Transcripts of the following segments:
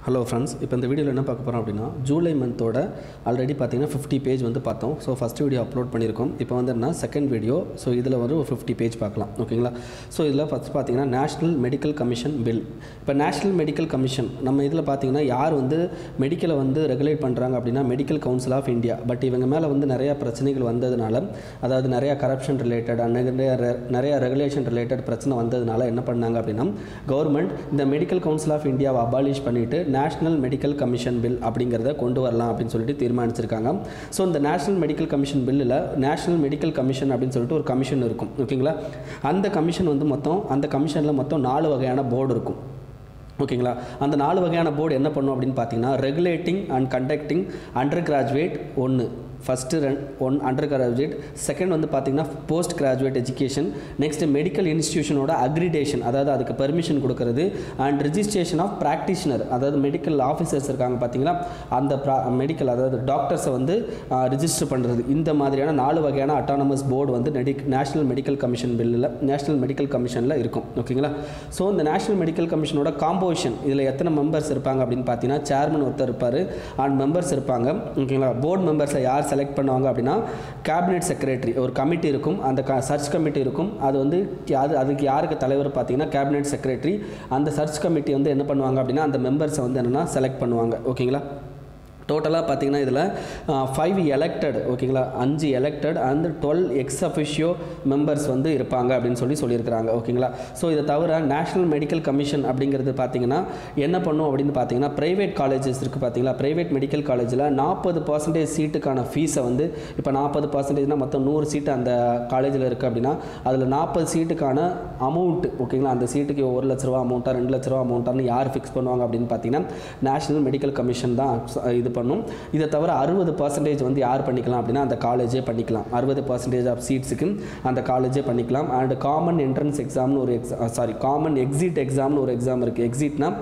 hello friends இப்போ இந்த வீடியோவில் என்ன பார்க்க போகிறோம் அப்படின்னா ஜூலை மந்தோட ஆல்ரெடி பார்த்தீங்கன்னா ஃபிஃப்டி பேஜ் வந்து பார்த்தோம் ஸோ ஃபஸ்ட் வீடியோ அப்லோட் பண்ணியிருக்கோம் இப்போ வந்து என்ன செகண்ட் வீடியோ ஸோ இதில் வந்து ஒரு ஃபிஃப்டி பேஜ் பார்க்கலாம் ஓகேங்களா ஸோ இதில் ஃபஸ்ட் பார்த்தீங்கன்னா நேஷ்னல் மெடிக்கல் கமிஷன் பில் இப்போ நேஷ்னல் மெடிக்கல் கமிஷன் நம்ம இதில் பார்த்தீங்கன்னா யார் வந்து மெடிக்கலை வந்து ரெகுலேட் பண்ணுறாங்க அப்படின்னா medical council of India but இவங்க மேலே வந்து நிறையா பிரச்சனைகள் வந்ததுனால அதாவது நிறையா கரப்ஷன் ரிலேட்டட் நிறைய நிறையா ரெகுலேஷன் ரிலேட்டட் பிரச்சனை வந்ததுனால என்ன பண்ணாங்க அப்படின்னா கவர்மெண்ட் இந்த மெடிக்கல் கவுன்சில் ஆஃப் இந்தியாவை அபாலிஷ் பண்ணிவிட்டு நேஷ்னல் மெடிக்கல் கமிஷன் பில் அப்படிங்கிறத கொண்டு வரலாம் அப்படின்னு சொல்லிட்டு தீர்மானிச்சிருக்காங்க ஸோ இந்த நேஷ்னல் மெடிக்கல் கமிஷன் பில்லில் நேஷ்னல் மெடிக்கல் கமிஷன் அப்படின்னு சொல்லிட்டு ஒரு கமிஷன் இருக்கும் ஓகேங்களா அந்த கமிஷன் வந்து மொத்தம் அந்த கமிஷனில் மொத்தம் நாலு வகையான போர்டு இருக்கும் ஓகேங்களா அந்த நாலு வகையான போர்டு என்ன பண்ணும் அப்படின்னு பார்த்தீங்கன்னா regulating and conducting undergraduate ஒன்று ஃபஸ்ட்டு ரென் ஒன் அண்டர் கிராஜுவேட் செகண்ட் வந்து பார்த்தீங்கன்னா postgraduate education next medical இன்ஸ்டியூஷனோட அக்ரிடேஷன் அதாவது அதுக்கு பெர்மிஷன் கொடுக்கறது அண்ட் ரிஜிஸ்ட்ரேஷன் ஆஃப் ப்ராக்டிஷனர் அதாவது மெடிக்கல் ஆஃபீஸர்ஸ் இருக்காங்க பார்த்தீங்களா அந்த மெடிக்கல் அதாவது டாக்டர்ஸை வந்து ரிஜிஸ்டர் பண்ணுறது இந்த மாதிரியான நாலு வகையான அட்டானமஸ் போர்டு வந்து நெடி நேஷனல் மெடிக்கல் கமிஷன் பில்லில் நேஷனல் மெடிக்கல் கமிஷனில் இருக்கும் ஓகேங்களா ஸோ இந்த நேஷனல் மெடிக்கல் கமிஷனோட காம்போசிஷன் இதில் எத்தனை மெம்பர்ஸ் இருப்பாங்க அப்படின்னு பார்த்தீங்கன்னா சேர்மன் ஒருத்தர் இருப்பார் அண்ட் மெம்பர்ஸ் இருப்பாங்க ஓகேங்களா போர்டு மெம்பர்ஸை யார் செலக்ட் பண்ணுவாங்க அப்படின்னா கேபினெட் செக்ரட்டரி ஒரு கமிட்டி இருக்கும் அந்த க சர்ச் கமிட்டி இருக்கும் அது வந்து அது அதுக்கு யாருக்கு தலைவர் பார்த்தீங்கன்னா கேபினெட் செக்ரட்டரி அந்த சர்ச் கமிட்டி வந்து என்ன பண்ணுவாங்க அப்படின்னா அந்த மெம்பர்ஸை வந்து என்னென்னா செலக்ட் பண்ணுவாங்க ஓகேங்களா டோட்டலாக பார்த்தீங்கன்னா இதில் ஃபைவ் எலெக்டட் ஓகேங்களா அஞ்சு elected and twelve ex officio members வந்து இருப்பாங்க அப்படின்னு சொல்லி சொல்லியிருக்கிறாங்க ஓகேங்களா ஸோ இதை தவிர நேஷனல் மெடிக்கல் கமிஷன் அப்படிங்கிறது பார்த்தீங்கன்னா என்ன பண்ணும் அப்படின்னு பார்த்தீங்கன்னா ப்ரைவேட் காலேஜஸ் இருக்குது பார்த்தீங்களா ப்ரைவேட் மெடிக்கல் காலேஜில் நாற்பது பர்சன்டேஜ் சீட்டுக்கான ஃபீஸை வந்து இப்போ நாற்பது பர்சன்டேஜ்னால் மொத்தம் நூறு சீட்டு அந்த காலேஜில் இருக்குது அப்படின்னா அதில் நாற்பது சீட்டுக்கான அமௌண்ட் ஓகேங்களா அந்த சீட்டுக்கு ஒரு லட்ச ரூபா அமௌண்ட்டாக ரெண்டு லட்ச ரூபா அமௌண்ட்டான்னு யார் ஃபிக்ஸ் பண்ணுவாங்க அப்படின்னு பார்த்தீங்கன்னா நேஷனல் மெடிக்கல் கமிஷன் தான் இது பண்ணும் இதை தவிர அறுபது பர்சன்டேஜ் வந்து யார் பண்ணிக்கலாம் அப்படின்னா அந்த காலேஜே பண்ணிக்கலாம் அறுபது பர்சன்டேஜ் ஆஃப் சீட்ஸுக்கு அந்த காலேஜே பண்ணிக்கலாம் அண்ட் காமன் என்ட்ரன்ஸ் எக்ஸாம்னு ஒரு எக்ஸா சாரி காமன் எக்ஸிட் எக்ஸாம்னு ஒரு எக்ஸாம் இருக்குது எக்ஸிட்னா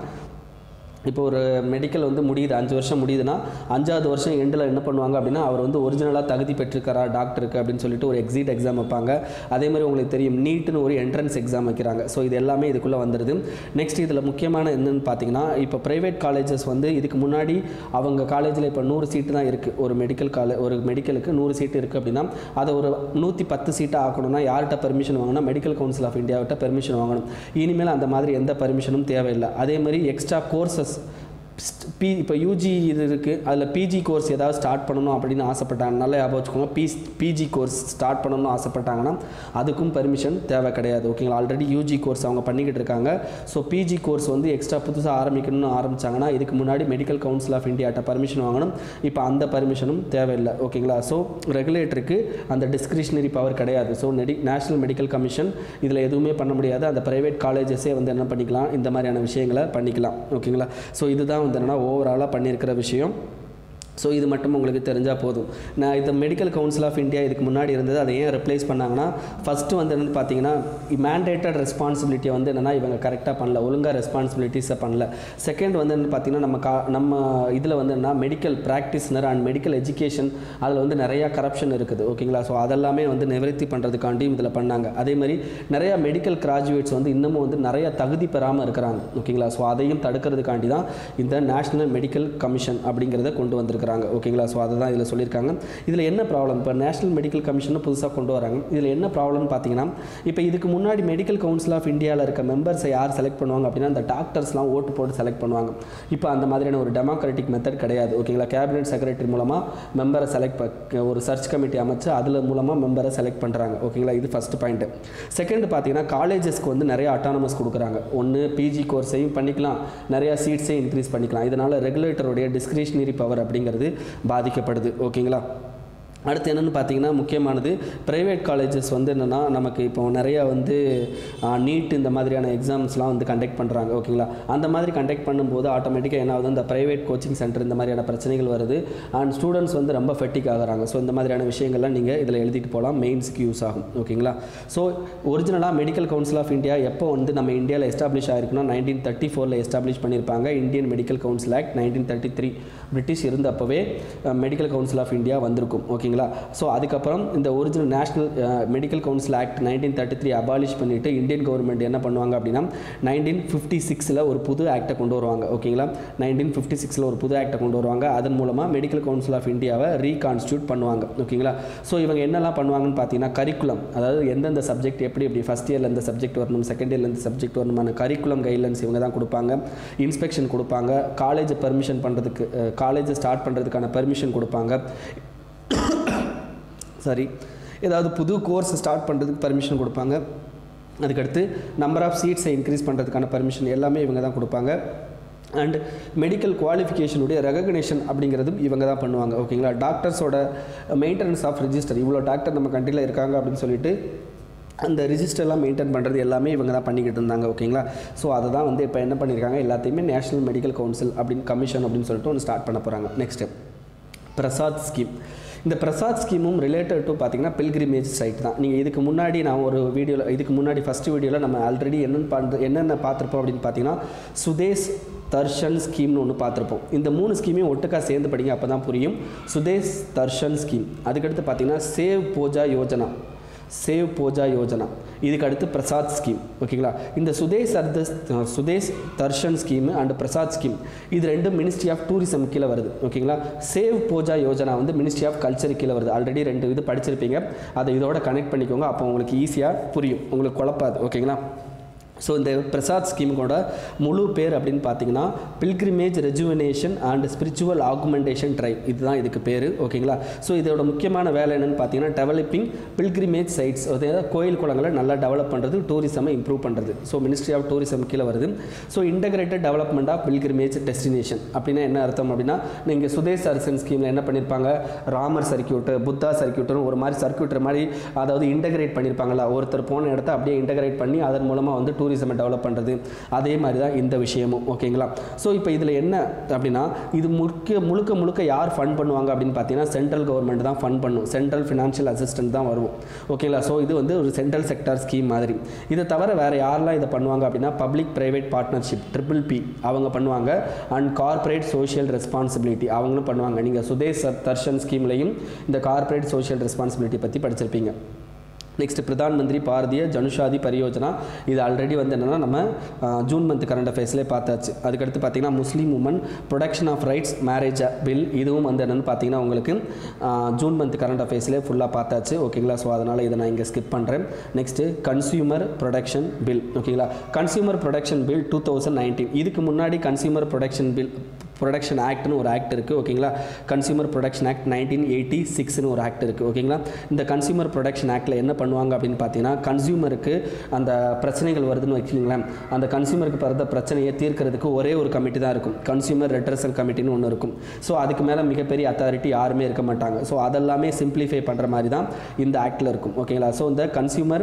இப்போ ஒரு மெடிக்கல் வந்து முடியுது அஞ்சு வருஷம் முடியுதுன்னா அஞ்சாவது வருஷம் எண்டில் என்ன பண்ணுவாங்க அப்படின்னா அவர் வந்து ஒரிஜினலாக தகுதி பெற்றிருக்காரா டாக்டருக்கு அப்படின்னு சொல்லிட்டு ஒரு எக்ஸிட் எக்ஸாம் வைப்பாங்க அதே மாதிரி உங்களுக்கு தெரியும் நீட்னு ஒரு என்ட்ரன்ஸ் எக்ஸாம் வைக்கிறாங்க ஸோ இது எல்லாமே இதுக்குள்ளே வந்துடுது நெக்ஸ்ட் இதில் முக்கியமான என்னன்னு பார்த்தீங்கன்னா இப்போ ப்ரைவேட் காலேஜஸ் வந்து இதுக்கு முன்னாடி அவங்க காலேஜில் இப்போ நூறு சீட்டு தான் இருக்குது ஒரு மெடிக்கல் காலே ஒரு மெடிக்கலுக்கு நூறு சீட்டு இருக்குது அப்படின்னா அதை ஒரு நூற்றி பத்து சீட்டாக ஆக்கணும்னா யார்கிட்ட பெர்மிஷன் வாங்கணும் மெடிக்கல் கவுன்சில் ஆஃப் இந்தியாவிட்ட பெர்மிஷன் வாங்கணும் இனிமேல் அந்த மாதிரி எந்த பெர்மிஷனும் தேவையில்லை அதே மாதிரி எக்ஸ்ட்ரா கோர்சஸ் பி இப்போ யூஜி இது இருக்குது அதில் பிஜி கோர்ஸ் ஏதாவது ஸ்டார்ட் பண்ணணும் அப்படின்னு ஆசைப்பட்டாங்க நல்லா ஞாபகம் வச்சுக்கோங்க பி பிஜி கோர்ஸ் ஸ்டார்ட் பண்ணணும்னு ஆசைப்பட்டாங்கன்னா அதுக்கும் பெர்மிஷன் தேவை கிடையாது ஓகேங்களா ஆல்ரெடி யூஜி கோர்ஸ் அவங்க பண்ணிக்கிட்டு இருக்காங்க ஸோ பிஜி கோர்ஸ் வந்து எக்ஸ்ட்ரா புதுசாக ஆரம்பிக்கணும்னு ஆரம்பித்தாங்கன்னா இதுக்கு முன்னாடி மெடிக்கல் கவுன்சில் ஆஃப் இந்தியாட்ட பர்மிஷன் வாங்கணும் இப்போ அந்த பர்மிஷனும் தேவையில்லை ஓகேங்களா ஸோ ரெகுலேட்டருக்கு அந்த டிஸ்கிரிஷனரி பவர் கிடையாது ஸோ நெடி நேஷனல் மெடிக்கல் கமிஷன் இதில் எதுவுமே பண்ண முடியாது அந்த ப்ரைவேட் காலேஜஸே வந்து என்ன பண்ணிக்கலாம் இந்த மாதிரியான விஷயங்களை பண்ணிக்கலாம் ஓகேங்களா ஸோ இதுதான் வந்து என்னென்னா ஓவராலாக பண்ணியிருக்கிற விஷயம் ஸோ இது மட்டும் உங்களுக்கு தெரிஞ்சால் போதும் நான் இந்த மெடிக்கல் கவுன்சில் ஆஃப் இந்தியா இதுக்கு முன்னாடி இருந்தது அதை ஏன் ரிப்ளேஸ் பண்ணாங்கன்னா ஃபஸ்ட்டு வந்து என்னென்னு பார்த்தீங்கன்னா மேண்டேட்டட் ரெஸ்பான்சிபிலிட்டியை வந்து என்னென்னா இவங்க கரெக்டாக பண்ணல ஒழுங்காக ரெஸ்பான்சிபிலிட்டிஸை பண்ணல செகண்ட் வந்து என்ன பார்த்தீங்கன்னா நம்ம கா நம்ம இதில் வந்து என்ன medical practitioner and medical education அதில் வந்து நிறையா கரப்ஷன் இருக்குது ஓகேங்களா ஸோ அதெல்லாமே வந்து நிவர்த்தி பண்ணுறதுக்காண்டியும் இதில் பண்ணாங்க அதே மாதிரி நிறையா மெடிக்கல் கிராஜுவேட்ஸ் வந்து இன்னமும் வந்து நிறையா தகுதி பெறாமல் இருக்கிறாங்க ஓகேங்களா ஸோ அதையும் தடுக்கிறதுக்காண்டி தான் இந்த நேஷனல் மெடிக்கல் கமிஷன் அப்படிங்கிறத கொண்டு வந்திருக்கிறாங்க இருக்கிறாங்க ஓகேங்களா ஸோ அதை தான் இதில் சொல்லியிருக்காங்க இதில் என்ன ப்ராப்ளம் இப்போ நேஷனல் மெடிக்கல் கமிஷனை புதுசாக கொண்டு வராங்க இதில் என்ன ப்ராப்ளம்னு பார்த்தீங்கன்னா இப்போ இதுக்கு முன்னாடி மெடிக்கல் கவுன்சில் ஆஃப் இந்தியாவில் இருக்க மெம்பர்ஸை யார் செலக்ட் பண்ணுவாங்க அப்படின்னா அந்த டாக்டர்ஸ்லாம் ஓட்டு போட்டு செலக்ட் பண்ணுவாங்க இப்போ அந்த மாதிரியான ஒரு டெமோக்ராட்டிக் மெத்தட் கிடையாது ஓகேங்களா கேபினெட் செக்ரட்டரி மூலமாக மெம்பரை செலக்ட் ஒரு சர்ச் கமிட்டி அமைச்சு அதில் மூலமாக மெம்பரை செலக்ட் பண்ணுறாங்க ஓகேங்களா இது ஃபஸ்ட் பாயிண்ட்டு செகண்ட் பார்த்தீங்கன்னா காலேஜஸ்க்கு வந்து நிறைய அட்டானமஸ் கொடுக்குறாங்க ஒன்று பிஜி கோர்ஸையும் பண்ணிக்கலாம் நிறையா சீட்ஸையும் இன்க்ரீஸ் பண்ணிக்கலாம் இதனால் ரெகுலேட்டருடைய டிஸ்கிரிஷனரி பவர் அப்படிங்கிறது பாதிக்கப்படுது ஓகேங்களா அடுத்து என்னென்னு பார்த்தீங்கன்னா முக்கியமானது ப்ரைவேட் காலேஜஸ் வந்து என்னென்னா நமக்கு இப்போ நிறையா வந்து நீட் இந்த மாதிரியான எக்ஸாம்ஸ்லாம் வந்து கண்டக்ட் பண்ணுறாங்க ஓகேங்களா அந்த மாதிரி கண்டக்ட் பண்ணும்போது ஆட்டோமேட்டிக்காக என்ன ஆகுது இந்த ப்ரைவேட் கோச்சிங் சென்டர் இந்த மாதிரியான பிரச்சனைகள் வருது அண்ட் ஸ்டூடெண்ட்ஸ் வந்து ரொம்ப ஃபெட்டிக் ஆகுறாங்க ஸோ இந்த மாதிரியான விஷயங்கள்லாம் நீங்கள் இதில் எழுதிட்டு போகலாம் மெயின்ஸுக்கு யூஸ் ஆகும் ஓகேங்களா ஸோ ஒரிஜினலாக மெடிக்கல் கவுன்சில் ஆஃப் இந்தியா எப்போ வந்து நம்ம இந்தியாவில் எஸ்டாப்ளிஷ் ஆயிருக்குன்னா நைன்டீன் தேர்ட்டி ஃபோரில் எஸ்டாப்ளிஷ் பண்ணியிருப்பாங்க Indian medical council act nineteen thirty three British இருந்தப்பவே மெடிக்கல் கவுன்சில் ஆஃப் இந்தியா வந்திருக்கும் ஓகே ஓகேங்களா ஸோ அதுக்கப்புறம் இந்த original national medical council act nineteen thirty three abolish பண்ணிவிட்டு இந்தியன் கவர்மெண்ட் என்ன பண்ணுவாங்க அப்படின்னா நைன்டீன் ஃபிஃப்டி சிக்ஸில் ஒரு புது ஆக்டை கொண்டு வருவாங்க ஓகேங்களா நைன்டீன் ஃபிஃப்டி சிக்ஸில் ஒரு புது ஆக்டை கொண்டு வருவாங்க அதன் மூலமாக மெடிக்கல் கவுன்சில் ஆஃப் இந்தியாவை ரீகான்ஸ்டியூட் பண்ணுவாங்க ஓகேங்களா ஸோ இவங்க என்னெல்லாம் பண்ணுவாங்கன்னு பார்த்தீங்கன்னா கரிக்குலம் அதாவது எந்தெந்த சப்ஜெக்ட் எப்படி எப்படி ஃபஸ்ட் இயரில் இந்த சப்ஜெக்ட் வரணும் செகண்ட் இயரில் இந்த சப்ஜெக்ட் வரணுமான கரிக்குலம் கைட்லைன்ஸ் இவங்க தான் கொடுப்பாங்க இன்ஸ்பெக்ஷன் கொடுப்பாங்க காலேஜ் பெர்மிஷன் பண்ணுறதுக்கு காலேஜ் ஸ்டார்ட் பண்ணுறதுக்கான பெர்மிஷன் கொடுப்பாங்க சரி ஏதாவது புது கோர்ஸ் ஸ்டார்ட் பண்ணுறதுக்கு பர்மிஷன் கொடுப்பாங்க அதுக்கடுத்து நம்பர் ஆஃப் சீட்ஸை இன்க்ரீஸ் பண்ணுறதுக்கான பர்மிஷன் எல்லாமே இவங்க தான் கொடுப்பாங்க அண்ட் மெடிக்கல் குவாலிஃபிகேஷனுடைய ரெகக்னேஷன் அப்படிங்கிறதும் இவங்க தான் பண்ணுவாங்க ஓகேங்களா டாக்டர்ஸோட மெயின்டெனன்ஸ் ஆஃப் ரிஜிஸ்டர் இவ்வளோ டாக்டர் நம்ம கண்ட்ரியில் இருக்காங்க அப்படின்னு சொல்லிட்டு அந்த ரிஜிஸ்டர்லாம் மெயின்டைன் பண்ணுறது எல்லாமே இவங்க தான் பண்ணிக்கிட்டு இருந்தாங்க ஓகேங்களா ஸோ அதை தான் வந்து இப்போ என்ன பண்ணியிருக்காங்க எல்லாத்தையுமே நேஷனல் மெடிக்கல் கவுன்சில் அப்படின்னு கமிஷன் அப்படின்னு சொல்லிட்டு ஒன்று ஸ்டார்ட் பண்ண போகிறாங்க நெக்ஸ்ட்டு பிரசாத் ஸ்கீம் இந்த பிரசாத் ஸ்கீமும் ரிலேட்டட் டு பார்த்தீங்கன்னா பில்கிரிமேஜ் சைட் தான் நீங்கள் இதுக்கு முன்னாடி நான் ஒரு வீடியோவில் இதுக்கு முன்னாடி ஃபஸ்ட் வீடியோவில் நம்ம ஆல்ரெடி என்னென்னு பண்ணுறது என்னென்ன பார்த்துருப்போம் அப்படின்னு பார்த்தீங்கன்னா சுதேஷ் தர்ஷன் ஸ்கீம்னு ஒன்று பார்த்துருப்போம் இந்த மூணு ஸ்கீமையும் ஒட்டுக்கா சேர்ந்து படிங்க அப்போ தான் புரியும் சுதேஷ் தர்ஷன் ஸ்கீம் அதுக்கடுத்து பார்த்தீங்கன்னா சேவ் பூஜா யோஜனா சேவ் பூஜா யோஜனா இதுக்கு அடுத்து பிரசாத் ஸ்கீம் ஓகேங்களா இந்த சுதேஷ் அர்தஸ் Swadesh Darshan scheme and PRASAD scheme இது ரெண்டும் மினிஸ்ட்ரி ஆஃப் டூரிசம் கீழே வருது ஓகேங்களா சேவ் பூஜா யோஜனா வந்து மினிஸ்ட்ரி ஆஃப் கல்ச்சர் கீழே வருது ஆல்ரெடி ரெண்டு இது படிச்சிருப்பீங்க அதை இதோட கனெக்ட் பண்ணிக்கோங்க அப்போ உங்களுக்கு ஈஸியாக புரியும் உங்களுக்கு குழப்பாது ஓகேங்களா ஸோ இந்த பிரசாத் ஸ்கீமுக்கோட முழு பேர் அப்படின்னு பார்த்தீங்கன்னா pilgrimage rejuvenation and spiritual augmentation drive இதுதான் இதுக்கு பேர் ஓகேங்களா ஸோ இதோட முக்கியமான வேலை என்னென்னு பார்த்தீங்கன்னா டெவலப்பிங் பில்கிரிமேஜ் சைட்ஸ் அதாவது கோயில் குளங்களை நல்லா டெவலப் பண்ணுறது டூரிசமை இம்ப்ரூவ் பண்ணுறது ஸோ மினிஸ்ட்ரி ஆஃப் டூரிசம் கீழே வருது so integrated development of pilgrimage destination அப்படின்னா என்ன அர்த்தம் அப்படின்னா நீங்கள் சுதேஷ் அரசன் ஸ்கீமில் என்ன பண்ணியிருப்பாங்க ராமர் சர்க்கியூட்டு புத்தா சர்க்கியூட்டுன்னு ஒரு மாதிரி சர்க்கியூட்டர் மாதிரி அதாவது இன்டகிரேட் பண்ணியிருப்பாங்களா ஒருத்தர் போன இடத்த அப்படியே இன்டகிரேட் பண்ணி அதன் மூலமாக வந்து டூரிசமை டெவலப் பண்ணுறது அதே மாதிரி தான் இந்த விஷயமும் ஓகேங்களா ஸோ இப்போ இதில் என்ன அப்படின்னா இது முழுக்க முழுக்க முழுக்க யார் ஃபண்ட் பண்ணுவாங்க அப்படின்னு பார்த்தீங்கன்னா சென்ட்ரல் கவர்மெண்ட் தான் ஃபண்ட் பண்ணும் சென்ட்ரல் ஃபினான்ஷியல் அசிஸ்டன்ட் தான் வரும் ஓகேங்களா ஸோ இது வந்து ஒரு சென்ட்ரல் செக்டார் ஸ்கீம் மாதிரி இதை தவிர வேறு யாரெல்லாம் இதை பண்ணுவாங்க அப்படின்னா public private partnership triple P அவங்க பண்ணுவாங்க அண்ட் கார்ப்பரேட் சோஷியல் ரெஸ்பான்சிபிலிட்டி அவங்களும் பண்ணுவாங்க நீங்கள் சுதேஷ் தர்ஷன் ஸ்கீம்லையும் இந்த கார்ப்பரேட் சோஷியல் ரெஸ்பான்சிபிலிட்டி பற்றி படிச்சிருப்பீங்க நெக்ஸ்ட் பிரதான் மந்திரி பாரதிய ஜனுஷாதி பரியோஜனா இது ஆல்ரெடி வந்து என்னென்னா நம்ம அஹ், ஜூன் மந்த் கரண்ட் அஃபேர்ஸ்லேயே பார்த்தாச்சு அதுக்கடுத்து பார்த்தீங்கன்னா Muslim women protection of rights marriage bill இதுவும் வந்து என்னென்னு பார்த்தீங்கன்னா உங்களுக்கு அஹ், ஜூன் மந்த் கரண்ட் அஃபேர்ஸ்லேயே ஃபுல்லாக பார்த்தாச்சு ஓகேங்களா ஸோ அதனால் இதை நான் இங்கே ஸ்கிப் பண்ணுறேன் நெக்ஸ்ட்டு கன்சியூமர் ப்ரொடக்ஷன் பில் ஓகேங்களா consumer protection bill two thousand nineteen இதுக்கு முன்னாடி கன்சியூமர் ப்ரொடக்ஷன் பில் ப்ரொடக்ஷன் ஆக்ட்னு ஒரு ஆக்ட் இருக்குது ஓகேங்களா consumer protection act nineteen eighty சிக்ஸ்னு ஒரு ஆக்ட் இருக்குது ஓகேங்களா இந்த கன்சியூமர் ப்ரொடக்ஷன் ஆக்டில் என்ன பண்ணுவாங்க அப்படின்னு பார்த்தீங்கன்னா கன்சியூமருக்கு அந்த பிரச்சனைகள் வருதுன்னு வச்சுக்கோங்களேன் அந்த கன்சியூமருக்கு பிறந்த பிரச்சனையை தீர்க்கிறதுக்கு ஒரே ஒரு கமிட்டி தான் இருக்கும் கன்சியூமர் ரெட்ரஸல் கமிட்டின்னு ஒன்று இருக்கும் ஸோ அதுக்கு மேலே மிகப்பெரிய அத்தாரிட்டி யாருமே இருக்க மாட்டாங்க ஸோ அதெல்லாமே சிம்பிளிஃபை பண்ணுற மாதிரி தான் இந்த ஆக்டில் இருக்கும் ஓகேங்களா ஸோ இந்த கன்சியூமர்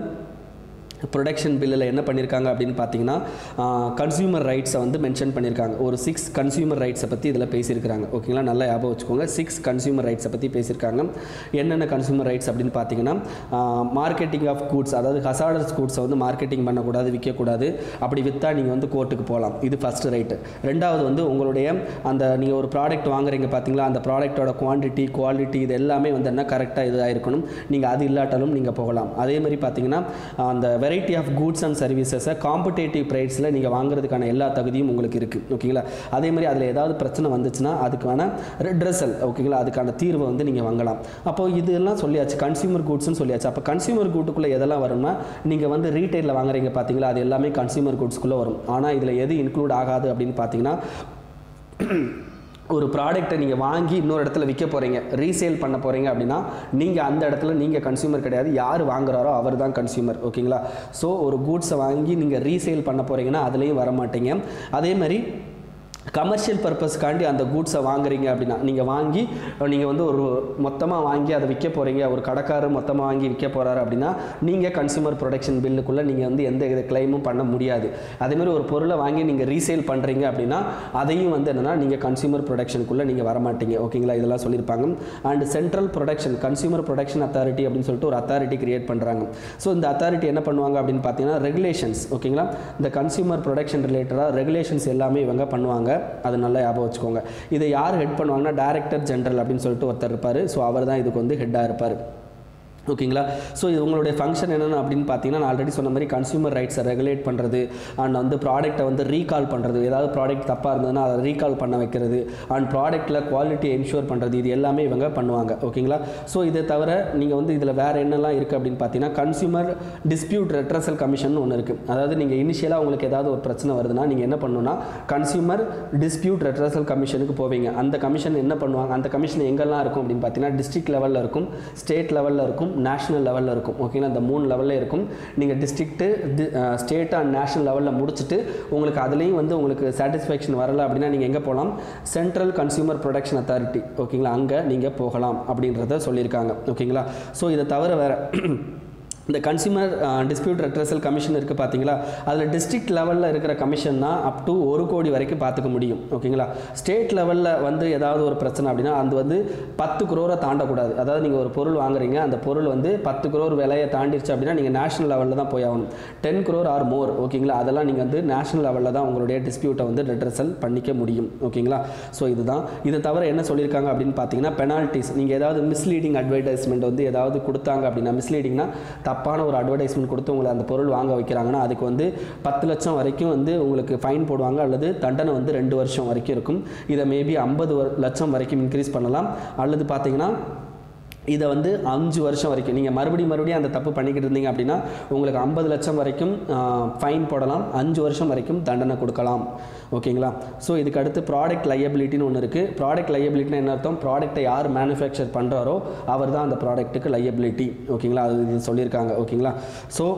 ப்ரொடக்ஷன் பில்லில் என்ன பண்ணியிருக்காங்க அப்படின்னு பார்த்தீங்கன்னா கன்சியூமர் ரைட்ஸை வந்து மென்ஷன் பண்ணியிருக்காங்க ஒரு சிக்ஸ் கன்சியூமர் ரைட்ஸை பற்றி இதில் பேசியிருக்காங்க ஓகேங்களா நல்லா ஞாபகம் வச்சுக்கோங்க சிக்ஸ் கன்சியூமர் ரைட்ஸை பற்றி பேசியிருக்காங்க என்னென்ன கன்சியூமர் ரைட்ஸ் அப்படின்னு பார்த்தீங்கன்னா மார்க்கெட்டிங் ஆஃப் கூட்ஸ் அதாவது ஹசாடர்ஸ் கூட்ஸை வந்து மார்க்கெட்டிங் பண்ணக்கூடாது விற்கக்கூடாது அப்படி விற்றா நீங்கள் வந்து கோர்ட்டுக்கு போகலாம் இது ஃபஸ்ட்டு ரைட்டு ரெண்டாவது வந்து உங்களுடைய அந்த நீங்கள் ஒரு ப்ராடக்ட் வாங்குறீங்க பார்த்தீங்களா அந்த ப்ராடக்ட்டோட குவான்டிட்டி குவாலிட்டி இது எல்லாமே வந்து என்ன கரெக்டாக இதாக இருக்கணும் நீங்கள் அது இல்லாட்டாலும் நீங்கள் போகலாம் அதே மாதிரி பார்த்தீங்கன்னா அந்த வெரைட்டி ஆஃப் கூட்ஸ் அண்ட் சர்வீசஸை காம்படேட்டிவ் ப்ரைஸில் நீங்கள் வாங்குறதுக்கான எல்லா தகுதியும் உங்களுக்கு இருக்குது ஓகேங்களா அதே மாதிரி அதில் ஏதாவது பிரச்சனை வந்துச்சுன்னா அதுக்கான ரெட்ரஸல் ஓகேங்களா அதுக்கான தீர்வை வந்து நீங்கள் வாங்கலாம் அப்போ இதெல்லாம் சொல்லியாச்சு கன்சியூமர் கூட்ஸ்னு சொல்லியாச்சு அப்போ கன்சியூமர் கூட்டுக்குள்ளே எதெல்லாம் வரும்னா நீங்கள் வந்து ரீட்டைலில் வாங்குறீங்க பார்த்தீங்களா அது எல்லாமே கன்சியூமர் கூட்ஸ்க்குள்ளே வரும் ஆனால் இதில் எது இன்க்ளூட் ஆகாது அப்படின்னு பார்த்தீங்கன்னா ஒரு ப்ராடக்ட்டை நீங்கள் வாங்கி இன்னொரு இடத்துல விற்க போகிறீங்க ரீசேல் பண்ண போகிறீங்க அப்படின்னா நீங்கள் அந்த இடத்துல நீங்கள் கன்சியூமர் கிடையாது யார் வாங்குறாரோ அவர் தான் கன்சியூமர் ஓகேங்களா ஸோ ஒரு கூட்ஸை வாங்கி நீங்கள் ரீசேல் பண்ண போகிறீங்கன்னா அதுலேயும் வர மாட்டீங்க அதே மாதிரி கமர்ஷியல் பர்பஸ்க்காண்டி அந்த கூட்ஸை வாங்குறீங்க அப்படின்னா நீங்கள் வாங்கி நீங்கள் வந்து ஒரு மொத்தமாக வாங்கி அதை விற்க போகிறீங்க ஒரு கடைக்காரர் மொத்தமாக வாங்கி விற்க போகிறாரு அப்படின்னா நீங்கள் கன்சியூமர் ப்ரொடக்ஷன் பில்லுக்குள்ளே நீங்கள் வந்து எந்த வித கிளைமும் பண்ண முடியாது அதேமாதிரி ஒரு பொருளை வாங்கி நீங்கள் ரீசேல் பண்ணுறீங்க அப்படின்னா அதையும் வந்து என்னென்னா நீங்கள் கன்சியூமர் ப்ரொடக்ஷனுக்குள்ளே நீங்கள் வரமாட்டீங்க ஓகேங்களா இதெல்லாம் சொல்லியிருப்பாங்க and central protection consumer protection authority அப்படின்னு சொல்லிட்டு ஒரு அத்தாரிட்டி கிரியேட் பண்ணுறாங்க ஸோ இந்த அத்தாரிட்டி என்ன பண்ணுவாங்க அப்படின்னு பார்த்தீங்கன்னா ரெகுலேஷன்ஸ் ஓகேங்களா இந்த கன்சியூமர் ப்ரொடக்ஷன் ரிலேட்டடாக ரெகுலேஷன்ஸ் எல்லாமே இவங்க பண்ணுவாங்க அது நல்லா ஞாபகம் வச்சுக்கோங்க இதை யார் ஹெட் பண்ணுவாங்கன்னா டைரக்டர் ஜெனரல் அப்படின்னு சொல்லிட்டு ஒருத்தர் இருப்பார் ஸோ அவர் தான் இதுக்கு வந்து ஹெட்டாக இருப்பார் ஓகேங்களா ஸோ இது உங்களுடைய ஃபங்க்ஷன் என்னென்ன அப்படின்னு பார்த்தீங்கன்னா நான் ஆல்ரெடி சொன்ன மாதிரி கன்சியூமர் ரைட்ஸை ரெகுலேட் பண்ணுறது அண்ட் வந்து ப்ராடக்ட்டை வந்து ரீகால் பண்ணுறது ஏதாவது ப்ராடக்ட் தப்பாக இருந்ததுன்னா அதை ரீகால் பண்ண வைக்கிறது அண்ட் ப்ராடக்ட்டில் குவாலிட்டி என்ஷூர் பண்ணுறது இது எல்லாமே இவங்க பண்ணுவாங்க ஓகேங்களா ஸோ இதை தவிர நீங்கள் வந்து இதில் வேறு என்னெல்லாம் இருக்குது அப்படின்னு பார்த்தீங்கன்னா கன்சியூமர் டிஸ்பியூட் ரெட்ரஸல் கமிஷன் ஒன்று இருக்குது அதாவது நீங்கள் இனிஷியலாக உங்களுக்கு ஏதாவது ஒரு பிரச்சனை வருதுன்னா நீங்கள் என்ன பண்ணணும்னா கன்சியூமர் டிஸ்பியூட் ரெட்ரஸல் கமிஷனுக்கு போவீங்க அந்த கமிஷன் என்ன பண்ணுவாங்க அந்த கமிஷன் எங்கெல்லாம் இருக்கும் அப்படின்னு பார்த்தீங்கன்னா டிஸ்ட்ரிக்ட் லெவலில் இருக்கும் ஸ்டேட் லெவலில் இருக்கும் நேஷனல் லெவலில் இருக்கும் ஓகேங்களா இந்த மூணு லெவலில் இருக்கும் நீங்கள் டிஸ்ட்ரிக்ட்டு ஸ்டேட் அண்ட் நேஷனல் லெவலில் முடிச்சுட்டு உங்களுக்கு அதுலேயும் வந்து உங்களுக்கு சாட்டிஸ்ஃபேக்ஷன் வரலை அப்படின்னா நீங்கள் எங்கே போகலாம் சென்ட்ரல் கன்சியூமர் ப்ரொடக்ஷன் அத்தாரிட்டி ஓகேங்களா அங்கே நீங்கள் போகலாம் அப்படின்றத சொல்லியிருக்காங்க ஓகேங்களா ஸோ இதை தவிர வேறு இந்த கன்சியூமர் டிஸ்பியூட் ரெட்ரஸல் கமிஷன் இருக்குது பார்த்தீங்களா அதில் டிஸ்ட்ரிக்ட் லெவலில் இருக்கிற கமிஷன்னா அப் டு ஒரு கோடி வரைக்கும் பார்த்துக்க முடியும் ஓகேங்களா ஸ்டேட் லெவலில் வந்து ஏதாவது ஒரு பிரச்சனை அப்படின்னா அது வந்து பத்து குரோரை தாண்டக்கூடாது அதாவது நீங்கள் ஒரு பொருள் வாங்குறீங்க அந்த பொருள் வந்து பத்து குரோர் விலையை தாண்டிடுச்சு அப்படின்னா நீங்கள் நேஷனல் லெவலில் தான் போய் ஆகணும் டென் குரோர் ஆர் மோர் ஓகேங்களா அதெல்லாம் நீங்கள் வந்து நேஷனல் லெவலில் தான் உங்களுடைய டிஸ்பியூட்டை வந்து ரெட்ரஸல் பண்ணிக்க முடியும் ஓகேங்களா ஸோ இதுதான் இதை தவிர என்ன சொல்லியிருக்காங்க அப்படின்னு பார்த்தீங்கன்னா பெனால்ட்டிஸ் நீங்கள் ஏதாவது மிஸ்லீடிங் அட்வர்டைஸ்மெண்ட் வந்து ஏதாவது கொடுத்தாங்க அப்படின்னா மிஸ்லீடிங்னா தப்பான ஒரு அட்வர்டைஸ்மெண்ட் கொடுத்து உங்களை அந்த பொருள் வாங்க வைக்கிறாங்கன்னா அதுக்கு வந்து பத்து லட்சம் வரைக்கும் வந்து உங்களுக்கு ஃபைன் போடுவாங்க அல்லது தண்டனை வந்து ரெண்டு வருஷம் வரைக்கும் இருக்கும் இதை மேபி ஐம்பது லட்சம் வரைக்கும் இன்க்ரீஸ் பண்ணலாம் அல்லது பார்த்தீங்கன்னா இதை வந்து அஞ்சு வருஷம் வரைக்கும் நீங்கள் மறுபடியும் மறுபடியும் அந்த தப்பு பண்ணிக்கிட்டு இருந்தீங்க அப்படின்னா உங்களுக்கு ஐம்பது லட்சம் வரைக்கும் ஃபைன் போடலாம் அஞ்சு வருஷம் வரைக்கும் தண்டனை கொடுக்கலாம் ஓகேங்களா ஸோ இதுக்கு அடுத்து ப்ராடக்ட் லையபிலிட்டின்னு ஒன்று இருக்குது ப்ராடக்ட் லையபிலிட்டினா என்ன அர்த்தம் ப்ராடக்ட்டை யார் மேனுஃபேக்சர் பண்ணுறாரோ அவர் தான் அந்த ப்ராடக்ட்டுக்கு லையபிலிட்டி ஓகேங்களா அது இது சொல்லியிருக்காங்க ஓகேங்களா ஸோ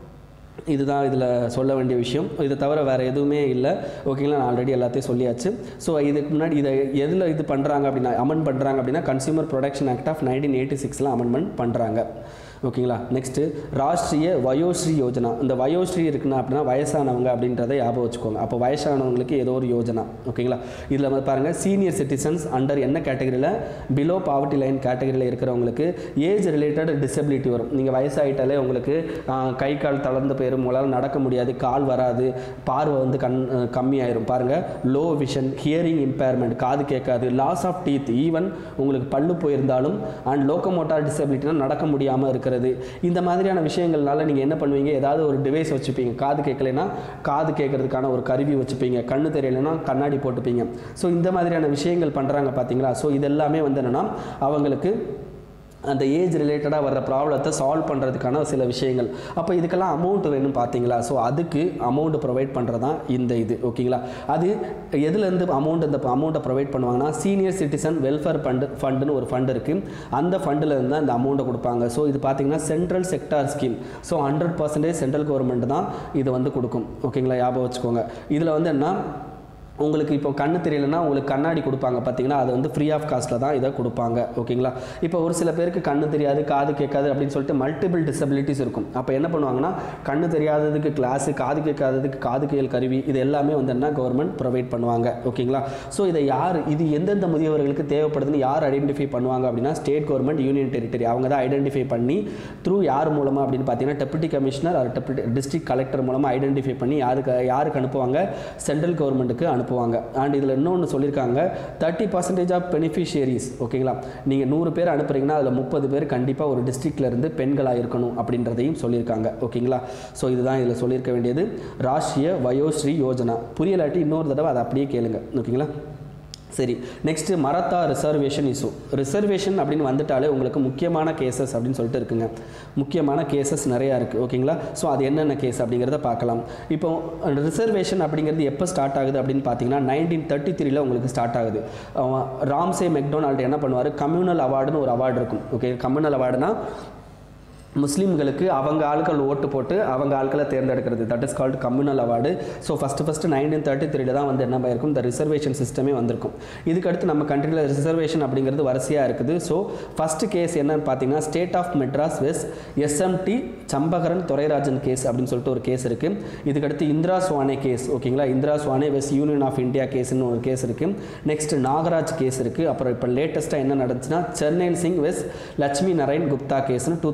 இதுதான் இதில் சொல்ல வேண்டிய விஷயம் இதை தவிர வேறு எதுவுமே இல்லை ஓகேங்களா நான் ஆல்ரெடி எல்லாத்தையும் சொல்லியாச்சு ஸோ இதுக்கு முன்னாடி இதை எதில் இது பண்ணுறாங்க அப்படின்னா அமெண்ட் பண்ணுறாங்க அப்படின்னா consumer protection act of nineteen eighty சிக்ஸில் அமெண்ட்மெண்ட் பண்ணுறாங்க ஓகேங்களா நெக்ஸ்ட்டு ராஷ்ட்ரிய வயோஸ்ரீ யோஜனா இந்த வயோஸ்ரீ இருக்குன்னா அப்படின்னா வயசானவங்க அப்படின்றத ஞாபகம் வச்சுக்கோங்க அப்போ வயசானவங்களுக்கு ஏதோ ஒரு யோஜனா ஓகேங்களா இதில் வந்து பாருங்கள் சீனியர் சிட்டிசன்ஸ் அண்டர் என்ன கேட்டகரியில் பிலோ பாவர்ட்டி லைன் கேட்டகரியில் இருக்கிறவங்களுக்கு ஏஜ் ரிலேட்டட் டிசபிலிட்டி வரும் நீங்கள் வயசாகிட்டாலே உங்களுக்கு ஆஹ், கை கால் தளர்ந்து போயிடும் உங்களால் நடக்க முடியாது கால் வராது பார்வை வந்து கண் அஹ், கம்மியாயிரும் பாருங்கள் லோ விஷன் ஹியரிங் இம்பேர்மெண்ட் காது கேட்காது லாஸ் ஆஃப் டீத் ஈவன் உங்களுக்கு பல்லு போயிருந்தாலும் அண்ட் லோக்கமோட்டார் டிசபிலிட்டினா நடக்க முடியாமல் இருக்கிறது இந்த மாதிரியான விஷயங்கள்னால நீங்கள் என்ன பண்ணுவீங்க ஏதாவது ஒரு டிவைஸ் வச்சுப்பீங்க காது கேட்கலைன்னா காது கேட்கறதுக்கான ஒரு கருவி வச்சுப்பீங்க கண்ணு தெரியலைன்னா கண்ணாடி போட்டுப்பீங்க ஸோ இந்த மாதிரியான விஷயங்கள் பண்ணுறாங்க பார்த்தீங்களா ஸோ இது எல்லாமே வந்து என்னென்னா அவங்களுக்கு அந்த ஏஜ் ரிலேட்டடாக வர்ற ப்ராப்ளத்தை சால்வ் பண்ணுறதுக்கான சில விஷயங்கள் அப்போ இதுக்கெல்லாம் அமௌண்ட் வேணும் பார்த்தீங்களா ஸோ அதுக்கு அமௌண்ட் ப்ரொவைட் பண்ணுறது தான் இந்த இது ஓகேங்களா அது எதுலேருந்து அமௌண்ட் இந்த அமௌண்ட்டை ப்ரொவைட் பண்ணுவாங்கன்னா சீனியர் சிட்டிசன் வெல்ஃபேர் ஃபண்டு ஃபண்டுன்னு ஒரு ஃபண்ட் இருக்குது அந்த ஃபண்டில் இருந்து தான் இந்த அமௌண்ட்டை கொடுப்பாங்க ஸோ இது பார்த்தீங்கன்னா central sector scheme so hundred percentage central government தான் இது வந்து கொடுக்கும் ஓகேங்களா ஞாபகம் வச்சுக்கோங்க இதில் வந்து என்ன உங்களுக்கு இப்போ கண்ணு தெரியலன்னா உங்களுக்கு கண்ணாடி கொடுப்பாங்க பார்த்தீங்கன்னா அது வந்து ஃப்ரீ ஆஃப் காஸ்ட்டில் தான் இதை கொடுப்பாங்க ஓகேங்களா இப்போ ஒரு சில பேருக்கு கண்ணு தெரியாது காது கேட்காது அப்படின்னு சொல்லிட்டு மல்டிபிள் டிசபிலிட்டிஸ் இருக்கும் அப்போ என்ன பண்ணுவாங்கன்னா கண்ணு தெரியாததுக்கு கிளாஸு காது கேட்காததுக்கு காது கேள் கருவி இது எல்லாமே வந்து என்ன கவர்மெண்ட் ப்ரொவைட் பண்ணுவாங்க ஓகேங்களா ஸோ இதை யார் இது எந்தெந்த முதியவர்களுக்கு தேவைப்படுதுன்னு யார் ஐடென்டிஃபை பண்ணுவாங்க அப்படின்னா ஸ்டேட் கவர்மெண்ட் யூனியன் டெரிட்டரி அவங்க தான் ஐடென்டிஃபை பண்ணி த்ரூ யார் மூலமாக அப்படின்னு பார்த்தீங்கன்னா deputy commissioner or deputy district collector மூலமாக ஐடென்டிஃபை பண்ணி யாருக்கு யாருக்கு அனுப்புவாங்க சென்ட்ரல் கவர்மெண்ட்டுக்கு அனுப்புவாங்க அண்ட் இதில் இன்னொன்று சொல்லியிருக்காங்க தேர்ட்டி பர்சன்டேஜ் ஆஃப் பெனிஃபிஷியரிஸ் ஓகேங்களா நீங்கள் நூறு பேர் அனுப்புறீங்கன்னா அதில் முப்பது பேர் கண்டிப்பாக ஒரு டிஸ்ட்ரிக்ட்ல இருந்து பெண்களாக இருக்கணும் அப்படின்றதையும் சொல்லியிருக்காங்க ஓகேங்களா ஸோ இதுதான் இதில் சொல்லியிருக்க வேண்டியது ராஷ்ட்ரிய வயோஸ்ரீ யோஜனா புரியலாட்டி இன்னொரு தடவை அதை அப்படியே கேளுங்க ஓகேங்களா சரி next Maratha reservation issue reservation அப்படின்னு வந்துட்டாலே உங்களுக்கு முக்கியமான கேசஸ் அப்படின்னு சொல்லிட்டு இருக்குங்க முக்கியமான கேசஸ் நிறையா இருக்குது ஓகேங்களா ஸோ அது என்னென்ன கேஸ் அப்படிங்கிறத பார்க்கலாம் இப்போ ரிசர்வேஷன் அப்படிங்கிறது எப்போ ஸ்டார்ட் ஆகுது அப்படின்னு பார்த்தீங்கன்னா நைன்டீன் தேர்ட்டி த்ரீல உங்களுக்கு ஸ்டார்ட் ஆகுது அவன் ராம்சே மெக்டொனால்டு என்ன பண்ணுவார் கம்யூனல் அவார்டுன்னு ஒரு அவார்டு இருக்கும் ஓகே கம்யூனல் அவார்டுனா முஸ்லீம்களுக்கு அவங்க ஆட்கள் ஓட்டு போட்டு அவங்க ஆட்களை தேர்ந்தெடுக்கிறது that is called communal award so first first nineteen thirty த்ரீல தான் வந்து என்ன இருக்கும் இந்த ரிசர்வேஷன் சிஸ்டமே வந்திருக்கும் இதுக்கடுத்து நம்ம கண்ட்ரியில் ரிசர்வேஷன் அப்படிங்கிறது வரிசையாக இருக்குது ஸோ ஃபஸ்ட்டு கேஸ் என்னன்னு பார்த்தீங்கன்னா state of Madras vs SMT Champakam Dorairajan case அப்படின்னு சொல்லிட்டு ஒரு கேஸ் இருக்குது இதுக்கடுத்து இந்திரா சுவானே கேஸ் ஓகேங்களா Indra Sawhney vs union of India கேஸ்னு ஒரு கேஸ் இருக்குது நெக்ஸ்ட் நாகராஜ் கேஸ் இருக்குது அப்புறம் இப்போ லேட்டஸ்ட்டாக என்ன நடந்துச்சுன்னா சென்னைன் சிங் வெஸ் லட்சுமி நாராயண் குப்தா கேஸ்னு டூ தௌசண்ட்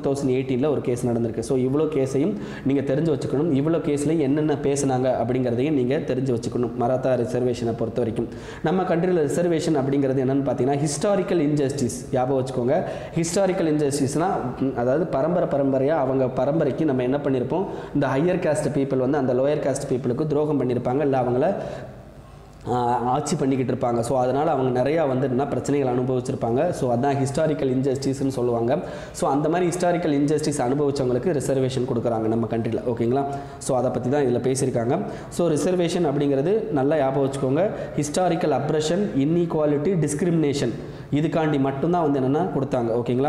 எயிட்டீனில் ஒரு கேஸ் நடந்திருக்கு ஸோ இவ்வளோ கேஸையும் நீங்கள் தெரிஞ்சு வச்சுக்கணும் இவ்வளோ கேஸ்லையும் என்னென்ன பேசுனாங்க அப்படிங்கிறதையும் நீங்கள் தெரிஞ்சு வச்சுக்கணும் மராத்தா ரிசர்வேஷனை பொறுத்த வரைக்கும் நம்ம கண்ட்ரியில் ரிசர்வேஷன் அப்படிங்கிறது என்னென்னு பார்த்தீங்கன்னா ஹிஸ்டாரிக்கல் இன்ஜஸ்டிஸ் ஞாபகம் வச்சுக்கோங்க ஹிஸ்டாரிக்கல் இன்ஜஸ்டிஸ்னால் அதாவது பரம்பரை பரம்பரையாக அவங்க பரம்பரைக்கு நம்ம என்ன பண்ணியிருப்போம் இந்த ஹையர் காஸ்ட் பீப்புள் வந்து அந்த லோயர் காஸ்ட் பீப்புளுக்கு துரோகம் பண்ணியிருப்பாங்க இல்லை அவங்கள ஆஹ், ஆட்சி பண்ணிக்கிட்டு இருப்பாங்க ஸோ அதனால் அவங்க நிறையா வந்து என்ன பிரச்சனைகள் அனுபவிச்சிருப்பாங்க ஸோ அதான் ஹிஸ்டாரிக்கல் இன்ஜஸ்டிஸ்னு சொல்லுவாங்க ஸோ அந்த மாதிரி ஹிஸ்டாரிக்கல் இன்ஜஸ்டிஸ் அனுபவிச்சவங்களுக்கு ரிசர்வேஷன் கொடுக்குறாங்க நம்ம கண்ட்ரியில் ஓகேங்களா ஸோ அதை பற்றி தான் இதில் பேசியிருக்காங்க ஸோ ரிசர்வேஷன் அப்படிங்கிறது நல்லா ஞாபகம் வச்சுக்கோங்க ஹிஸ்டாரிக்கல் அப்ரஷன் இன்இக்வாலிட்டி டிஸ்கிரிமினேஷன் இதுக்காண்டி மட்டும்தான் வந்து என்னென்னா கொடுத்தாங்க ஓகேங்களா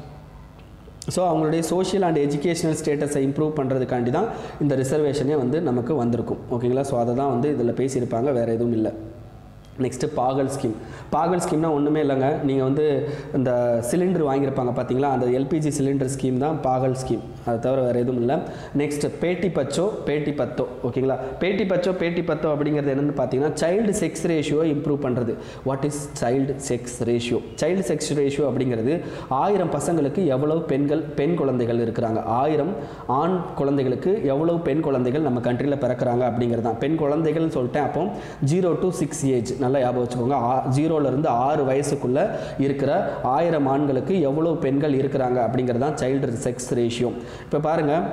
ஸோ அவங்களுடைய சோஷியல் அண்ட் எஜுகேஷனல் ஸ்டேட்டஸை இம்ப்ரூவ் பண்ணுறதுக்காண்டி தான் இந்த ரிசர்வேஷனே வந்து நமக்கு வந்திருக்கும் ஓகேங்களா ஸோ அதை தான் வந்து இதில் பேசியிருப்பாங்க வேறு எதுவும் இல்லை நெக்ஸ்ட்டு பாகல் ஸ்கீம் பாகல் ஸ்கீம்னா ஒன்றுமே இல்லைங்க நீங்கள் வந்து இந்த சிலிண்டர் வாங்கியிருப்பாங்க பார்த்தீங்களா அந்த எல்பிஜி சிலிண்டர் ஸ்கீம் தான் பாகல் ஸ்கீம் அது தவிர வேறு எதுவும் இல்லை நெக்ஸ்ட் பேட்டி பச்சோ பேட்டி பத்தோ ஓகேங்களா பேட்டி பச்சோ பேட்டி பத்தோ அப்படிங்கிறது என்னென்னு பார்த்தீங்கன்னா சைல்டு செக்ஸ் ரேஷியோ இம்ப்ரூவ் பண்ணுறது what is child sex ratio child sex ratio அப்படிங்கிறது ஆயிரம் பசங்களுக்கு எவ்வளவு பெண்கள் பெண் குழந்தைகள் இருக்கிறாங்க ஆயிரம் ஆண் குழந்தைகளுக்கு எவ்வளவு பெண் குழந்தைகள் நம்ம கண்ட்ரியில் பிறக்கிறாங்க அப்படிங்கிறது தான் பெண் குழந்தைகள்னு சொல்லிட்டேன் அப்போ ஜீரோ டு சிக்ஸ் ஏஜ் நல்லா ஞாபகம் வச்சுக்கோங்க ஆ- ஜீரோலேருந்து ஆறு வயசுக்குள்ளே இருக்கிற ஆயிரம் ஆண்களுக்கு எவ்வளோ பெண்கள் இருக்கிறாங்க அப்படிங்கிறது தான் சைல்டு செக்ஸ் ரேஷியோ இப்போ பாருங்கள்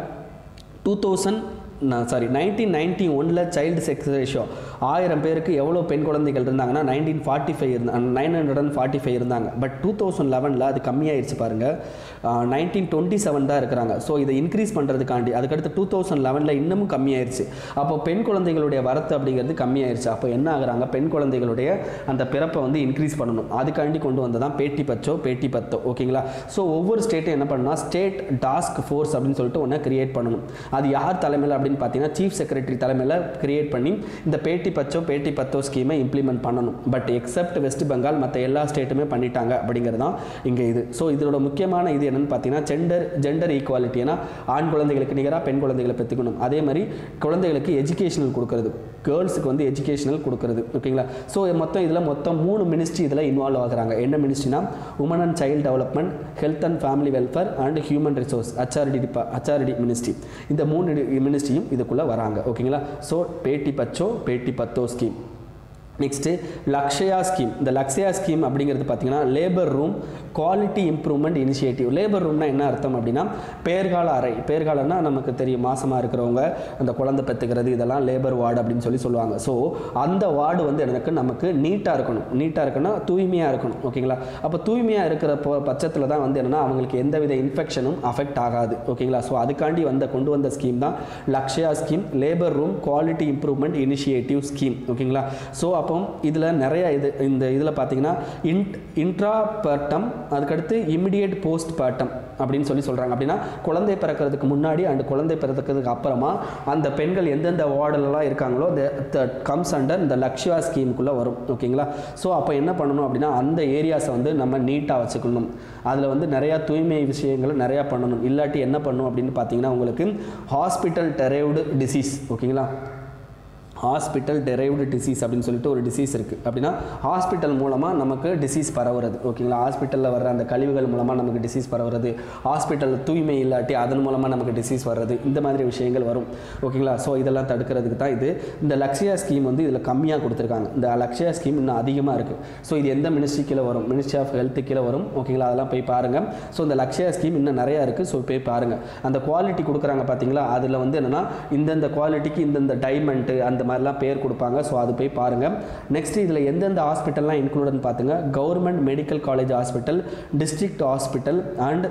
டூ தௌசண்ட் நான் சாரி நைன்டீன் நைன்டி ஒனில் சைல்டு செக்ஸ் ரேஷியோ ஆயிரம் பேருக்கு எவ்வளோ பெண் குழந்தைகள் இருந்தாங்கன்னா நைன்டீன் ஃபார்ட்டி ஃபைவ் இருந்தாங்க nine hundred and forty five இருந்தாங்க பட் டூ தௌசண்ட் லெவனில் அது கம்மியாயிருச்சு பாருங்கள் நைன்டீன் டுவெண்ட்டி செவன் தான் இருக்கிறாங்க ஸோ இதை இன்க்ரீஸ் பண்ணுறதுக்காண்டி அதுக்கடுத்து டூ தௌசண்ட் லெவனில் இன்னமும் கம்மியாயிருச்சு அப்போ பெண் குழந்தைகளுடைய வரத்து அப்படிங்கிறது கம்மியாயிருச்சு அப்போ என்ன ஆகுறாங்க பெண் குழந்தைகளுடைய அந்த பிறப்பை வந்து இன்க்ரீஸ் பண்ணணும் அதுக்காண்டி கொண்டு வந்ததான் பேட்டி பச்சோ பேட்டி பத்தோ ஓகேங்களா ஸோ ஒவ்வொரு ஸ்டேட்டும் என்ன பண்ணா ஸ்டேட் டாஸ்க் ஃபோர்ஸ் அப்படின்னு சொல்லிட்டு ஒன்று கிரியேட் பண்ணணும் அது யார் தலைமையில் அப்படின்னு பார்த்தீங்கன்னா சீஃப் செக்ரட்டரி தலைமையில் கிரியேட் பண்ணி இந்த பேட்டி பச்சோ பேட்டி பத்தோ ஸ்கீமை இம்ப்ளிமெண்ட் பண்ணணும் பட் எக்ஸப்ட் வெஸ்ட் பெங்கால் மற்ற எல்லா ஸ்டேட்டுமே பண்ணிட்டாங்க அப்படிங்கிறது தான் இங்கே இது ஸோ இதோட முக்கியமான இது என்னன்னு பார்த்தீங்கன்னா ஜெண்டர் ஜெண்டர் ஈக்குவாலிட்டி ஏன்னா ஆண் குழந்தைகளுக்கு நிகராக பெண் குழந்தைகளை பெற்றுக்கணும் அதே மாதிரி குழந்தைகளுக்கு எஜுகேஷனல் கொடுக்கறது கேர்ள்ஸுக்கு வந்து எஜுகேஷனல் கொடுக்கறது ஓகேங்களா ஸோ மொத்தம் இதில் மொத்தம் மூணு மினிஸ்ட்ரி இதில் இன்வால்வ் ஆகுறாங்க என்ன மினிஸ்ட்ரினா women and child development health and family welfare and human resource HRD டிபா ஹச்ஆர்டி மினிஸ்ட்ரி இந்த மூணு மினிஸ்ட்ரியும் இதுக்குள்ளே வராங்க ஓகேங்களா so Beti Bachao Beti Padhao scheme next Lakshya scheme இந்த லக்ஷயா ஸ்கீம் அப்படிங்கிறது பார்த்தீங்கன்னா labour room quality improvement initiative labour ரூம்னா என்ன அர்த்தம் அப்படின்னா பேர்கால அறை பேர்காலம்னா நமக்கு தெரியும் மாசமாக இருக்கிறவங்க அந்த குழந்தை பெற்றுக்கிறது இதெல்லாம் லேபர் வார்டு அப்படின்னு சொல்லி சொல்லுவாங்க ஸோ அந்த வார்டு வந்து எனக்கு நமக்கு நீட்டாக இருக்கணும் நீட்டாக இருக்குன்னா தூய்மையாக இருக்கணும் ஓகேங்களா அப்போ தூய்மையாக இருக்கிற போ பட்சத்தில் தான் வந்து என்னென்னா அவங்களுக்கு எந்தவித இன்ஃபெக்ஷனும் அஃபெக்ட் ஆகாது ஓகேங்களா ஸோ அதுக்காண்டி வந்த கொண்டு வந்த ஸ்கீம் தான் Lakshya scheme labour room quality improvement initiative scheme ஓகேங்களா ஸோ அப்போ இதில் நிறைய இது இந்த இதில் பார்த்தீங்கன்னா இன்ட் இன்ட்ரா பர்டம் அதுக்கடுத்து இமிடியேட் போஸ்ட் பர்டம் அப்படின்னு சொல்லி சொல்கிறாங்க அப்படின்னா குழந்தை பிறக்கிறதுக்கு முன்னாடி அண்ட் குழந்தை பிறக்கிறதுக்கு அப்புறமா அந்த பெண்கள் எந்தெந்த வார்டுலலாம் இருக்காங்களோ கம்ஸ் அண்டர் இந்த லக்ஷ்யா ஸ்கீமுக்குள்ளே வரும் ஓகேங்களா ஸோ அப்போ என்ன பண்ணணும் அப்படின்னா அந்த ஏரியாஸை வந்து நம்ம நீட்டாக வச்சுக்கணும் அதில் வந்து நிறையா தூய்மை விஷயங்களை நிறையா பண்ணணும் இல்லாட்டி என்ன பண்ணணும் அப்படின்னு பார்த்தீங்கன்னா உங்களுக்கு ஹாஸ்பிட்டல் டெரைவ்டு டிசீஸ் ஓகேங்களா ஹாஸ்பிட்டல் டெரைவ்டு டிசீஸ் அப்படின்னு சொல்லிட்டு ஒரு டிசீஸ் இருக்குது அப்படின்னா ஹாஸ்பிட்டல் மூலமாக நமக்கு டிசீஸ் பரவுறது ஓகேங்களா ஹாஸ்பிட்டலில் வர்ற அந்த கழிவுகள் மூலமாக நமக்கு டிசீஸ் பரவுறது ஹாஸ்பிட்டல் தூய்மை இல்லாட்டி அதன் மூலமாக நமக்கு டிசீஸ் வர்றது இந்த மாதிரி விஷயங்கள் வரும் ஓகேங்களா ஸோ இதெல்லாம் தடுக்கிறதுக்கு தான் இது இந்த லக்ஷயா ஸ்கீம் வந்து இதில் கம்மியாக கொடுத்துருக்காங்க இந்த லக்ஷயா ஸ்கீம் இன்னும் அதிகமாக இருக்குது ஸோ இது எந்த மினிஸ்ட்ரி கீழே வரும் மினிஸ்ட்ரி ஆஃப் ஹெல்த் கீழே வரும் ஓகேங்களா அதெல்லாம் போய் பாருங்கள் ஸோ இந்த லக்ஷயா ஸ்கீம் இன்னும் நிறையா இருக்குது ஸோ போய் பாருங்கள் அந்த குவாலிட்டி கொடுக்குறாங்க பார்த்தீங்களா அதில் வந்து என்னென்னா இந்தந்த குவாலிட்டிக்கு இந்தந்த டைமண்ட்டு அந்த மாதிரிலாம் பேர் கொடுப்பாங்க ஸோ அது போய் பாருங்கள் நெக்ஸ்ட் இதில் எந்தெந்த ஹாஸ்பிட்டல்லாம் இன்க்ளூடுன்னு பார்த்துங்க government medical college hospital district hospital and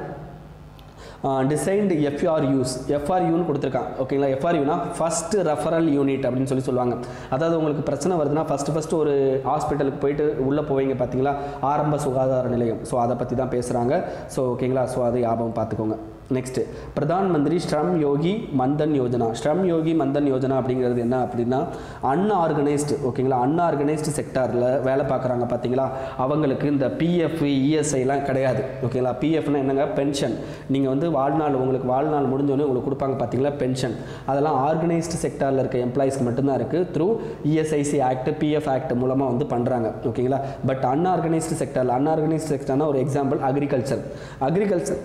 designed FRUs எஃப்ஆர்யூன்னு கொடுத்துருக்கான் ஓகேங்களா எஃப்ஆர்யூனா ஃபர்ஸ்ட் ரெஃபரல் யூனிட் அப்படின்னு சொல்லி சொல்லுவாங்க அதாவது உங்களுக்கு பிரச்சனை வருதுன்னா ஃபஸ்ட்டு ஃபஸ்ட்டு ஒரு ஹாஸ்பிட்டலுக்கு போயிட்டு உள்ளே போவீங்க பார்த்தீங்களா ஆரம்ப சுகாதார நிலையம் ஸோ அதை பற்றி தான் பேசுகிறாங்க ஸோ ஓகேங்களா ஸோ அது ஞாபகம் பார்த்துக்கோங்க நெக்ஸ்ட்டு பிரதான் மந்திரி ஸ்ரம் யோகி மந்தன் யோஜனா ஸ்ரம் யோகி மந்தன் யோஜனா அப்படிங்கிறது என்ன அப்படின்னா அன்ஆர்கனைஸ்டு ஓகேங்களா அன்ஆர்கனைஸ்டு செக்டாரில் வேலை பார்க்குறாங்க பார்த்தீங்களா அவங்களுக்கு இந்த பிஎஃப் இஎஸ்ஐலாம் கிடையாது ஓகேங்களா பிஎஃப்னா என்னங்க பென்ஷன் நீங்கள் வந்து வாழ்நாள் உங்களுக்கு வாழ்நாள் முடிஞ்சோடனே உங்களுக்கு கொடுப்பாங்க பார்த்தீங்களா பென்ஷன் அதெல்லாம் ஆர்கனைஸ்டு செக்டாரில் இருக்க எம்ப்ளாயிஸ்க்கு மட்டும்தான் இருக்குது through ESIC act PF act மூலமாக வந்து பண்ணுறாங்க ஓகேங்களா பட் அன்ஆர்கனைஸ்டு செக்டாரில் அன்ஆர்கனைஸ்டு செக்டார்னா ஒரு எக்ஸாம்பிள் அக்ரிகல்ச்சர் அக்ரிகல்ச்சர்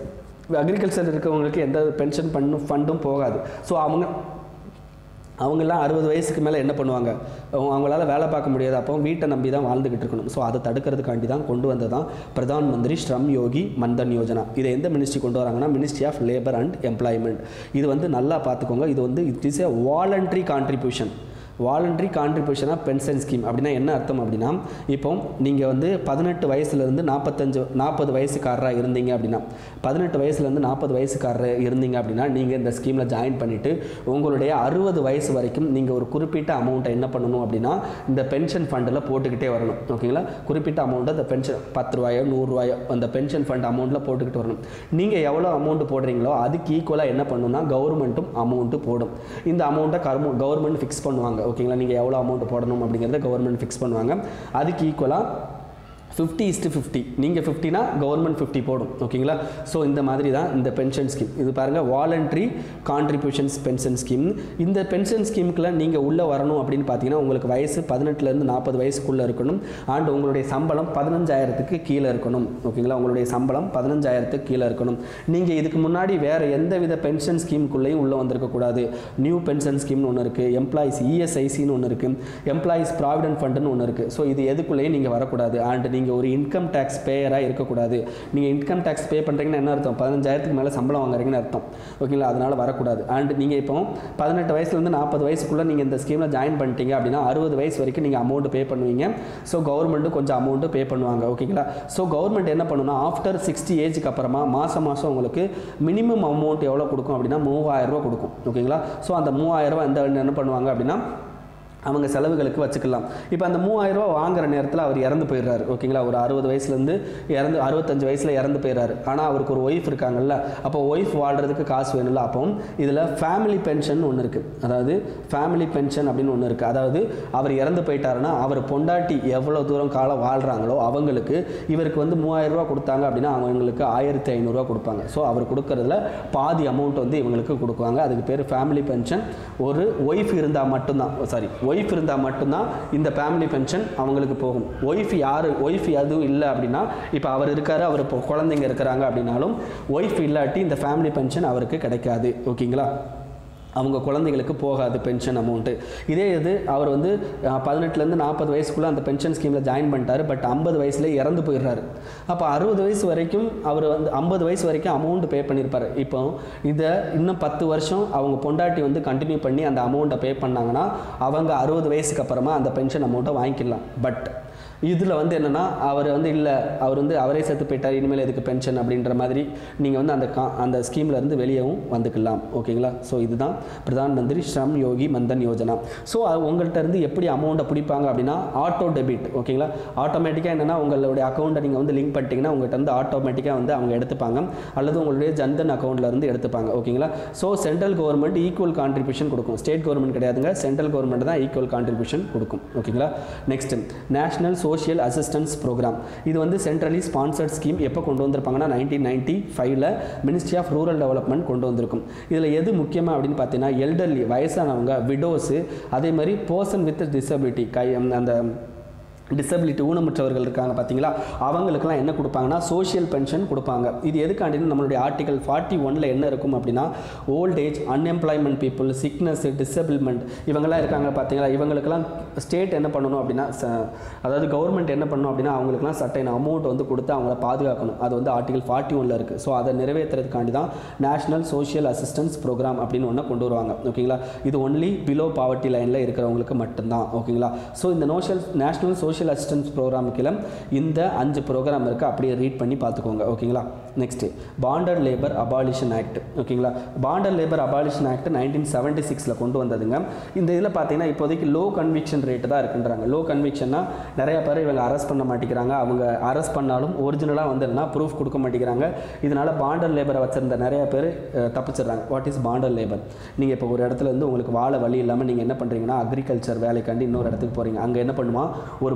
அக்ரிகல்ச்சர் இருக்கவங்களுக்கு எந்த பென்ஷன் பண்ணும் ஃபண்டும் போகாது ஸோ அவங்க அவங்கெல்லாம் அறுபது வயசுக்கு மேலே என்ன பண்ணுவாங்க அவங்க- அவங்களால வேலை பார்க்க முடியாது அப்போ வீட்டை நம்பி தான் வாழ்ந்துகிட்டு இருக்கணும் ஸோ அதை தடுக்கிறதுக்காண்டி தான் கொண்டு வந்தது தான் பிரதான் மந்திரி ஸ்ரம் யோகி மன்தன் யோஜனா இதை எந்த மினிஸ்ட்ரி கொண்டு வராங்கன்னா ministry of labour and employment இது வந்து நல்லா பார்த்துக்கோங்க இது வந்து it is a voluntary contribution voluntary கான்ட்ரிபியூஷனாக பென்ஷன் ஸ்கீம் அப்படின்னா என்ன அர்த்தம் அப்படின்னா இப்போ நீங்கள் வந்து பதினெட்டு வயசுலேருந்து நாற்பத்தஞ்சு நாற்பது வயசுக்காரராக இருந்தீங்க அப்படின்னா பதினெட்டு வயசுலேருந்து நாற்பது வயசுக்காரர் இருந்தீங்க அப்படின்னா நீங்கள் இந்த ஸ்கீமில் ஜாயின் பண்ணிவிட்டு உங்களுடைய அறுபது வயசு வரைக்கும் நீங்கள் ஒரு குறிப்பிட்ட அமௌண்ட்டை என்ன பண்ணணும் அப்படின்னா இந்த பென்ஷன் ஃபண்டில் போட்டுக்கிட்டே வரணும் ஓகேங்களா குறிப்பிட்ட அமௌண்ட்டை அந்த பென்ஷன் பத்து ரூபாயோ நூறுரூவாயோ அந்த பென்ஷன் ஃபண்ட் அமௌண்ட்டில் போட்டுக்கிட்டு வரணும் நீங்கள் எவ்வளோ அமௌண்ட் போடுறீங்களோ அதுக்கு ஈக்குவலாக என்ன பண்ணணும்னா கவர்மெண்ட்டும் அமௌண்ட்டு போடும் இந்த அமௌண்ட்டை கவர்மெண்ட் கவர்மெண்ட் ஃபிக்ஸ் பண்ணுவாங்க ஓகேங்களா நீங்கள் எவ்வளோ அமௌண்ட் போடணும் அப்படிங்கிறத கவர்மெண்ட் ஃபிக்ஸ் பண்ணுவாங்க அதுக்கு ஈக்குவலாக ஃபிஃப்டி இஸ்ட்டு ஃபிஃப்டி நீங்கள் ஃபிஃப்டினா கவர்மெண்ட் ஃபிஃப்டி போடும் ஓகேங்களா ஸோ இந்த மாதிரி தான் இந்த பென்ஷன் ஸ்கீம் இது பாருங்கள் வாலண்ட்ரி கான்ட்ரிபியூஷன்ஸ் பென்ஷன் ஸ்கீம் இந்த பென்ஷன் ஸ்கீமுக்குள்ள நீங்கள் உள்ளே வரணும் அப்படின்னு பார்த்தீங்கன்னா உங்களுக்கு வயசு பதினெட்டுலேருந்து நாற்பது வயசுக்குள்ளே இருக்கணும் அண்ட் உங்களுடைய சம்பளம் பதினஞ்சாயிரத்துக்கு கீழே இருக்கணும் ஓகேங்களா உங்களுடைய சம்பளம் பதினஞ்சாயிரத்துக்கு கீழே இருக்கணும் நீங்கள் இதுக்கு முன்னாடி வேறு எந்த வித பென்ஷன் ஸ்கீமுக்குள்ளேயும் உள்ளே வந்திருக்கக்கூடாது நியூ பென்ஷன் ஸ்கீம்னு ஒன்று இருக்குது எம்ப்ளாயிஸ் இஎஸ்ஐசின்னு ஒன்று இருக்குது எம்ப்ளாயிஸ் ப்ராவிடென்ட் ஃபண்டுன்னு ஒன்று இருக்குது ஸோ இது எதுக்குள்ளேயும் நீங்கள் வரக்கூடாது அண்ட் நீங்கள் ஒரு இன்கம் டேக்ஸ் பேயராக இருக்கக்கூடாது நீங்கள் இன்கம் டேக்ஸ் பே பண்ணுறீங்கன்னு என்ன அர்த்தம் பதினஞ்சாயிரத்துக்கு மேலே சம்பளம் வாங்குறீங்கன்னு அர்த்தம் ஓகேங்களா அதனால் வரக்கூடாது அண்ட் நீங்கள் இப்போ பதினெட்டு வயசுலேருந்து நாற்பது வயசுக்குள்ளே நீங்கள் இந்த ஸ்கீமில் ஜாயின் பண்ணிட்டீங்க அப்படின்னா அறுபது வயசு வரைக்கும் நீங்கள் அமௌண்ட் பே பண்ணுவீங்க ஸோ கவர்மெண்ட்டும் கொஞ்சம் அமௌண்ட்டு பே பண்ணுவாங்க ஓகேங்களா ஸோ கவர்மெண்ட் என்ன பண்ணுன்னா ஆஃப்டர் சிக்ஸ்டி ஏஜுக்கு அப்புறமா மாதம் மாதம் உங்களுக்கு மினிமம் அமௌண்ட் எவ்வளோ கொடுக்கும் அப்படின்னா மூவாயிரம் ரூபாய் கொடுக்கும் ஓகேங்களா ஸோ அந்த மூவாயிரம் ரூபாய் எந்த என்ன பண்ணுவாங்க அப்படின்னா அவங்க செலவுகளுக்கு வச்சுக்கலாம் இப்போ அந்த மூவாயிரம் ரூபாய் வாங்குற நேரத்தில் அவர் இறந்து போயிடுறாரு ஓகேங்களா ஒரு அறுபது வயசுலேருந்து இறந்து அறுபத்தஞ்சு வயசில் இறந்து போயிடுறாரு ஆனால் அவருக்கு ஒரு ஒய்ஃப் இருக்காங்கல்ல அப்போ ஒய்ஃப் வாழ்கிறதுக்கு காசு வேணும்ல அப்போ இதில் ஃபேமிலி பென்ஷன் ஒன்று இருக்குது அதாவது ஃபேமிலி பென்ஷன் அப்படின்னு ஒன்று இருக்குது அதாவது அவர் இறந்து போயிட்டாருன்னா அவர் பொண்டாட்டி எவ்வளோ தூரம் காலம் வாழ்கிறாங்களோ அவங்களுக்கு இவருக்கு வந்து மூவாயிரம் ரூபாய் கொடுத்தாங்க அப்படின்னா அவங்களுக்கு ஆயிரத்தி ஐநூறுரூவா கொடுப்பாங்க ஸோ அவர் கொடுக்கறதுல பாதி அமௌண்ட் வந்து இவங்களுக்கு கொடுக்குவாங்க அதுக்கு பேர் ஃபேமிலி பென்ஷன் ஒரு ஒய்ஃப் இருந்தால் மட்டும்தான் சாரி ஒய்ஃப் இருந்தால் மட்டும்தான் இந்த ஃபேமிலி பென்ஷன் அவங்களுக்கு போகும் ஒய்ஃப் யார் ஒய்ஃப் எதுவும் இல்லை அப்படின்னா இப்போ அவர் இருக்காரு அவர் இப்போ குழந்தைங்க இருக்கிறாங்க அப்படின்னாலும் ஒய்ஃப் இல்லாட்டி இந்த ஃபேமிலி பென்ஷன் அவருக்கு கிடைக்காது ஓகேங்களா அவங்க குழந்தைகளுக்கு போகாது பென்ஷன் அமௌண்ட்டு இதே இது அவர் வந்து அஹ், பதினெட்டுலேருந்து நாற்பது வயசுக்குள்ளே அந்த பென்ஷன் ஸ்கீமில் ஜாயின் பண்ணிட்டாரு பட் ஐம்பது வயசுலேயே இறந்து போயிடுறாரு அப்போ அறுபது வயசு வரைக்கும் அவர் வந்து ஐம்பது வயசு வரைக்கும் அமௌண்ட் பே பண்ணியிருப்பாரு இப்போ இதை இன்னும் பத்து வருஷம் அவங்க பொண்டாட்டி வந்து கண்டினியூ பண்ணி அந்த அமௌண்ட்டை பே பண்ணாங்கன்னா அவங்க அறுபது வயசுக்கு அப்புறமா அந்த பென்ஷன் அமௌண்ட்டை வாங்கிக்கலாம் பட் இதில் வந்து என்னென்னா அவர் வந்து இல்லை அவர் வந்து அவரே செத்து போயிட்டார் இனிமேல் எதுக்கு பென்ஷன் அப்படின்ற மாதிரி நீங்கள் வந்து அந்த கா அந்த ஸ்கீமில் இருந்து வெளியவும் வந்துக்கலாம் ஓகேங்களா ஸோ இதுதான் பிரதான் மந்திரி ஸ்ரம் யோகி மந்தன் யோஜனா ஸோ உங்கள்கிட்ட இருந்து எப்படி அமௌண்ட்டை பிடிப்பாங்க அப்படின்னா ஆட்டோ டெபிட் ஓகேங்களா ஆட்டோமேட்டிக்காக என்னென்னா உங்களுடைய அக்கௌண்ட்டை நீங்கள் வந்து லிங்க் பண்ணிட்டீங்கன்னா உங்கள்கிட்ட வந்து ஆட்டோமேட்டிக்காக வந்து அவங்க எடுத்துப்பாங்க அல்லது உங்களுடைய ஜன்தன் அக்கௌண்ட்டில் இருந்து எடுத்துப்பாங்க ஓகேங்களா so central government equal contribution கொடுக்கும் ஸ்டேட் கவர்மெண்ட் கிடையாதுங்க சென்ட்ரல் கவர்மெண்ட் தான் ஈக்குவல் கான்ட்ரிபியூஷன் கொடுக்கும் ஓகேங்களா next national social assistance programme இது வந்து சென்ட்ரலி ஸ்பான்சர்ட் ஸ்கீம் எப்போ கொண்டு வந்திருப்பாங்கன்னா நைன்டீன் நைன்ட்டி ஃபைவ்ல மினிஸ்ட்ரி ஆஃப் ரூரல் டெவலப்மெண்ட் கொண்டு வந்திருக்கும் இதில் எது முக்கியமாக அப்படின்னு பார்த்தீங்கன்னா எல்டர்லி வயசானவங்க விடோஸு அதே மாதிரி பர்சன் வித் டிசபிலிட்டி கை அந்த டிசபிலிட்டி ஊனமுற்றவர்கள் இருக்காங்க பார்த்தீங்களா அவங்களுக்கெல்லாம் என்ன கொடுப்பாங்கன்னா சோஷியல் பென்ஷன் கொடுப்பாங்க இது எதுக்காண்டின்னு நம்மளுடைய ஆர்டிகல் ஃபார்ட்டி ஒனில் என்ன இருக்கும் அப்படின்னா old age unemployment people sickness disablement இவங்கெல்லாம் இருக்காங்க பார்த்தீங்களா இவங்களுக்கெல்லாம் ஸ்டேட் என்ன பண்ணணும் அப்படின்னா ச- அதாவது கவர்மெண்ட் என்ன பண்ணணும் அப்படின்னா அவங்களுக்குலாம் சட்டைன் அமௌண்ட் வந்து கொடுத்து அவங்கள பாதுகாக்கணும் அது வந்து ஆர்டிகல் ஃபார்ட்டி ஒனில் இருக்குது ஸோ அதை நிறைவேற்றுறதுக்காண்டி தான் நேஷனல் சோஷியல் அசிஸ்டன்ஸ் ப்ரோக்ராம் அப்படின்னு ஒன்று கொண்டு வருவாங்க ஓகேங்களா இது ஒன்லி பிலோ பாவர்ட்டி லைனில் இருக்கிறவங்களுக்கு மட்டும்தான் ஓகேங்களா ஸோ இந்த நோஷல் நேஷனல் சோஷியல் அசிஸ்டன்ஸ் ப்ரோக்ராம் கீழே இந்த அஞ்சு ப்ரோக்ராம் இருக்குது அப்படியே ரீட் பண்ணி பார்த்துக்கோங்க ஓகேங்களா next bonded labour abolition act ஓகேங்களா bonded labour abolition act nineteen seventy சிக்ஸில் கொண்டு வந்ததுங்க இந்த இதில் பார்த்தீங்கன்னா இப்போதைக்கு லோ கன்விக்ஷன் ரேட்டு தான் இருக்குன்றாங்க லோ கன்விக்ஷன்னா நிறைய பேர் இவங்க அரெஸ்ட் பண்ண மாட்டேங்கிறாங்க அவங்க அரெஸ்ட் பண்ணாலும் ஒரிஜினலாக வந்துருன்னா ப்ரூஃப் கொடுக்க மாட்டேங்கிறாங்க இதனால் பாண்டர் லேபரை வச்சிருந்த நிறைய பேர் அஹ், தப்பிச்சிடுறாங்க வாட் இஸ் பாண்டர் லேபர் நீங்கள் இப்போ ஒரு இடத்துல இருந்து உங்களுக்கு வாழ வழி இல்லாமல் நீங்கள் என்ன பண்ணுறீங்கன்னா அக்ரிகல்ச்சர் வேலைக்காண்டி இன்னொரு இடத்துக்கு போகிறீங்க அங்கே என்ன பண்ணுமா ஒரு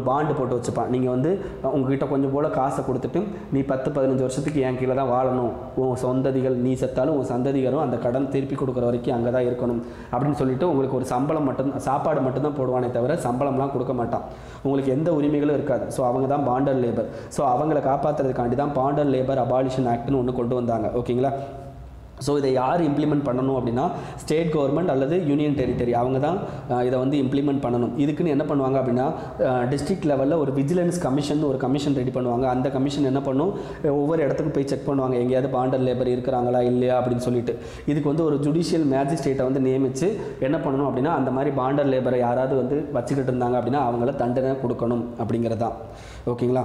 பாண்டு போட்டு வச்சுப்பான் நீங்கள் வந்து உங்ககிட்ட கொஞ்சம் போல் காசை கொடுத்துட்டு நீ பத்து பதினஞ்சு வருஷத்துக்கு என் கீழே தான் வாழணும் உன் சொந்ததிகள் நீ செத்தாலும் உன் சந்ததிகளும் அந்த கடன் திருப்பி கொடுக்குற வரைக்கும் அங்கே தான் இருக்கணும் அப்படின்னு சொல்லிட்டு உங்களுக்கு ஒரு சம்பளம் மட்டும் சாப்பாடு மட்டும்தான் போடுவானே தவிர சம்பளம்லாம் கொடுக்க மாட்டான் உங்களுக்கு எந்த உரிமைகளும் இருக்காது ஸோ அவங்க தான் பாண்டர் லேபர் ஸோ அவங்கள காப்பாற்றுறதுக்காண்டி தான் பாண்டர் லேபர் அபாலிஷன் ஆக்ட்னு ஒன்று கொண்டு வந்தாங்க ஓகேங்களா ஸோ இதை யார் இம்ப்ளிமெண்ட் பண்ணணும் அப்படின்னா ஸ்டேட் கவர்மெண்ட் அல்லது யூனியன் டெரிட்டரி அவங்க தான் அஹ், இதை வந்து இம்ப்ளிமெண்ட் பண்ணணும் இதுக்குன்னு என்ன பண்ணுவாங்க அப்படின்னா டிஸ்ட்ரிக்ட் லெவலில் ஒரு விஜிலன்ஸ் கமிஷன் ஒரு கமிஷன் ரெடி பண்ணுவாங்க அந்த கமிஷன் என்ன பண்ணும் அஹ், ஒவ்வொரு இடத்துக்கும் போய் செக் பண்ணுவாங்க எங்கேயாவது பாண்டர் லேபர் இருக்கிறாங்களா இல்லையா அப்படின்னு சொல்லிட்டு இதுக்கு வந்து ஒரு ஜுடிஷியல் மேஜிஸ்ட்ரேட்டை வந்து நியமித்து என்ன பண்ணணும் அப்படின்னா அந்த மாதிரி பாண்டர் லேபரை யாராவது வந்து வச்சுக்கிட்டு இருந்தாங்க அப்படின்னா அவங்கள தண்டனை கொடுக்கணும் அப்படிங்கிறது தான் ஓகேங்களா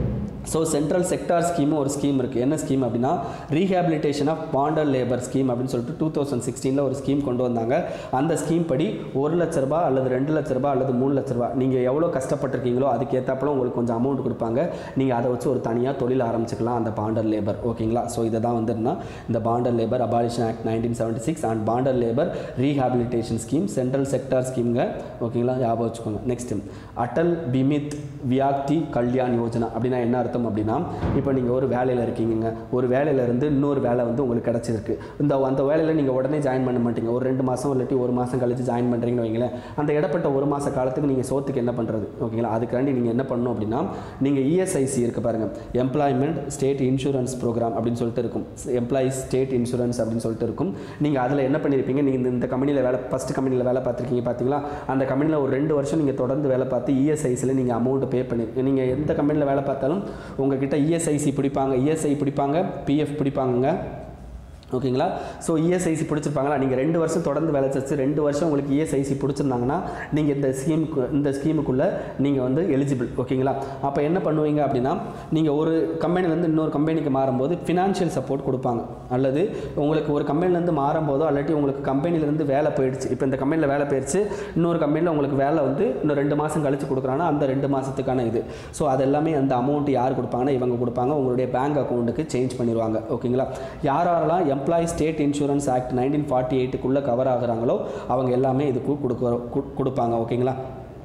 ஸோ சென்ட்ரல் செக்டார் ஸ்கீமும் ஒரு ஸ்கீம் இருக்குது என்ன ஸ்கீம் அப்படின்னா rehabilitation of bonded labour scheme அப்படின்னு சொல்லிட்டு டூ தௌசண்ட் சிக்ஸ்டீனில் ஒரு ஸ்கீம் கொண்டு வந்தாங்க அந்த ஸ்கீம் படி ஒரு லட்ச ரூபா அல்லது ரெண்டு லட்ச ரூபா அல்லது மூணு லட்ச ரூபா நீங்கள் எவ்வளோ கஷ்டப்பட்டிருக்கீங்களோ அதுக்கேற்றாப்புல உங்களுக்கு கொஞ்சம் அமௌண்ட் கொடுப்பாங்க நீங்கள் அதை வச்சு ஒரு தனியாக தொழில் ஆரம்பிச்சுக்கலாம் அந்த பாண்டர் லேபர் ஓகேங்களா ஸோ இதை தான் வந்துன்னா இந்த bonded labour abolition act nineteen seventy six and bonded labour rehabilitation scheme central sector ஸ்கீம்ங்க ஓகேங்களா ஞாபகம் வச்சுக்கோங்க நெக்ஸ்ட் அட்டல் பிமித் வியாக்தி கல்யாண் யோஜனா அப்படின்னா என்ன அர்த்தம் அப்படின்னா இப்போ நீங்கள் ஒரு வேலையில் இருக்கீங்க ஒரு வேலையில இருந்து இன்னொரு வேலை வந்து உங்களுக்கு கிடச்சிருக்கு இந்த அந்த வேலையில் நீங்கள் உடனே ஜாயின் பண்ண மாட்டீங்க ஒரு ரெண்டு மாதம் இல்லாட்டி ஒரு மாதம் கழிச்சு ஜாயின் பண்ணுறீங்கன்னு வைங்களேன் அந்த இடப்பட்ட ஒரு மாத காலத்துக்கு நீங்கள் சோத்துக்கு என்ன பண்ணுறது ஓகேங்களா அதுக்காண்டி நீங்கள் என்ன பண்ணணும் அப்படின்னா நீங்கள் இஎஸ்ஐசி இருக்கு பாருங்கள் எம்ப்ளாய்மெண்ட் ஸ்டேட் இன்சூரன்ஸ் ப்ரோக்ராம் அப்படின்னு சொல்லிட்டு இருக்கும் எம்ப்ளாயிஸ் ஸ்டேட் இன்சூரன்ஸ் அப்படின்னு சொல்லிட்டு இருக்கும் நீங்கள் அதில் என்ன பண்ணியிருப்பீங்க நீங்கள் இந்த இந்த கம்பெனியில் வேலை ஃபஸ்ட் கம்பெனியில் வேலை பார்த்துருக்கீங்க பார்த்தீங்களா அந்த கம்பெனியில் ஒரு ரெண்டு வருஷம் நீங்கள் தொடர்ந்து வேலை பார்த்து இஎஸ்ஐசியில் நீங்கள் அமௌண்ட் பே பண்ணி நீங்கள் எந்த கம்பெனியில் வேலை பார்த்தாலும் உங்ககிட்ட இஎஸ்ஐசி பிடிப்பாங்க இஎஸ்ஐ பிடிப்பாங்க பிஎஃப் பிடிப்பாங்க ஓகேங்களா ஸோ இஎஸ்ஐசி பிடிச்சிருப்பாங்களா நீங்கள் ரெண்டு வருஷம் தொடர்ந்து வேலை செஞ்சு ரெண்டு வருஷம் உங்களுக்கு இஎஸ்ஐசி பிடிச்சிருந்தாங்கன்னா நீங்கள் இந்த ஸ்கீமுக்கு இந்த ஸ்கீமுக்குள்ளே நீங்கள் வந்து எலிஜிபிள் ஓகேங்களா அப்போ என்ன பண்ணுவீங்க அப்படின்னா நீங்கள் ஒரு கம்பெனிலேருந்து இன்னொரு கம்பெனிக்கு மாறும்போது ஃபினான்ஷியல் சப்போர்ட் கொடுப்பாங்க அல்லது உங்களுக்கு ஒரு கம்பெனிலேருந்து மாறும்போதோ இல்லாட்டி உங்களுக்கு கம்பெனிலேருந்து வேலை போயிடுச்சு இப்போ இந்த கம்பெனியில் வேலை போயிடுச்சு இன்னொரு கம்பெனியில் உங்களுக்கு வேலை வந்து இன்னும் ரெண்டு மாதம் கழிச்சு கொடுக்குறாங்கன்னா அந்த ரெண்டு மாதத்துக்கான இது ஸோ அது எல்லாமே அந்த அமௌண்ட் யார் கொடுப்பாங்கன்னா இவங்க கொடுப்பாங்க உங்களுடைய பேங்க் அக்கௌண்ட்டுக்கு சேஞ்ச் பண்ணிடுவாங்க ஓகேங்களா யார் யாரெல்லாம் employee state insurance act nineteen forty எயிட்டுக்குள்ளே கவர் ஆகுறாங்களோ அவங்க எல்லாமே இதுக்கு கொடுக்க கு- கொடுப்பாங்க ஓகேங்களா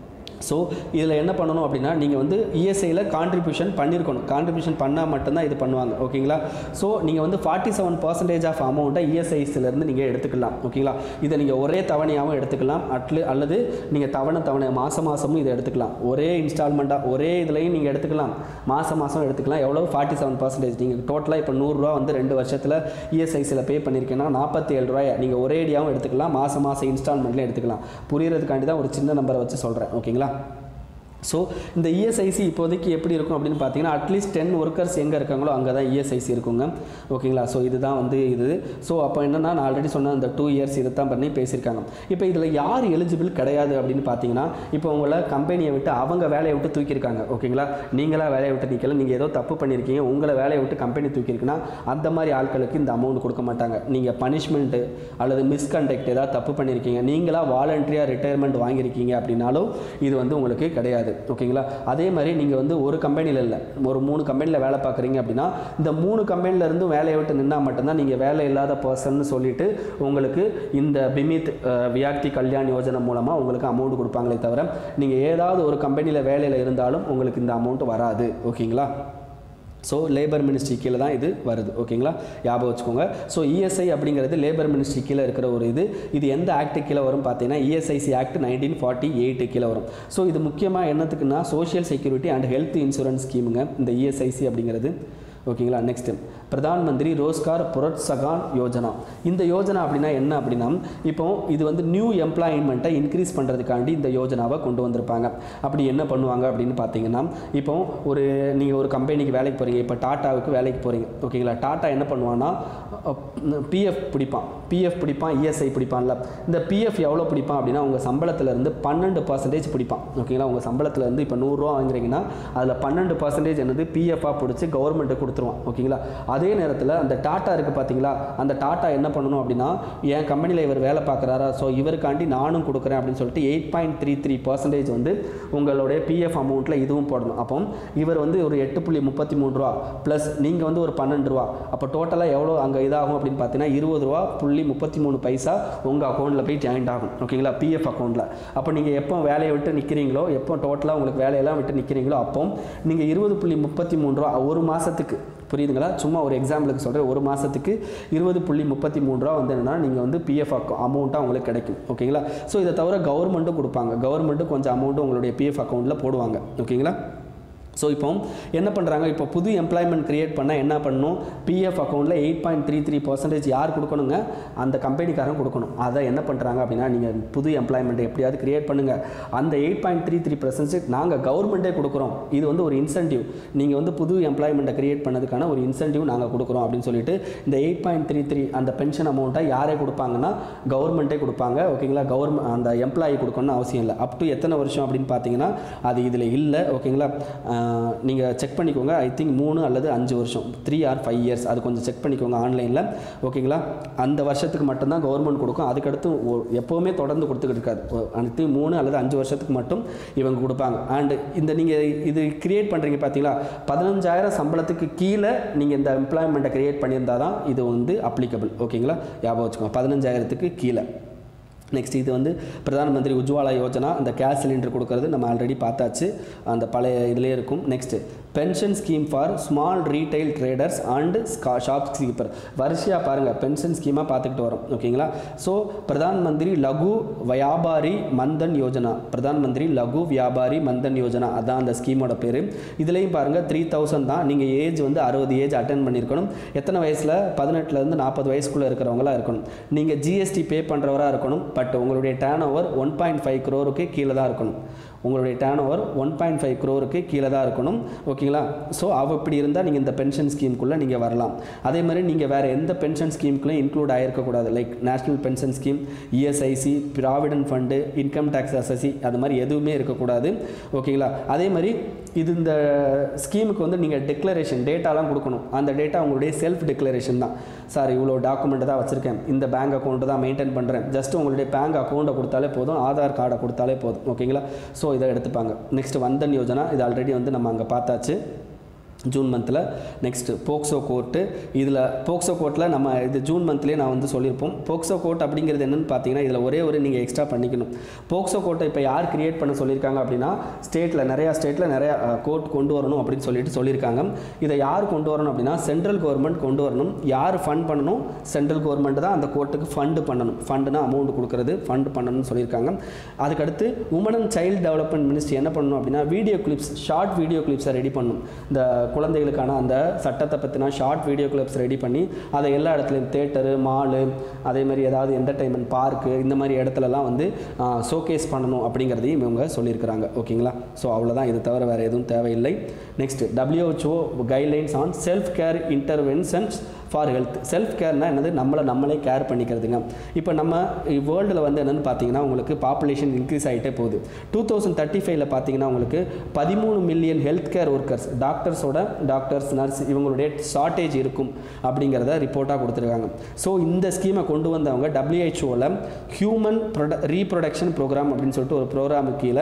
ஸோ இதில் என்ன பண்ணணும் அப்படின்னா நீங்கள் வந்து இஎஸ்ஐயில் கான்ட்ரிபியூஷன் பண்ணியிருக்கணும் கான்ட்ரிபியூஷன் பண்ணால் மட்டும்தான் இது பண்ணுவாங்க ஓகேங்களா ஸோ நீங்கள் வந்து ஃபார்ட்டி செவன் பர்சன்டேஜ் ஆஃப் அமௌண்ட்டை இஎஸ்ஐஸ்லேருந்து நீங்கள் எடுத்துக்கலாம் ஓகேங்களா இதை நீங்கள் ஒரே தவணையாகவும் எடுத்துக்கலாம் அட்லி அல்லது நீங்கள் தவணை தவணை மாதம் மாதமும் இதை எடுத்துக்கலாம் ஒரே இன்ஸ்டால்மெண்ட்டாக ஒரே இதுலையும் நீங்கள் எடுத்துக்கலாம் மாதம் மாதம் எடுத்துக்கலாம் எவ்வளோ ஃபார்ட்டி செவன் பர்சன்டேஜ் நீங்கள் டோட்டலாக இப்போ நூறுரூவா வந்து ரெண்டு வருஷத்தில் இஎஸ்ஐசியில் பே பண்ணியிருக்கீங்கன்னா நாற்பத்தி ஏழு ரூபாய் நீங்கள் ஒரேடியாகவும் எடுத்துக்கலாம் மாதம் மாதம் இன்ஸ்டால்மெண்ட்லேயும் எடுத்துக்கலாம் புரியறதுக்காண்டி தான் ஒரு சின்ன நம்பரை வச்சு சொல்கிறேன் ஓகேங்களா ஸோ இந்த இஎஸ்ஐசி இப்போதைக்கு எப்படி இருக்கும் அப்படின்னு பார்த்தீங்கன்னா அட்லீஸ்ட் டென் ஒர்க்கர்ஸ் எங்கே இருக்காங்களோ அங்கே தான் இஎஸ்ஐசி இருக்குங்க ஓகேங்களா ஸோ இதுதான் வந்து இது ஸோ அப்போ என்னன்னா நான் ஆல்ரெடி சொன்ன அந்த டூ இயர்ஸ் இதை தான் பண்ணி பேசியிருக்காங்க இப்போ இதில் யார் எலிஜிபிள் கிடையாது அப்படின்னு பார்த்தீங்கன்னா இப்போ உங்களை கம்பெனியை விட்டு அவங்க வேலையை விட்டு தூக்கியிருக்காங்க ஓகேங்களா நீங்களா வேலையை விட்டு நிற்கல நீங்கள் ஏதோ தப்பு பண்ணியிருக்கீங்க உங்களை வேலையை விட்டு கம்பெனி தூக்கியிருக்குன்னா அந்த மாதிரி ஆட்களுக்கு இந்த அமௌண்ட் கொடுக்க மாட்டாங்க நீங்கள் பனிஷ்மெண்ட்டு அல்லது மிஸ்கண்டக்ட் ஏதாவது தப்பு பண்ணியிருக்கீங்க நீங்களா வாலண்டரியாக ரிட்டையர்மெண்ட் வாங்கியிருக்கீங்க அப்படின்னாலும் இது வந்து உங்களுக்கு கிடையாது ஓகேங்களா அதே மாதிரி நீங்கள் வந்து ஒரு கம்பெனியில் இல்லை ஒரு மூணு கம்பெனியில் வேலை பார்க்குறீங்க அப்படின்னா இந்த மூணு கம்பெனில இருந்தும் வேலையை விட்டு நின்னால் மட்டும்தான் நீங்கள் வேலை இல்லாத பர்சன் சொல்லிட்டு உங்களுக்கு இந்த பிமித் அஹ், வியாக்தி கல்யாண் யோஜனை மூலமாக உங்களுக்கு அமௌண்ட் கொடுப்பாங்களே தவிர நீங்கள் ஏதாவது ஒரு கம்பெனியில் வேலையில் இருந்தாலும் உங்களுக்கு இந்த அமௌண்ட் வராது ஓகேங்களா ஸோ லேபர் மினிஸ்ட்ரி கீழே தான் இது வருது ஓகேங்களா ஞாபகம் வச்சுக்கோங்க ஸோ இஎஸ்ஐ அப்படிங்கிறது லேபர் மினிஸ்ட்ரி கீழே இருக்கிற ஒரு இது இது எந்த ஆக்ட் கீழே வரும் பார்த்தீங்கன்னா ESIC act nineteen forty eight கீழே வரும் ஸோ இது முக்கியமாக என்னத்துக்குன்னா social security and health insurance ஸ்கீமுங்க இந்த இஎஸ்ஐசி அப்படிங்கிறது ஓகேங்களா நெக்ஸ்ட் பிரதான் மந்திரி ரோஸ்கார் புரோத்சகான் யோஜனா இந்த யோஜனா அப்படின்னா என்ன அப்படின்னா இப்போ இது வந்து நியூ எம்ப்ளாய்மெண்ட்டை இன்க்ரீஸ் பண்ணுறதுக்காண்டி இந்த யோஜனாவை கொண்டு வந்திருப்பாங்க அப்படி என்ன பண்ணுவாங்க அப்படின்னு பார்த்தீங்கன்னா இப்போ ஒரு நீங்கள் ஒரு கம்பெனிக்கு வேலைக்கு போகிறீங்க இப்போ டாட்டாவுக்கு வேலைக்கு போகிறீங்க ஓகேங்களா டாட்டா என்ன பண்ணுவான்னா பிஎஃப் பிடிப்பான் பிஎஃப் பிடிப்பான் இஎஸ்ஐ பிடிப்பான்ல இந்த பிஎஃப் எவ்வளோ பிடிப்பான் அப்படின்னா உங்கள் சம்பளத்துல இருந்து பன்னெண்டு பர்சன்டேஜ் பிடிப்பான் ஓகேங்களா உங்கள் சம்பளத்துல இருந்து இப்போ நூறுரூவா வாங்குறீங்கன்னா அதில் பன்னெண்டு பர்சன்டேஜ் என்னது பிஎஃபாக பிடிச்சி கவர்மெண்ட்டுக்கு கொடுத்துருவான் ஓகேங்களா அதே நேரத்தில் அந்த டாட்டா இருக்குது பார்த்தீங்களா அந்த டாட்டா என்ன பண்ணணும் அப்படின்னா என் கம்பெனியில் இவர் வேலை பார்க்குறாரா ஸோ இவருக்காண்டி நானும் கொடுக்குறேன் அப்படின்னு சொல்லிட்டு eight point three three percentage வந்து உங்களுடைய பிஎஃப் அமௌண்ட்டில் இதுவும் போடணும் அப்போ இவர் வந்து ஒரு எட்டு புள்ளி முப்பத்தி மூணு ரூபா ப்ளஸ் நீங்கள் வந்து ஒரு பன்னெண்டு ரூபா அப்போ டோட்டலாக எவ்வளோ அங்கே இதாகும் அப்படின்னு பார்த்தீங்கன்னா இருபது ரூபா புள்ளி முப்பத்தி மூணு பைசா உங்கள் அக்கௌண்ட்டில் போய் ஜாயின்ட் ஆகும் ஓகேங்களா பிஎஃப் அக்கௌண்ட்டில் அப்போ நீங்கள் எப்போ வேலையை விட்டு நிற்கிறீங்களோ எப்போ டோட்டலாக உங்களுக்கு வேலையெல்லாம் விட்டு நிற்கிறீங்களோ அப்போ நீங்கள் இருபது புள்ளி முப்பத்தி மூணு ரூபா ஒரு மாதத்துக்கு புரியுதுங்களா சும்மா ஒரு எக்ஸாம்பிளுக்கு சொல்கிறேன் ஒரு மாதத்துக்கு இருபது புள்ளி முப்பத்தி மூணு ரூபா வந்து என்னன்னா நீங்கள் வந்து பிஎஃப் அமௌண்ட்டாக உங்களுக்கு கிடைக்கும் ஓகேங்களா ஸோ இதை தவிர கவர்மெண்ட்டும் கொடுப்பாங்க கவர்மெண்ட்டும் கொஞ்சம் அமௌண்ட்டும் உங்களுடைய பிஎஃப் அக்கௌண்ட்டில் போடுவாங்க ஓகேங்களா ஸோ இப்போ என்ன பண்ணுறாங்க இப்போ புது எம்ப்ளாய்மெண்ட் கிரியேட் பண்ணால் என்ன பண்ணணும் பிஎஃப் அக்கௌண்ட்டில் eight point three three percentage யார் கொடுக்கணுங்க அந்த கம்பெனிக்காரன் கொடுக்கணும் அதை என்ன பண்ணுறாங்க அப்படின்னா நீங்கள் புது எம்ப்ளாய்மெண்ட் எப்படியாவது கிரியேட் பண்ணுங்கள் அந்த eight point three three percentage நாங்கள் கவர்மெண்ட்டே கொடுக்குறோம் இது வந்து ஒரு இன்சென்டிவ் நீங்கள் வந்து புது எம்ப்ளாய்மெண்ட்டை கிரியேட் பண்ணதுக்கான ஒரு இன்சென்டிவ் நாங்கள் கொடுக்குறோம் அப்படின்னு சொல்லிட்டு இந்த எயிட் பாயிண்ட் த்ரீ த்ரீ அந்த பென்ஷன் அமௌண்ட்டை யாரே கொடுப்பாங்கன்னா கவர்மெண்ட்டே கொடுப்பாங்க ஓகேங்களா கவர்மெண்ட் அந்த எம்ப்ளாயி கொடுக்கணும்னு அவசியம் இல்லை அப் டு எத்தனை வருஷம் அப்படின்னு பார்த்தீங்கன்னா அது இதில் இல்லை ஓகேங்களா நீங்கள் செக் பண்ணிக்கோங்க ஐ திங்க் மூணு அல்லது அஞ்சு வருஷம் த்ரீ ஆர் ஃபைவ் இயர்ஸ் அது கொஞ்சம் செக் பண்ணிக்கோங்க ஆன்லைனில் ஓகேங்களா அந்த வருஷத்துக்கு மட்டும்தான் கவர்மெண்ட் கொடுக்கும் அதுக்கடுத்து ஒ- எப்போவுமே தொடர்ந்து கொடுத்துக்கிட்டு இருக்காது அனைத்து மூணு அல்லது அஞ்சு வருஷத்துக்கு மட்டும் இவங்க கொடுப்பாங்க அண்டு இந்த நீங்கள் இது கிரியேட் பண்ணுறீங்க பார்த்தீங்களா பதினஞ்சாயிரம் சம்பளத்துக்கு கீழே நீங்கள் இந்த எம்ப்ளாய்மெண்ட்டை கிரியேட் பண்ணியிருந்தால் தான் இது வந்து அப்ளிகபிள் ஓகேங்களா ஞாபகம் வச்சுக்கோங்க பதினஞ்சாயிரத்துக்கு கீழே நெக்ஸ்ட் இது வந்து பிரதான் மந்திரி உஜ்வாலா யோஜனா அந்த கேஸ் சிலிண்டர் கொடுக்கறது நம்ம ஆல்ரெடி பார்த்தாச்சு அந்த பழைய இதிலே இருக்கும் next pension scheme for small retail traders and shopkeeper வரிசையாக பாருங்கள் பென்ஷன் ஸ்கீமாக பார்த்துக்கிட்டு வரோம் ஓகேங்களா ஸோ பிரதான் மந்திரி லகு வியாபாரி மந்தன் யோஜனா பிரதான் மந்திரி லகு வியாபாரி மந்தன் யோஜனா அதான் அந்த ஸ்கீமோட பேர் இதுலேயும் பாருங்கள் த்ரீ தௌசண்ட் தான் நீங்கள் ஏஜ் வந்து அறுபது ஏஜ் அட்டன் பண்ணியிருக்கணும் எத்தனை வயசில் பதினெட்டுலேருந்து நாற்பது வயசுக்குள்ளே இருக்கிறவங்களா இருக்கணும் நீங்கள் ஜிஎஸ்டி பே பண்ணுறவராக இருக்கணும் பட் உங்களுடைய turnover one point five க்ரோருக்கு கீழே தான் இருக்கணும் உங்களுடைய turnover one point five க்ரோருக்கு கீழே தான் இருக்கணும் ஓகேங்களா ஸோ அவ இப்படி இருந்தால் நீங்கள் இந்த பென்ஷன் ஸ்கீமுக்குள்ளே நீங்கள் வரலாம் அதே மாதிரி நீங்கள் வேறு எந்த பென்ஷன் ஸ்கீமுக்குள்ளேயும் இன்க்ளூட் ஆகிருக்கக்கூடாது like national pension scheme ESIC provident fund income tax assessee அது மாதிரி எதுவுமே இருக்கக்கூடாது ஓகேங்களா அதே மாதிரி இது இந்த ஸ்கீமுக்கு வந்து நீங்கள் டெக்ளரேஷன் டேட்டாலாம் கொடுக்கணும் அந்த டேட்டா உங்களுடைய செல்ஃப் டெக்ளரேஷன் தான் சார் இவ்வளோ டாக்குமெண்ட் தான் வச்சுருக்கேன் இந்த பேங்க் அக்கௌண்ட் தான் மெயின்டைன் பண்ணுறேன் ஜஸ்ட் உங்களுடைய பேங்க் அக்கௌண்ட்டை கொடுத்தாலே போதும் ஆதார் கார்டை கொடுத்தாலே போதும் ஓகேங்களா ஸோ இதை எடுத்துப்பாங்க நெக்ஸ்ட் வந்தன் யோஜனா இது ஆல்ரெடி வந்து நம்ம அங்கே பார்த்தாச்சு ஜூன் மந்தில் நெக்ஸ்ட்டு போக்சோ கோர்ட்டு இதில் போக்சோ கோர்ட்டில் நம்ம இது ஜூன் மந்த்லேயே நான் வந்து சொல்லியிருப்போம் போக்சோ கோர்ட் அப்படிங்கிறது என்னென்னு பார்த்தீங்கன்னா இதில் ஒரே ஒரு நீங்கள் எக்ஸ்ட்ரா பண்ணிக்கணும் போக்சோ கோர்ட்டை இப்போ யார் கிரியேட் பண்ண சொல்லியிருக்காங்க அப்படின்னா ஸ்டேட்டில் நிறையா ஸ்டேட்டில் நிறையா கோர்ட் கொண்டு வரணும் அப்படின்னு சொல்லிட்டு சொல்லியிருக்காங்க இதை யார் கொண்டு வரணும் அப்படின்னா சென்ட்ரல் கவர்மெண்ட் கொண்டு வரணும் யார் ஃபண்ட் பண்ணணும் சென்ட்ரல் கவர்மெண்ட் தான் அந்த கோர்ட்டுக்கு ஃபண்டு பண்ணணும் ஃபண்டுனா அமௌண்ட் கொடுக்குறது ஃபண்ட் பண்ணணும்னு சொல்லியிருக்காங்க அதுக்கடுத்து women and child development ministry என்ன பண்ணணும் அப்படின்னா வீடியோ கிளிப்ஸ் ஷார்ட் வீடியோ கிளிப்ஸை ரெடி பண்ணணும் இந்த குழந்தைகளுக்கான அந்த சட்டத்தை பற்றின ஷார்ட் வீடியோ கிளிப்ஸ் ரெடி பண்ணி அதை எல்லா இடத்துலையும் தேட்டரு மாலு அதே மாதிரி ஏதாவது என்டர்டைன்மெண்ட் பார்க்கு இந்த மாதிரி இடத்துலலாம் வந்து ஷோகேஸ் பண்ணணும் அப்படிங்கிறதையும் இவங்க சொல்லியிருக்கிறாங்க ஓகேங்களா ஸோ அவ்வளோதான் இது தவிர வேறு எதுவும் தேவையில்லை next WHO guidelines on self care interventions for health self கேர்னா என்னது நம்மளை நம்மளே கேர் பண்ணிக்கிறதுங்க இப்போ நம்ம வேர்ல்டில் வந்து என்னென்னு பார்த்தீங்கன்னா உங்களுக்கு பாப்புலேஷன் இன்க்ரீஸ் ஆகிட்டே போகுது டூ தௌசண்ட் தேர்ட்டி ஃபைவ்ல பார்த்தீங்கன்னா உங்களுக்கு பதிமூணு மில்லியன் ஹெல்த் கேர் ஒர்க்கர்ஸ் டாக்டர்ஸோட டாக்டர்ஸ் நர்ஸ் இவங்களுடைய ஷார்ட்டேஜ் இருக்கும் அப்படிங்கிறத ரிப்போர்ட்டாக கொடுத்துருக்காங்க ஸோ இந்த ஸ்கீமை கொண்டு வந்தவங்க டபிள்யூஹெச்ஓவில் ஹியூமன் ப்ரொட ரீப்ரொடக்ஷன் ப்ரோக்ராம் அப்படின்னு சொல்லிட்டு ஒரு ப்ரோக்ராமுக்கு கீழே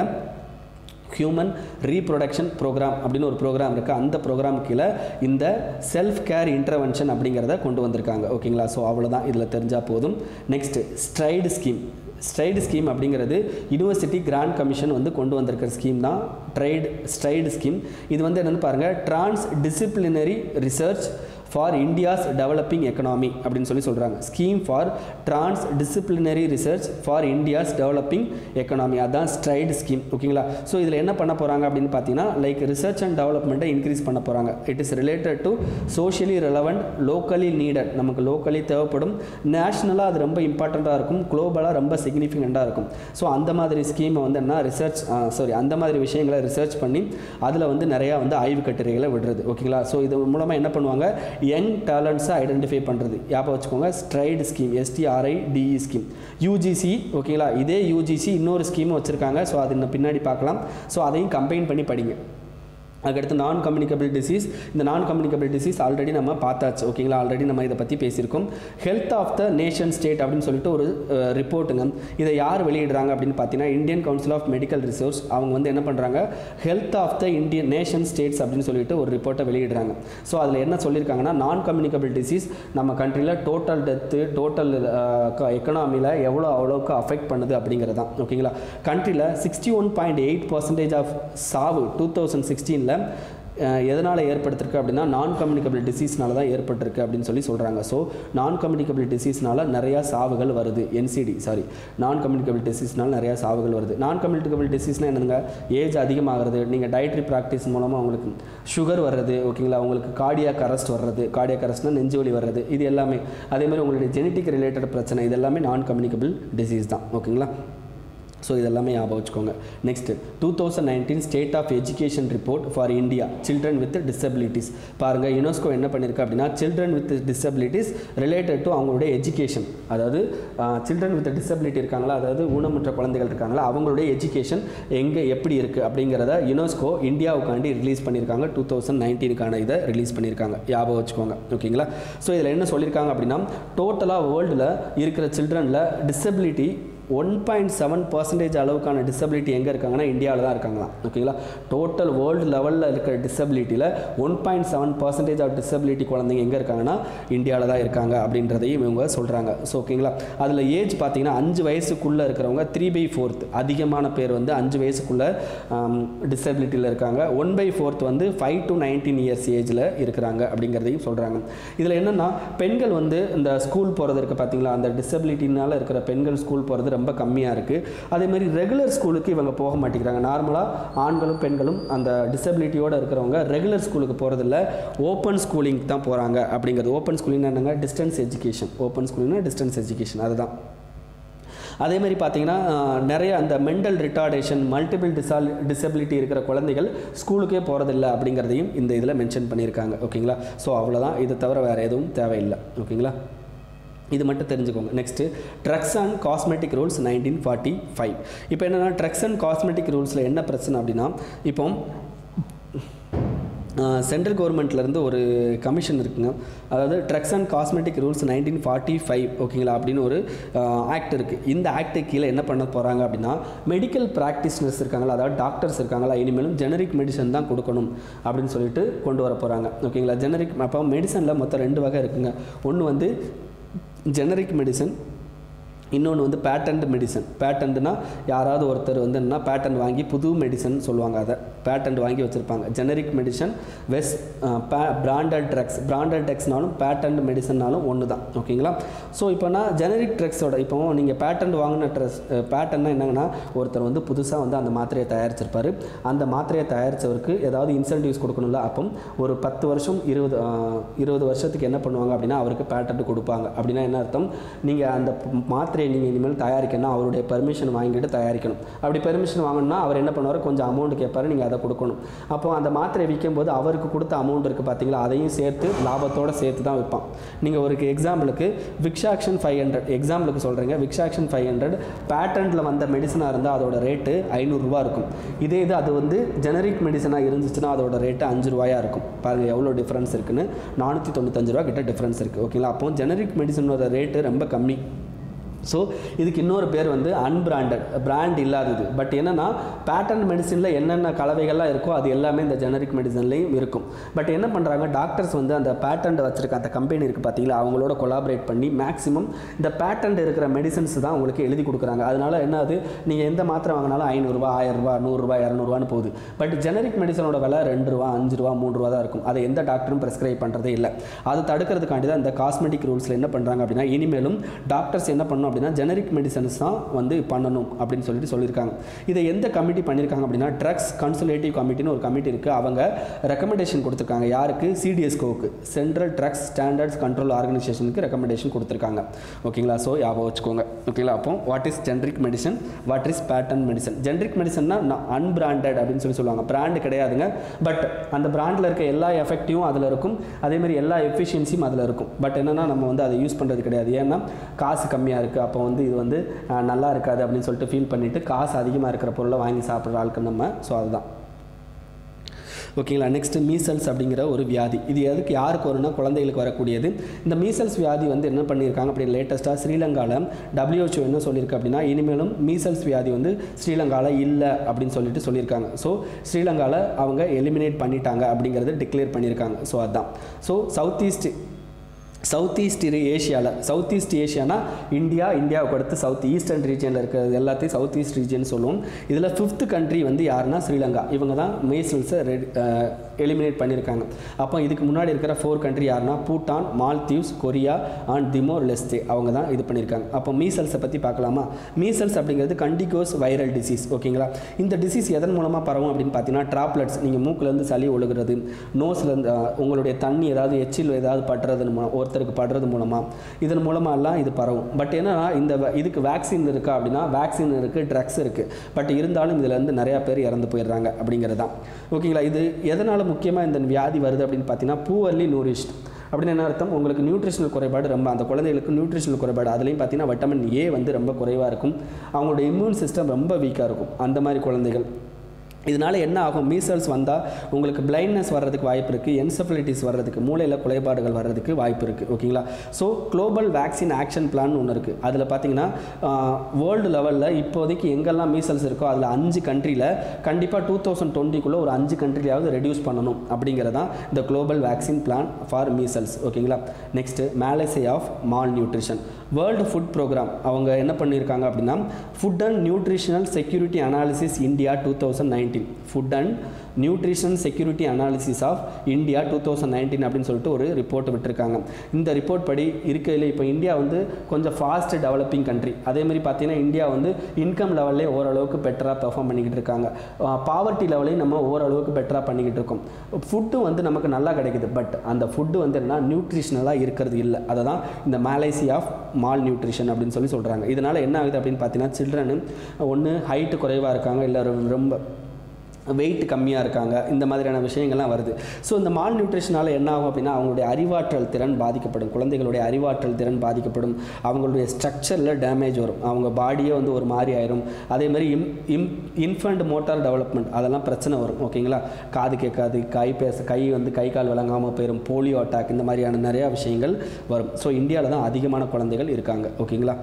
ஹியூமன் ரீப்ரொடக்ஷன் ப்ரோக்ராம் அப்படின்னு ஒரு ப்ரோக்ராம் இருக்குது அந்த ப்ரோக்ராம் கீழே இந்த செல்ஃப் கேர் இன்டர்வென்ஷன் அப்படிங்கிறத கொண்டு வந்திருக்காங்க ஓகேங்களா ஸோ அவ்வளோதான் இதில் தெரிஞ்சால் போதும் next STRIDE scheme STRIDE scheme அப்படிங்கிறது யூனிவர்சிட்டி கிராண்ட் கமிஷன் வந்து கொண்டு வந்திருக்கிற ஸ்கீம் தான் ட்ரைடு ஸ்ட்ரைடு ஸ்கீம் இது வந்து என்னென்னு பாருங்கள் transdisciplinary research for India's developing economy அப்படின்னு சொல்லி சொல்கிறாங்க scheme for transdisciplinary research for India's developing economy அதான் ஸ்ட்ரைடு ஸ்கீம் ஓகேங்களா ஸோ இதில் என்ன பண்ண போகிறாங்க அப்படின்னு பார்த்தீங்கன்னா லைக் ரிசர்ச் அண்ட் டெவலப்மெண்ட்டை இன்க்ரீஸ் பண்ண போகிறாங்க it is related to socially relevant locally needed நமக்கு லோக்கலி தேவைப்படும் நேஷ்னலாக அது ரொம்ப இம்பார்ட்டண்ட்டாக இருக்கும் குளோபலாக ரொம்ப சிக்னிஃபிகண்ட்டாக இருக்கும் ஸோ அந்த மாதிரி ஸ்கீமை வந்து என்ன ரிசர்ச் சாரி அந்த மாதிரி விஷயங்களை ரிசர்ச் பண்ணி அதில் வந்து நிறையா வந்து ஆய்வு கட்டுரைகளை விடுறது ஓகேங்களா ஸோ இது மூலமாக என்ன பண்ணுவாங்க யங் டேலண்ட்ஸை ஐடென்டிஃபை பண்ணுறது ஞாபகம் வச்சுக்கோங்க STRIDE scheme STRI DE scheme UGC ஓகேங்களா இதே யூஜிசி இன்னொரு ஸ்கீம் வச்சுருக்காங்க ஸோ அது இன்னும் பின்னாடி பார்க்கலாம் ஸோ அதையும் கம்பைன் பண்ணி படிங்க அதுக்கடுத்து நான் கம்யூனிகபிள் டிசீஸ் இந்த நான் கம்யூனிகபிள் டிசீஸ் ஆல்ரெடி நம்ம பார்த்தாச்சு ஓகேங்களா ஆல்ரெடி நம்ம இதை பற்றி பேசியிருக்கோம் health of the nation state அப்படின்னு சொல்லிட்டு ஒரு ரிப்போர்ட்டுங்க இதை யார் வெளியிடுறாங்க அப்படின்னு பார்த்தீங்கன்னா Indian council of medical resource அவங்க வந்து என்ன பண்ணுறாங்க health of the Indian nation states அப்படின்னு சொல்லிட்டு ஒரு ரிப்போர்ட்டை வெளியிடுறாங்க ஸோ அதில் என்ன சொல்லியிருக்காங்கன்னா நான் கம்யூனிகபிள் டிசீஸ் நம்ம கண்ட்ரியில் டோட்டல் டெத்து டோட்டல் எக்கனாமியில் எவ்வளோ அவ்வளோக்கு அஃபெக்ட் பண்ணுது அப்படிங்கிறது தான் ஓகேங்களா கண்ட்ரியில் sixty one point eight percentage of சாவு டூ தௌசண்ட் சிக்ஸ்டீனில் எதனால் ஏற்படுத்திருக்கு அப்படின்னா நான் கம்யூனிகபிள் டிசீஸ்னால தான் ஏற்பட்டிருக்கு அப்படின்னு சொல்லி சொல்கிறாங்க ஸோ நான் கம்யூனிகபிள் டிசீஸ்னால நிறையா சாவுகள் வருது என்சிடி சாரி நான் கம்யூனிகபிள் டிசீஸ்னால நிறையா சாவுகள் வருது நான் கம்யூனிகபிள் டிசீஸ்னால் என்னங்க ஏஜ் அதிகமாகிறது நீங்கள் டயட்ரி ப்ராக்டிஸ் மூலமாக உங்களுக்கு சுகர் வர்றது ஓகேங்களா உங்களுக்கு கார்டியாக் அரெஸ்ட் வர்றது கார்டியாக் அரெஸ்ட்னா நெஞ்சு வலி வர்றது இது எல்லாமே அதே மாதிரி உங்களுடைய ஜெனட்டிக் ரிலேட்டட் பிரச்சனை இது எல்லாமே நான் கம்யூனிகபிள் டிசீஸ் தான் ஓகேங்களா ஸோ இதெல்லாமே ஞாபகம் வச்சுக்கோங்க next two thousand nineteen state of education report for India children with disabilities பாருங்கள் யுனெஸ்கோ என்ன பண்ணியிருக்கு அப்படின்னா children with disabilities related to அவங்களுடைய எஜுகேஷன் அதாவது சில்ட்ரன் வித் டிசபிலிட்டி இருக்காங்களா அதாவது ஊனமுற்ற குழந்தைகள் இருக்காங்களா அவங்களுடைய எஜுகேஷன் எங்கே எப்படி இருக்குது அப்படிங்கிறத யுனெஸ்கோ இந்தியாவுக்காண்டி ரிலீஸ் பண்ணியிருக்காங்க டூ தௌசண்ட் நைன்டீனுக்கான இதை ரிலீஸ் பண்ணியிருக்காங்க ஞாபகம் வச்சுக்கோங்க ஓகேங்களா ஸோ இதில் என்ன சொல்லியிருக்காங்க அப்படின்னா டோட்டலாக வேர்ல்டில் இருக்கிற சில்ட்ரனில் disability one point seven percentage அளவுக்கான டிசபிலிட்டி எங்கே இருக்காங்கன்னா இந்தியாவில் தான் இருக்காங்களாம் ஓகேங்களா டோட்டல் வேர்ல்டு லெவலில் இருக்கிற டிசபிலிட்டியில் one point seven percentage of disability குழந்தைங்க எங்கே இருக்காங்கன்னா இந்தியாவில் தான் இருக்காங்க அப்படின்றதையும் இவங்க சொல்கிறாங்க ஸோ ஓகேங்களா அதில் ஏஜ் பார்த்தீங்கன்னா அஞ்சு வயசுக்குள்ளே இருக்கிறவங்க த்ரீ பை ஃபோர்த் அதிகமான பேர் வந்து அஞ்சு வயசுக்குள்ளே டிசபிலிட்டியில் இருக்காங்க ஒன் பை ஃபோர்த் வந்து ஃபைவ் டு நைன்டீன் இயர்ஸ் ஏஜில் இருக்கிறாங்க அப்படிங்கிறதையும் சொல்கிறாங்க இதில் என்னென்னா பெண்கள் வந்து இந்த ஸ்கூல் போகிறது இருக்குது பார்த்தீங்களா அந்த டிசபிலிட்டினால இருக்கிற பெண்கள் ஸ்கூல் போகிறது ரொம்ப கம்மியாக இருக்குது அதே மாதிரி ரெகுலர் ஸ்கூலுக்கு இவங்க போக மாட்டேங்கிறாங்க நார்மலாக ஆண்களும் பெண்களும் அந்த டிசபிலிட்டியோடு இருக்கிறவங்க ரெகுலர் ஸ்கூலுக்கு போகிறதில்ல ஓப்பன் ஸ்கூலிங் தான் போகிறாங்க அப்படிங்கிறது ஓப்பன் ஸ்கூலிங் என்னங்க டிஸ்டன்ஸ் எஜுகேஷன் ஓப்பன் ஸ்கூலிங்னா டிஸ்டன்ஸ் எஜுகேஷன் அதுதான் அதே மாதிரி பார்த்தீங்கன்னா நிறைய அந்த மென்டல் ரிட்டார்டேஷன் மல்டிபிள் டிசால் டிசபிலிட்டி இருக்கிற குழந்தைகள் ஸ்கூலுக்கே போகிறதில்ல அப்படிங்கிறதையும் இந்த இதில் மென்ஷன் பண்ணியிருக்காங்க ஓகேங்களா ஸோ அவ்வளோதான் இது தவிர வேறு எதுவும் தேவையில்லை ஓகேங்களா இது மட்டும் தெரிஞ்சுக்கோங்க next drugs and cosmetic rules nineteen forty five இப்போ என்னென்னா ட்ரக்ஸ் அண்ட் காஸ்மெட்டிக் ரூல்ஸில் என்ன பிரச்சனை அப்படின்னா இப்போ சென்ட்ரல் கவர்மெண்ட்லேருந்து ஒரு கமிஷன் இருக்குங்க அதாவது drugs and cosmetic rules nineteen forty five ஓகேங்களா அப்படின்னு ஒரு ஆக்ட் இருக்குது இந்த ஆக்டு கீழே என்ன பண்ண போகிறாங்க அப்படின்னா மெடிக்கல் ப்ராக்டிஸ்னர்ஸ் இருக்காங்களா அதாவது டாக்டர்ஸ் இருக்காங்களா இனிமேலும் ஜெனரிக் மெடிசன் தான் கொடுக்கணும் அப்படின்னு சொல்லிட்டு கொண்டு வர போகிறாங்க ஓகேங்களா ஜெனரிக் அப்போ மெடிசனில் மொத்தம் ரெண்டு வகை இருக்குங்க ஒன்று வந்து ஜெனரிக் மெடிசன் இன்னொன்று வந்து பேட்டன்ட் மெடிசன் பேட்டன்ட்னா யாராவது ஒருத்தர் வந்து என்ன பேட்டன் வாங்கி புது மெடிசன் சொல்லுவாங்க அதை பேட்டன்ட் வாங்கி வச்சுருப்பாங்க generic medicine vs branded drugs branded ட்ரக்ஸ்னாலும் பேட்டன்ட் மெடிசன்னாலும் ஒன்று தான் ஓகேங்களா ஸோ இப்போனா ஜெனரிக் ட்ரக்ஸோட இப்போ நீங்கள் பேட்டன்ட் வாங்கின ட்ரெஸ் பேட்டன்னா என்னங்கன்னா ஒருத்தர் வந்து புதுசாக வந்து அந்த மாத்திரையை தயாரிச்சிருப்பார் அந்த மாத்திரையை தயாரித்தவருக்கு ஏதாவது இன்சென்டிவ்ஸ் கொடுக்கணும்ல அப்போ ஒரு பத்து வருஷம் இருபது இருபது வருஷத்துக்கு என்ன பண்ணுவாங்க அப்படின்னா அவருக்கு பேட்டன்ட் கொடுப்பாங்க அப்படின்னா என்ன அர்த்தம் நீங்கள் அந்த மாத்திரை மாத்திரையை நீங்கள் இனிமேல் தயாரிக்கணும் அவருடைய பெர்மிஷன் வாங்கிட்டு தயாரிக்கணும் அப்படி பெர்மிஷன் வாங்கணும்னா அவர் என்ன பண்ணுவார் கொஞ்சம் அமௌண்ட் கேட்பார் நீங்கள் அதை கொடுக்கணும் அப்போ அந்த மாத்திரை விற்கும்போது அவருக்கு கொடுத்த அமௌண்ட் இருக்குது பார்த்தீங்களா அதையும் சேர்த்து லாபத்தோடு சேர்த்து தான் விற்பான் நீங்கள் ஒரு எக்ஸாம்பிளுக்கு விக்ஷாக்ஷன் ஃபைவ் ஹண்ட்ரட் எக்ஸாம்பிளுக்கு சொல்கிறீங்க விக்ஷாக்ஷன் ஃபைவ் ஹண்ட்ரட் பேட்டன்ட்டில் வந்த மெடிசனாக இருந்தால் அதோட ரேட்டு ஐநூறுரூவா இருக்கும் இதே இது அது வந்து ஜெனரிக் மெடிசனாக இருந்துச்சுன்னா அதோட ரேட்டு அஞ்சு ரூபாயாக இருக்கும் பாருங்கள் எவ்வளோ டிஃப்ரென்ஸ் இருக்குன்னு நானூற்றி தொண்ணூத்தஞ்சு ரூபா கிட்ட டிஃப்ரென்ஸ் இருக்குது ஓகேங்களா அப்போ ஜெனரிக் மெடிசனோட ரேட்டு ரொம்ப கம்மி ஸோ இதுக்கு இன்னொரு பேர் வந்து அன்பிராண்டட் பிராண்ட் இல்லாதது பட் என்னென்னா பேட்டர்ன் மெடிசனில் என்னென்ன கலவைகள்லாம் இருக்கோ அது எல்லாமே இந்த ஜெனரிக் மெடிசன்லேயும் இருக்கும் பட் என்ன பண்ணுறாங்க டாக்டர்ஸ் வந்து அந்த பேட்டன்ட் வச்சுருக்க அந்த கம்பெனி இருக்குது பார்த்தீங்களா அவங்களோட கொலாபரேட் பண்ணி மேக்ஸிமம் இந்த பேட்டன்ட் இருக்கிற மெடிசன்ஸ் தான் உங்களுக்கு எழுதி கொடுக்குறாங்க அதனால என்ன அது நீங்கள் எந்த மாத்திரை வாங்கினாலும் ஐநூறுரூவா ஆயிரரூபா நூறுரூவா இரநூறுவான்னு போகுது பட் ஜெனரிக் மெடிசனோட விலை ரெண்டு ரூபா அஞ்சு ரூபா மூணு ரூபா தான் இருக்கும் அதை எந்த டாக்டரும் ப்ரெஸ்கிரைப் பண்ணுறதே இல்லை அது தடுக்கிறதுக்காண்டி தான் இந்த காஸ்மெட்டிக் ரூல்ஸில் என்ன பண்ணுறாங்க அப்படின்னா இனிமேலும் டாக்டர்ஸ் என்ன பண்ணணும் அப்படின்னா ஜெனரிக் மெடிசன்ஸ் தான் வந்து பண்ணணும் அப்படின்னு சொல்லிட்டு சொல்லியிருக்காங்க இதை எந்த கமிட்டி பண்ணியிருக்காங்க அப்படின்னா ட்ரக்ஸ் கன்சல்டேட்டிவ் கமிட்டின்னு ஒரு கமிட்டி இருக்குது அவங்க ரெக்கமெண்டேஷன் கொடுத்துருக்காங்க யாருக்கு சிடிஎஸ்கோவுக்கு சென்ட்ரல் ட்ரக்ஸ் ஸ்டாண்டர்ட்ஸ் கண்ட்ரோல் ஆர்கனைசேஷனுக்கு ரெக்கமெண்டேஷன் கொடுத்துருக்காங்க ஓகேங்களா ஸோ ஞாபகம் வச்சுக்கோங்க ஓகேங்களா அப்போ what is generic medicine what is patent medicine generic மெடிசன்னா அன்பிராண்டட் அப்படின்னு சொல்லி சொல்லுவாங்க பிராண்டு கிடையாதுங்க பட் அந்த பிராண்டில் இருக்க எல்லா எஃபெக்டிவும் அதில் இருக்கும் அதே மாதிரி எல்லா எஃபிஷியன்சியும் அதில் இருக்கும் பட் என்னென்னா நம்ம வந்து அதை யூஸ் பண்ணுறது கிடையாது ஏன்னா காசு கம்மியாக இருக்குது அப்போ வந்து இது வந்து அஹ், நல்லா இருக்காது அப்படின்னு சொல்லிட்டு ஃபீல் பண்ணிவிட்டு காசு அதிகமாக இருக்கிற பொருளை வாங்கி சாப்பிட்ற ஆட்கள் நம்ம ஸோ அதுதான் ஓகேங்களா நெக்ஸ்ட் மீசல்ஸ் அப்படிங்கிற ஒரு வியாதி இது எதுக்கு யாருக்கு வரும்னா குழந்தைகளுக்கு வரக்கூடியது இந்த மீசல்ஸ் வியாதி வந்து என்ன பண்ணியிருக்காங்க அப்படி லேட்டஸ்ட்டாக ஸ்ரீலங்காவில் WHO என்ன சொல்லியிருக்கு அப்படின்னா இனிமேலும் மீசல்ஸ் வியாதி வந்து ஸ்ரீலங்காவில் இல்லை அப்படின்னு சொல்லிட்டு சொல்லியிருக்காங்க ஸோ ஸ்ரீலங்காவில் அவங்க எலிமினேட் பண்ணிட்டாங்க அப்படிங்கிறத டிக்ளேர் பண்ணியிருக்காங்க ஸோ அதுதான் so south east south east ஏஷியாவில் சவுத் ஈஸ்ட் ஏஷியானா இந்தியா இந்தியாவுக்கு அடுத்து சவுத் ஈஸ்டர்ன் ரீஜனில் இருக்கிறது எல்லாத்தையும் சவுத் ஈஸ்ட் ரீஜன் சொல்லுவோம் இதில் ஃபிஃப்த் கண்ட்ரி வந்து யாருன்னா ஸ்ரீலங்கா இவங்க தான் மீசல்ஸை ரெடி எலிமினேட் பண்ணியிருக்காங்க அப்போ இதுக்கு முன்னாடி இருக்கிற ஃபோர் கண்ட்ரி யாருன்னா Bhutan Maldives Korea and Timor Leste அவங்க தான் இது பண்ணியிருக்காங்க அப்போ மீசல்ஸை பற்றி பார்க்கலாமா மீசல்ஸ் அப்படிங்கிறது கண்டிகோஸ் வைரல் டிசீஸ் ஓகேங்களா இந்த டிசீஸ் எதன் மூலமாக பரவும் அப்படின்னு பார்த்தீங்கன்னா ட்ராப்லெட்ஸ் நீங்கள் மூக்குலேருந்து சளி ஒழுகிறது நோஸ்லேருந்து உங்களுடைய தண்ணி ஏதாவது எச்சில் ஏதாவது படுறது மூலம் ஒருத்தருக்கு படுறது மூலமாக இதன் மூலமாக எல்லாம் இது பரவும் பட் என்னன்னா இந்த வ- இதுக்கு வேக்சின் இருக்கா அப்படின்னா வேக்சின் இருக்குது ட்ரக்ஸ் இருக்குது பட் இருந்தாலும் இதில் இருந்து நிறையா பேர் இறந்து போயிடுறாங்க அப்படிங்கிறது தான் ஓகேங்களா இது எதனால் முக்கியமாக இந்த வியாதி வருது அப்படின்னு பார்த்தீங்கன்னா பூவர்லி நூரிஷ்ட் அப்படின்னு என்ன அர்த்தம் உங்களுக்கு நியூட்ரிஷனல் குறைபாடு ரொம்ப அந்த குழந்தைகளுக்கு நியூட்ரிஷனல் குறைபாடு அதுலேயும் பார்த்தீங்கன்னா விட்டமின் ஏ வந்து ரொம்ப குறைவாக இருக்கும் அவங்களோட இம்யூன் சிஸ்டம் ரொம்ப வீக்காக இருக்கும் அந்த மாதிரி குழந்தைகள் இதனால் என்ன ஆகும் மீசல்ஸ் வந்தால் உங்களுக்கு பிளைண்ட்னஸ் வர்றதுக்கு வாய்ப்பு இருக்குது என்செஃபலிட்டிஸ் வர்றதுக்கு மூளையில் குறைபாடுகள் வர்றதுக்கு வாய்ப்பு இருக்குது ஓகேங்களா so global vaccine action plan ஒன்று இருக்குது அதில் பார்த்தீங்கன்னா வேர்ல்டு லெவலில் இப்போதைக்கு எங்கெல்லாம் மீசல்ஸ் இருக்கோ அதில் அஞ்சு கண்ட்ரியில் கண்டிப்பாக டூ தௌசண்ட் டுவெண்ட்டிக்குள்ளே ஒரு அஞ்சு கண்ட்ரிலையாவது ரெடியூஸ் பண்ணணும் அப்படிங்கிறதான் இந்த global vaccine plan for measles ஓகேங்களா நெக்ஸ்ட்டு மேலேசே of malnutrition world food program அவங்க என்ன பண்ணியிருக்காங்க அப்படின்னா food and nutritional security analysis India two thousand nineteen food and nutrition security analysis of India two thousand nineteen அப்படின்னு சொல்லிட்டு ஒரு report விட்டுருக்காங்க இந்த ரிப்போர்ட் படி இருக்கையில் இப்போ இந்தியா வந்து கொஞ்சம் ஃபாஸ்ட் டெவலப்பிங் கண்ட்ரி அதே மாதிரி பார்த்தீங்கன்னா இந்தியா வந்து இன்கம் லெவல்லே ஓரளவுக்கு பெட்டராக பெர்ஃபார்ம் பண்ணிக்கிட்டு இருக்காங்க பாவர்ட்டி லெவலையும் நம்ம ஓரளவுக்கு பெட்டராக பண்ணிக்கிட்டு இருக்கோம் ஃபுட்டும் வந்து நமக்கு நல்லா கிடைக்குது பட் அந்த ஃபுட்டு வந்து என்ன நியூட்ரிஷனலாக இருக்கிறது இல்லை அதை தான் இந்த மேலைசி ஆஃப் மால் நியூட்ரிஷன் அப்படின்னு சொல்லி சொல்கிறாங்க இதனால் என்ன ஆகுது அப்படின்னு பார்த்தீங்கன்னா சில்ட்ரனு ஒன்று ஹைட்டு குறைவாக இருக்காங்க இல்லை ரொம்ப வெயிட் கம்மியாக இருக்காங்க இந்த மாதிரியான விஷயங்கள்லாம் வருது ஸோ இந்த மால் நியூட்ரிஷனால் என்ன ஆகும் அப்படின்னா அவங்களுடைய அறிவாற்றல் திறன் பாதிக்கப்படும் குழந்தைகளுடைய அறிவாற்றல் திறன் பாதிக்கப்படும் அவங்களுடைய ஸ்ட்ரக்சரில் டேமேஜ் வரும் அவங்க பாடியே வந்து ஒரு மாதிரி ஆயிரும் அதே மாதிரி இம் இம் இன்ஃபண்ட் மோட்டார் டெவலப்மெண்ட் அதெல்லாம் பிரச்சனை வரும் ஓகேங்களா காது கேட்காது கை பேச கை வந்து கை கால் விளங்காமல் போயிடும் போலியோ அட்டாக் இந்த மாதிரியான நிறையா விஷயங்கள் வரும் ஸோ இந்தியாவில் தான் அதிகமான குழந்தைகள் இருக்காங்க ஓகேங்களா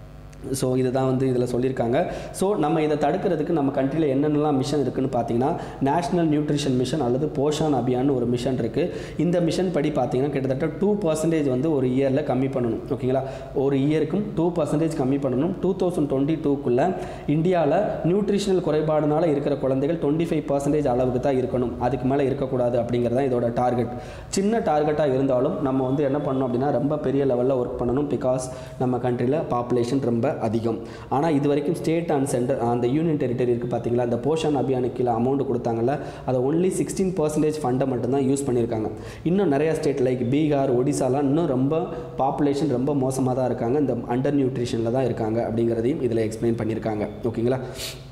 ஸோ இதுதான் வந்து இதில் சொல்லியிருக்காங்க ஸோ நம்ம இதை தடுக்கிறதுக்கு நம்ம கண்ட்ரியில் என்னென்னலாம் மிஷன் இருக்குன்னு பார்த்தீங்கன்னா நேஷனல் நியூட்ரிஷன் மிஷன் அல்லது போஷான் அபியான் ஒரு மிஷன் இருக்குது இந்த மிஷன் படி பார்த்தீங்கன்னா கிட்டத்தட்ட டூ பர்சன்டேஜ் வந்து ஒரு இயரில் கம்மி பண்ணணும் ஓகேங்களா ஒரு இயருக்கும் டூ பர்சன்டேஜ் கம்மி பண்ணணும் டூ தௌசண்ட் டுவெண்ட்டி டூக்குள்ளே இந்தியாவில் நியூட்ரிஷனல் குறைபாடுனால இருக்கிற குழந்தைகள் டுவெண்ட்டி ஃபைவ் பர்சன்டேஜ் அளவுக்கு தான் இருக்கணும் அதுக்கு மேலே இருக்கக்கூடாது அப்படிங்கிறது தான் இதோட டார்கெட் சின்ன டார்கெட்டாக இருந்தாலும் நம்ம வந்து என்ன பண்ணணும் அப்படின்னா ரொம்ப பெரிய லெவலில் ஒர்க் பண்ணணும் பிகாஸ் நம்ம கண்ட்ரியில் பாப்புலேஷன் ரொம்ப அதிகம் ஆனால் இது வரைக்கும் ஸ்டேட் அண்ட் சென்டர் அந்த யூனியன் டெரிட்டரி இருக்குது பார்த்தீங்களா அந்த போஷன் அபியானுக்கு கீழே அமௌண்ட் கொடுத்தாங்கல்ல அதை ஒன்லி சிக்ஸ்டீன் பர்சன்டேஜ் ஃபண்டை மட்டும்தான் யூஸ் பண்ணியிருக்காங்க இன்னும் நிறையா ஸ்டேட் லைக் பீகார் ஒடிசாலாம் இன்னும் ரொம்ப பாப்புலேஷன் ரொம்ப மோசமாக தான் இருக்காங்க இந்த அண்டர் நியூட்ரிஷனில் தான் இருக்காங்க அப்படிங்கிறதையும் இதில் எக்ஸ்பிளைன் பண்ணியிருக்காங்க ஓகேங்களா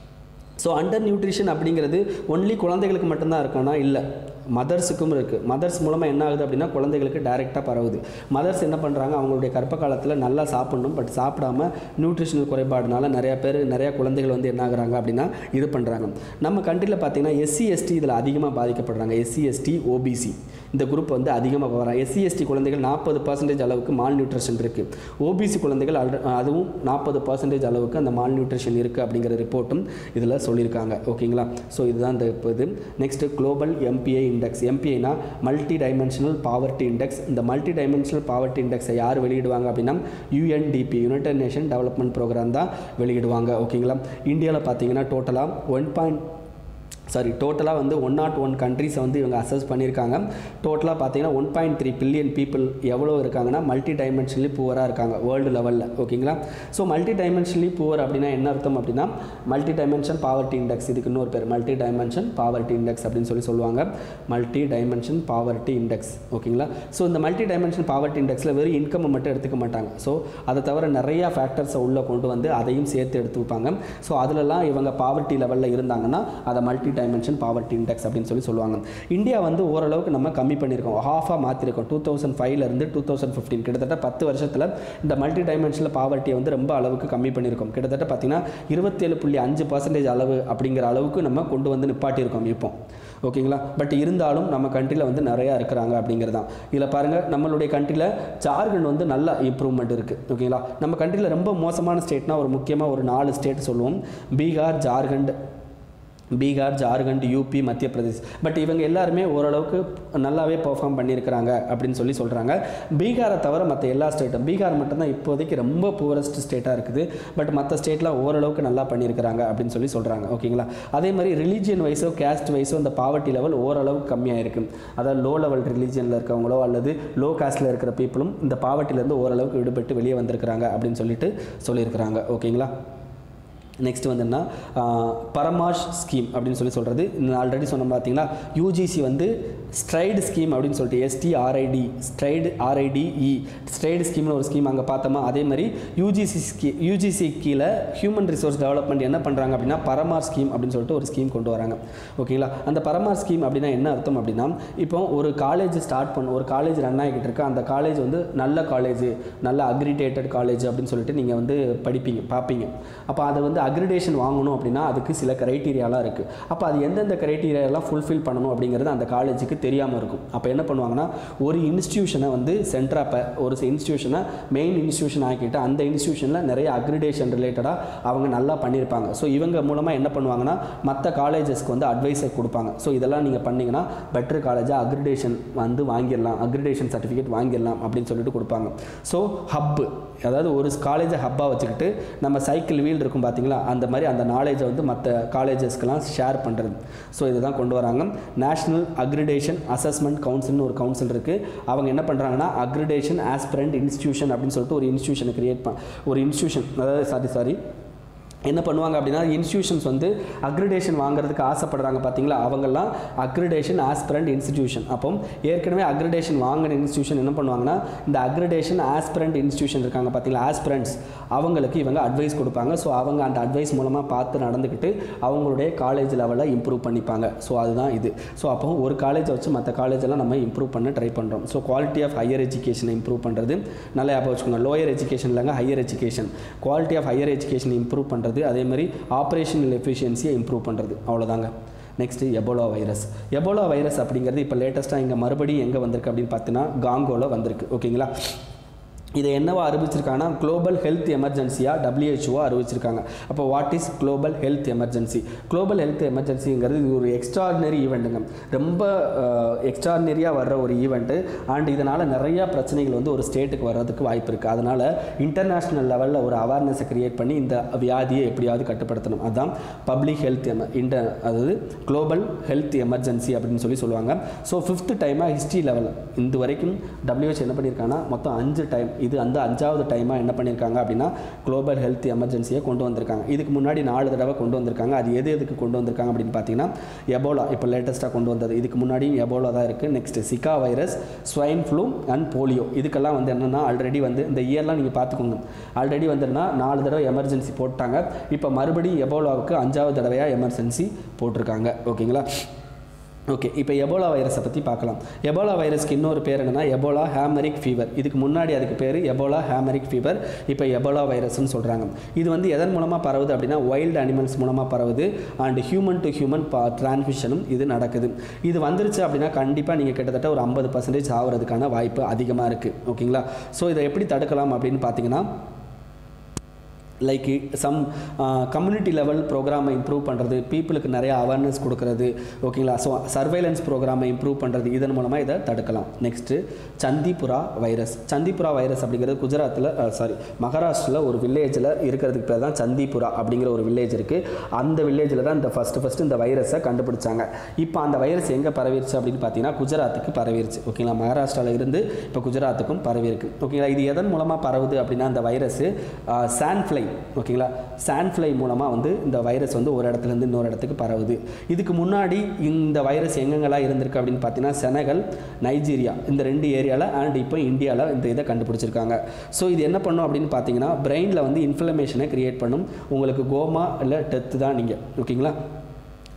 ஸோ அண்டர் நியூட்ரிஷன் அப்படிங்கிறது ஒன்லி குழந்தைகளுக்கு மட்டும்தான் இருக்கானா இல்லை மதர்ஸுக்கும் இருக்குது மதர்ஸ் மூலமாக என்ன ஆகுது அப்படின்னா குழந்தைகளுக்கு டைரெக்டாக பரவுது மதர்ஸ் என்ன பண்ணுறாங்க அவங்களுடைய கர்ப்ப காலத்தில் நல்லா சாப்பிடணும் பட் சாப்பிடாம நியூட்ரிஷனல் குறைபாடுனால நிறைய பேர் நிறைய குழந்தைகள் வந்து என்ன ஆகுறாங்க அப்படின்னா இது பண்ணுறாங்க நம்ம கண்ட்ரியில் பார்த்தீங்கன்னா எஸ்சி எஸ்டி இதில் அதிகமாக பாதிக்கப்படுறாங்க எஸ்சி எஸ்டி ஓபிசி இந்த குரூப் வந்து அதிகமாக வராங்க எஸ்சி எஸ்டி குழந்தைகள் நாற்பது பர்சன்டேஜ் அளவுக்கு மால் நியூட்ரிஷன் இருக்குது ஓபிசி குழந்தைகள் alre- அதுவும் நாற்பது பர்சன்டேஜ் அளவுக்கு அந்த மால் நியூட்ரிஷன் இருக்குது அப்படிங்கிற ரிப்போர்ட்டும் இதில் சொல்லியிருக்காங்க ஓகேங்களா ஸோ இதுதான் இந்த இப்போ இது நெக்ஸ்ட்டு குளோபல் எம்பிஐ இண்டெக்ஸ் எம்பிஐனா மல்டி டைமென்ஷனல் பாவர்ட்டி இண்டெக்ஸ் இந்த மல்டி டைமென்ஷனல் பாவர்ட்டி இண்டெக்ஸை யார் வெளியிடுவாங்க அப்படின்னா UNDP united nation development program தான் வெளியிடுவாங்க ஓகேங்களா இந்தியாவில் பார்த்தீங்கன்னா டோட்டலாக ஒன் பாயிண்ட் சாரி டோட்டலாக வந்து ஒன் நாட் ஒன் கண்ட்ரிஸை வந்து இவங்க அசஸ் பண்ணியிருக்காங்க டோட்டலாக பார்த்தீங்கன்னா one point three billion people எவ்வளோ இருக்காங்கன்னா மல்டி டைமென்ஷனலி புவராக இருக்காங்க வேர்ல்டு லெவலில் ஓகேங்களா ஸோ மல்டி டைமென்ஷனலி புவர் அப்படின்னா என்ன அர்த்தம் அப்படின்னா மல்டி டைமென்ஷன் பாவர்ட்டி இண்டெக்ஸ் இதுக்கு இன்னொரு பேர் மல்டி டைமென்ஷன் பாவர்ட்டி இண்டெக்ஸ் அப்படின்னு சொல்லி சொல்லுவாங்க மல்டி டைமென்ஷன் பாவர்ட்டி இண்டெக்ஸ் ஓகேங்களா ஸோ இந்த மல்டி டைமென்ஷன் பாவர்ட்டி இண்டெக்ஸில் வெறும் இன்கம் மட்டும் எடுத்துக்க மாட்டாங்க ஸோ அதை தவிர நிறையா ஃபேக்டர்ஸை உள்ளே கொண்டு வந்து அதையும் சேர்த்து எடுத்துப்பாங்க ஸோ அதிலலாம் இவங்க பாவர்ட்டி லெவலில் இருந்தாங்கன்னா அதை மல்டி டைமென்ஷன் பாவர்ட்டி இண்டெக்ஸ் அப்படின்னு சொல்லி சொல்லுவாங்க இந்தியா வந்து ஓரளவுக்கு நம்ம கம்மி பண்ணியிருக்கோம் ஹாஃபாக மாற்றிருக்கோம் டூ தௌசண்ட் ஃபைவ்லேருந்து டூ தௌசண்ட் ஃபிஃப்டீன் கிட்டத்தட்ட பத்து வருஷத்தில் இந்த மல்டி டைமென்ஷனில் பாவர்ட்டியை வந்து ரொம்ப அளவுக்கு கம்மி பண்ணியிருக்கோம் கிட்டத்தட்ட பார்த்தீங்கன்னா இருபத்தேழு புள்ளி அஞ்சு பர்சன்டேஜ் அளவு அப்படிங்கிற அளவுக்கு நம்ம கொண்டு வந்து நிப்பாட்டியிருக்கோம் இப்போ ஓகேங்களா பட் இருந்தாலும் நம்ம கண்ட்ரியில் வந்து நிறையா இருக்கிறாங்க அப்படிங்கிறது தான் இதில் பாருங்கள் நம்மளுடைய கண்ட்ரியில் ஜார்க்கண்ட் வந்து நல்ல இம்ப்ரூவ்மெண்ட் இருக்குது ஓகேங்களா நம்ம கண்ட்ரியில் ரொம்ப மோசமான ஸ்டேட்னா ஒரு முக்கியமாக ஒரு நாலு ஸ்டேட் சொல்லுவோம் பீகார் ஜார்க்கண்ட் பீகார் ஜார்க்கண்ட் யூபி மத்திய பிரதேஷ் பட் இவங்க எல்லாருமே ஓரளவுக்கு நல்லாவே பெர்ஃபார்ம் பண்ணியிருக்கிறாங்க அப்படின்னு சொல்லி சொல்கிறாங்க பீகாரை தவிர மற்ற எல்லா ஸ்டேட்டும் பீகார் மட்டும்தான் இப்போதைக்கு ரொம்ப புவரஸ்ட் ஸ்டேட்டாக இருக்குது பட் மற்ற ஸ்டேட்லாம் ஓரளவுக்கு நல்லா பண்ணியிருக்கிறாங்க அப்படின்னு சொல்லி சொல்கிறாங்க ஓகேங்களா அதே மாதிரி ரிலீஜியன் வைஸோ கேஸ்ட் வைஸோ இந்த பாவர்ட்டி லெவல் ஓரளவுக்கு கம்மியாக இருக்குது அதாவது லோ லெவல் ரிலீஜியனில் இருக்கவங்களோ அல்லது லோ காஸ்ட்டில் இருக்கிற பீப்புளும் இந்த பாவர்ட்டிலேருந்து ஓரளவுக்கு விடுபட்டு வெளியே வந்திருக்கிறாங்க அப்படின்னு சொல்லிட்டு சொல்லியிருக்கிறாங்க ஓகேங்களா நெக்ஸ்ட் வந்துன்னா பரமாஷ் ஸ்கீம் அப்படின்னு சொல்லி சொல்கிறது நான் ஆல்ரெடி சொன்ன பார்த்தீங்களா யூஜிசி வந்து ஸ்ட்ரைடு ஸ்கீம் அப்படின்னு சொல்லிட்டு எஸ்டிஆர்ஐடி ஸ்ட்ரைடு ஆர்ஐடிஇ ஸ்ட்ரைடு ஸ்கீம்னு ஒரு ஸ்கீம் அங்கே பார்த்தோமா அதே மாதிரி யூஜிசி ஸ்கீ யூஜிசி கீழே ஹியூமன் ரிசோர்ஸ் டெவலப்மெண்ட் என்ன பண்ணுறாங்க அப்படின்னா பரமார் ஸ்கீம் அப்படின்னு சொல்லிட்டு ஒரு ஸ்கீம் கொண்டு வராங்க ஓகேங்களா அந்த பரமார் ஸ்கீம் அப்படின்னா என்ன அர்த்தம் அப்படின்னா இப்போ ஒரு காலேஜ் ஸ்டார்ட் பண்ண ஒரு காலேஜ் ரன் ஆகிக்கிட்டு இருக்கு அந்த காலேஜ் வந்து நல்ல காலேஜ் நல்ல அக்ரிடேட்டட் காலேஜ் அப்படின்னு சொல்லிட்டு நீங்கள் வந்து படிப்பீங்க பார்ப்பீங்க அப்போ அதை வந்து அக்ரிடேஷன் வாங்கணும் அப்படின்னா அதுக்கு சில க்ரைட்டீரியாலாம் இருக்குது அப்போ அது எந்தெந்த க்ரைட்டீரியாலாம் ஃபுல்ஃபில் பண்ணணும் அப்படிங்கிறது அந்த காலேஜுக்கு தெரியாமல் இருக்கும் அப்போ என்ன பண்ணுவாங்கன்னா ஒரு இன்ஸ்டியூஷனை வந்து சென்ட்ராக ஒரு இன்ஸ்டியூஷனை மெயின் இன்ஸ்டியூஷன் ஆக்கிட்டு அந்த இன்ஸ்டியூஷனில் நிறைய அக்ரிடேஷன் ரிலேட்டடாக அவங்க நல்லா பண்ணியிருப்பாங்க ஸோ இவங்க மூலமாக என்ன பண்ணுவாங்கன்னா மற்ற காலேஜஸ்க்கு வந்து அட்வைஸை கொடுப்பாங்க ஸோ இதெல்லாம் நீங்கள் பண்ணீங்கன்னா பெட்டர் காலேஜாக அக்ரிடேஷன் வந்து வாங்கிடலாம் அக்ரிடேஷன் சர்டிஃபிகேட் வாங்கிடலாம் அப்படின்னு சொல்லிட்டு கொடுப்பாங்க ஸோ ஹப்பு அதாவது ஒரு காலேஜை ஹப்பாக வச்சுக்கிட்டு நம்ம சைக்கிள் வீல் இருக்கும் பார்த்தீங்களா அந்த மாதிரி அந்த நாலேஜை வந்து மற்ற காலேஜஸ்க்கெலாம் ஷேர் பண்ணுறது ஸோ இதுதான் கொண்டு வராங்க நேஷ்னல் அக்ரிடேஷன் அசஸ்மெண்ட் கவுன்சில்னு ஒரு கவுன்சில் இருக்குது அவங்க என்ன பண்ணுறாங்கன்னா அக்ரிடேஷன் ஆஸ்பிரண்ட் இன்ஸ்டியூஷன் அப்படின்னு சொல்லிட்டு ஒரு இன்ஸ்டியூஷனை கிரியேட் பண்ண ஒரு இன்ஸ்டியூஷன் அதாவது சாரி சாரி என்ன பண்ணுவாங்க அப்படின்னா இன்ஸ்டியூஷன்ஸ் வந்து அக்ரிடேஷன் வாங்குறதுக்கு ஆசைப்படுறாங்க பார்த்தீங்களா அவங்கெல்லாம் அக்ரிடேஷன் ஆஸ்பிரண்ட் இன்ஸ்டிடியூஷன் அப்போ ஏற்கனவே அக்ரிடேஷன் வாங்கின இன்ஸ்டியூஷன் என்ன பண்ணுவாங்கன்னா இந்த அக்ரிடேஷன் ஆஸ்பிரண்ட் இன்ஸ்டியூஷன் இருக்காங்க பார்த்தீங்களா ஆஸ்பிரண்ட்ஸ் அவங்களுக்கு இவங்க அட்வைஸ் கொடுப்பாங்க ஸோ அவங்க அந்த அட்வைஸ் மூலமாக பார்த்து நடந்துக்கிட்டு அவங்களுடைய காலேஜ் லெவலில் இம்ப்ரூவ் பண்ணிப்பாங்க ஸோ அதுதான் இது ஸோ அப்போ ஒரு காலேஜை வச்சு மற்ற காலேஜெல்லாம் நம்ம இம்ப்ரூவ் பண்ண ட்ரை பண்ணுறோம் ஸோ குவாலிட்டி ஆஃப் ஹையர் எஜுகேஷனை இம்ப்ரூவ் பண்ணுறது நல்லா ஞாபகம் வச்சுக்கோங்க லோயர் எஜுகேஷன் இல்லைங்க higher education quality of higher education improve பண்ணுறது அதே மாதிரி ஆப்ரேஷனல் எஃபிஷியன்சியை இம்ப்ரூவ் பண்ணுறது அவ்வளோதாங்க next Ebola virus Ebola virus அப்படிங்கிறது இப்போ லேட்டஸ்ட்டாக இங்கே மறுபடியும் எங்கே வந்திருக்கு அப்படின்னு பார்த்தீங்கன்னா காங்கோவில் வந்திருக்கு ஓகேங்களா இதை என்னவா அறிவிச்சிருக்காங்கன்னா குளோபல் ஹெல்த் எமர்ஜென்சியாக டபிள்யூஹெச்ஓ அறிவிச்சிருக்காங்க அப்போ what is global health emergency global health எமர்ஜென்சிங்கிறது இது ஒரு எக்ஸ்ட்ராடினரி ஈவெண்ட்டுங்க ரொம்ப எக்ஸ்ட்ராடினரியாக வர்ற ஒரு ஈவெண்ட்டு அண்ட் இதனால் நிறையா பிரச்சனைகள் வந்து ஒரு ஸ்டேட்டுக்கு வர்றதுக்கு வாய்ப்பு இருக்குது அதனால் இன்டர்நேஷ்னல் லெவலில் ஒரு அவேர்னஸை கிரியேட் பண்ணி இந்த வியாதியை எப்படியாவது கட்டுப்படுத்தணும் அதுதான் பப்ளிக் ஹெல்த் எம இன்டர் அதாவது குளோபல் ஹெல்த் எமர்ஜென்சி அப்படின்னு சொல்லி சொல்லுவாங்க ஸோ ஃபிஃப்த்து டைமாக ஹிஸ்ட்ரி லெவல் இந்த வரைக்கும் டபிள்யூஹெச் என்ன பண்ணியிருக்காங்கன்னா மொத்தம் அஞ்சு டைம் இது அந்த அஞ்சாவது டைமாக என்ன பண்ணியிருக்காங்க அப்படின்னா குளோபல் ஹெல்த் எமர்ஜென்சியை கொண்டு வந்திருக்காங்க இதுக்கு முன்னாடி நாலு தடவை கொண்டு வந்திருக்காங்க அது எது எதுக்கு கொண்டு வந்திருக்காங்க அப்படின்னு பார்த்தீங்கன்னா எபோலா இப்போ லேட்டஸ்ட்டாக கொண்டு வந்தது இதுக்கு முன்னாடியும் எபோலா தான் இருக்குது next Zika virus swine flu and polio இதுக்கெல்லாம் வந்து என்னென்னா ஆல்ரெடி வந்து இந்த இயர்லாம் நீங்கள் பார்த்துக்கோங்க ஆல்ரெடி வந்துன்னா நாலு தடவை எமர்ஜென்சி போட்டாங்க இப்போ மறுபடியும் எபோலாவுக்கு அஞ்சாவது தடவையாக எமர்ஜென்சி போட்டிருக்காங்க ஓகேங்களா ஓகே இப்போ எபோலா வைரஸை பற்றி பார்க்கலாம் எபோலா வைரஸ்க்கு இன்னொரு பேர் என்னென்னா எபோலா ஹேமரிக் ஃபீவர் இதுக்கு முன்னாடி அதுக்கு பேர் எபோலா ஹேமரிக் ஃபீவர் இப்போ எபோலா வைரஸ்னு சொல்கிறாங்க இது வந்து எதன் மூலமாக பரவுது அப்படின்னா வைல்டு அனிமல்ஸ் மூலமாக பரவுது அண்ட் ஹியூமன் டு ஹியூமன் பா டிரான்ஸ்மிஷனும் இது நடக்குது இது வந்துருச்சு அப்படின்னா கண்டிப்பாக நீங்கள் கிட்டத்தட்ட ஒரு ஐம்பது பர்சன்டேஜ் ஆகிறதுக்கான வாய்ப்பு அதிகமாக இருக்குது ஓகேங்களா ஸோ இதை எப்படி தடுக்கலாம் அப்படின்னு பார்த்தீங்கன்னா லைக் சம் கம்யூனிட்டி லெவல் ப்ரோக்ராமை இம்ப்ரூவ் பண்ணுறது பீப்புளுக்கு நிறைய அவேர்னஸ் கொடுக்கறது ஓகேங்களா ஸோ சர்வைலன்ஸ் ப்ரோக்ராமை இம்ப்ரூவ் பண்ணுறது இதன் மூலமாக இதை தடுக்கலாம் next Chandipura virus Chandipura virus அப்படிங்கிறது குஜராத்தில் சாரி மகாராஷ்டிரில் ஒரு வில்லேஜில் இருக்கிறதுக்கு பேர் தான் சந்திப்புரா அப்படிங்கிற ஒரு வில்லேஜ் இருக்குது அந்த வில்லேஜில் தான் இந்த ஃபஸ்ட்டு ஃபஸ்ட்டு இந்த வைரஸை கண்டுபிடிச்சாங்க இப்போ அந்த வைரஸ் எங்கே பரவிருச்சு அப்படின்னு பார்த்தீங்கன்னா குஜராத்துக்கு பரவிருச்சு ஓகேங்களா மகாராஷ்டிராவில் இருந்து இப்போ குஜராத்துக்கும் பரவிருக்கு ஓகேங்களா இது எதன் மூலமாக பரவுது அப்படின்னா அந்த வைரஸ் சான்ஃப்ளை ஓகேங்களா சான்ஃப்ளை மூலமாக வந்து இந்த வைரஸ் வந்து ஒரு இடத்துலேருந்து இன்னொரு இடத்துக்கு பரவுது இதுக்கு முன்னாடி இந்த வைரஸ் எங்கெங்கெல்லாம் இருந்திருக்கு அப்படின்னு பார்த்தீங்கன்னா செனகல் நைஜீரியா இந்த ரெண்டு ஏரியாவில் அண்ட் இப்போ இந்தியாவில் இந்த இதை கண்டுபிடிச்சிருக்காங்க ஸோ இது என்ன பண்ணும் அப்படின்னு பார்த்தீங்கன்னா பிரெயினில் வந்து இன்ஃப்ளமேஷனை கிரியேட் பண்ணும் உங்களுக்கு கோமா இல்லை டெத்து தான் நீங்கள் ஓகேங்களா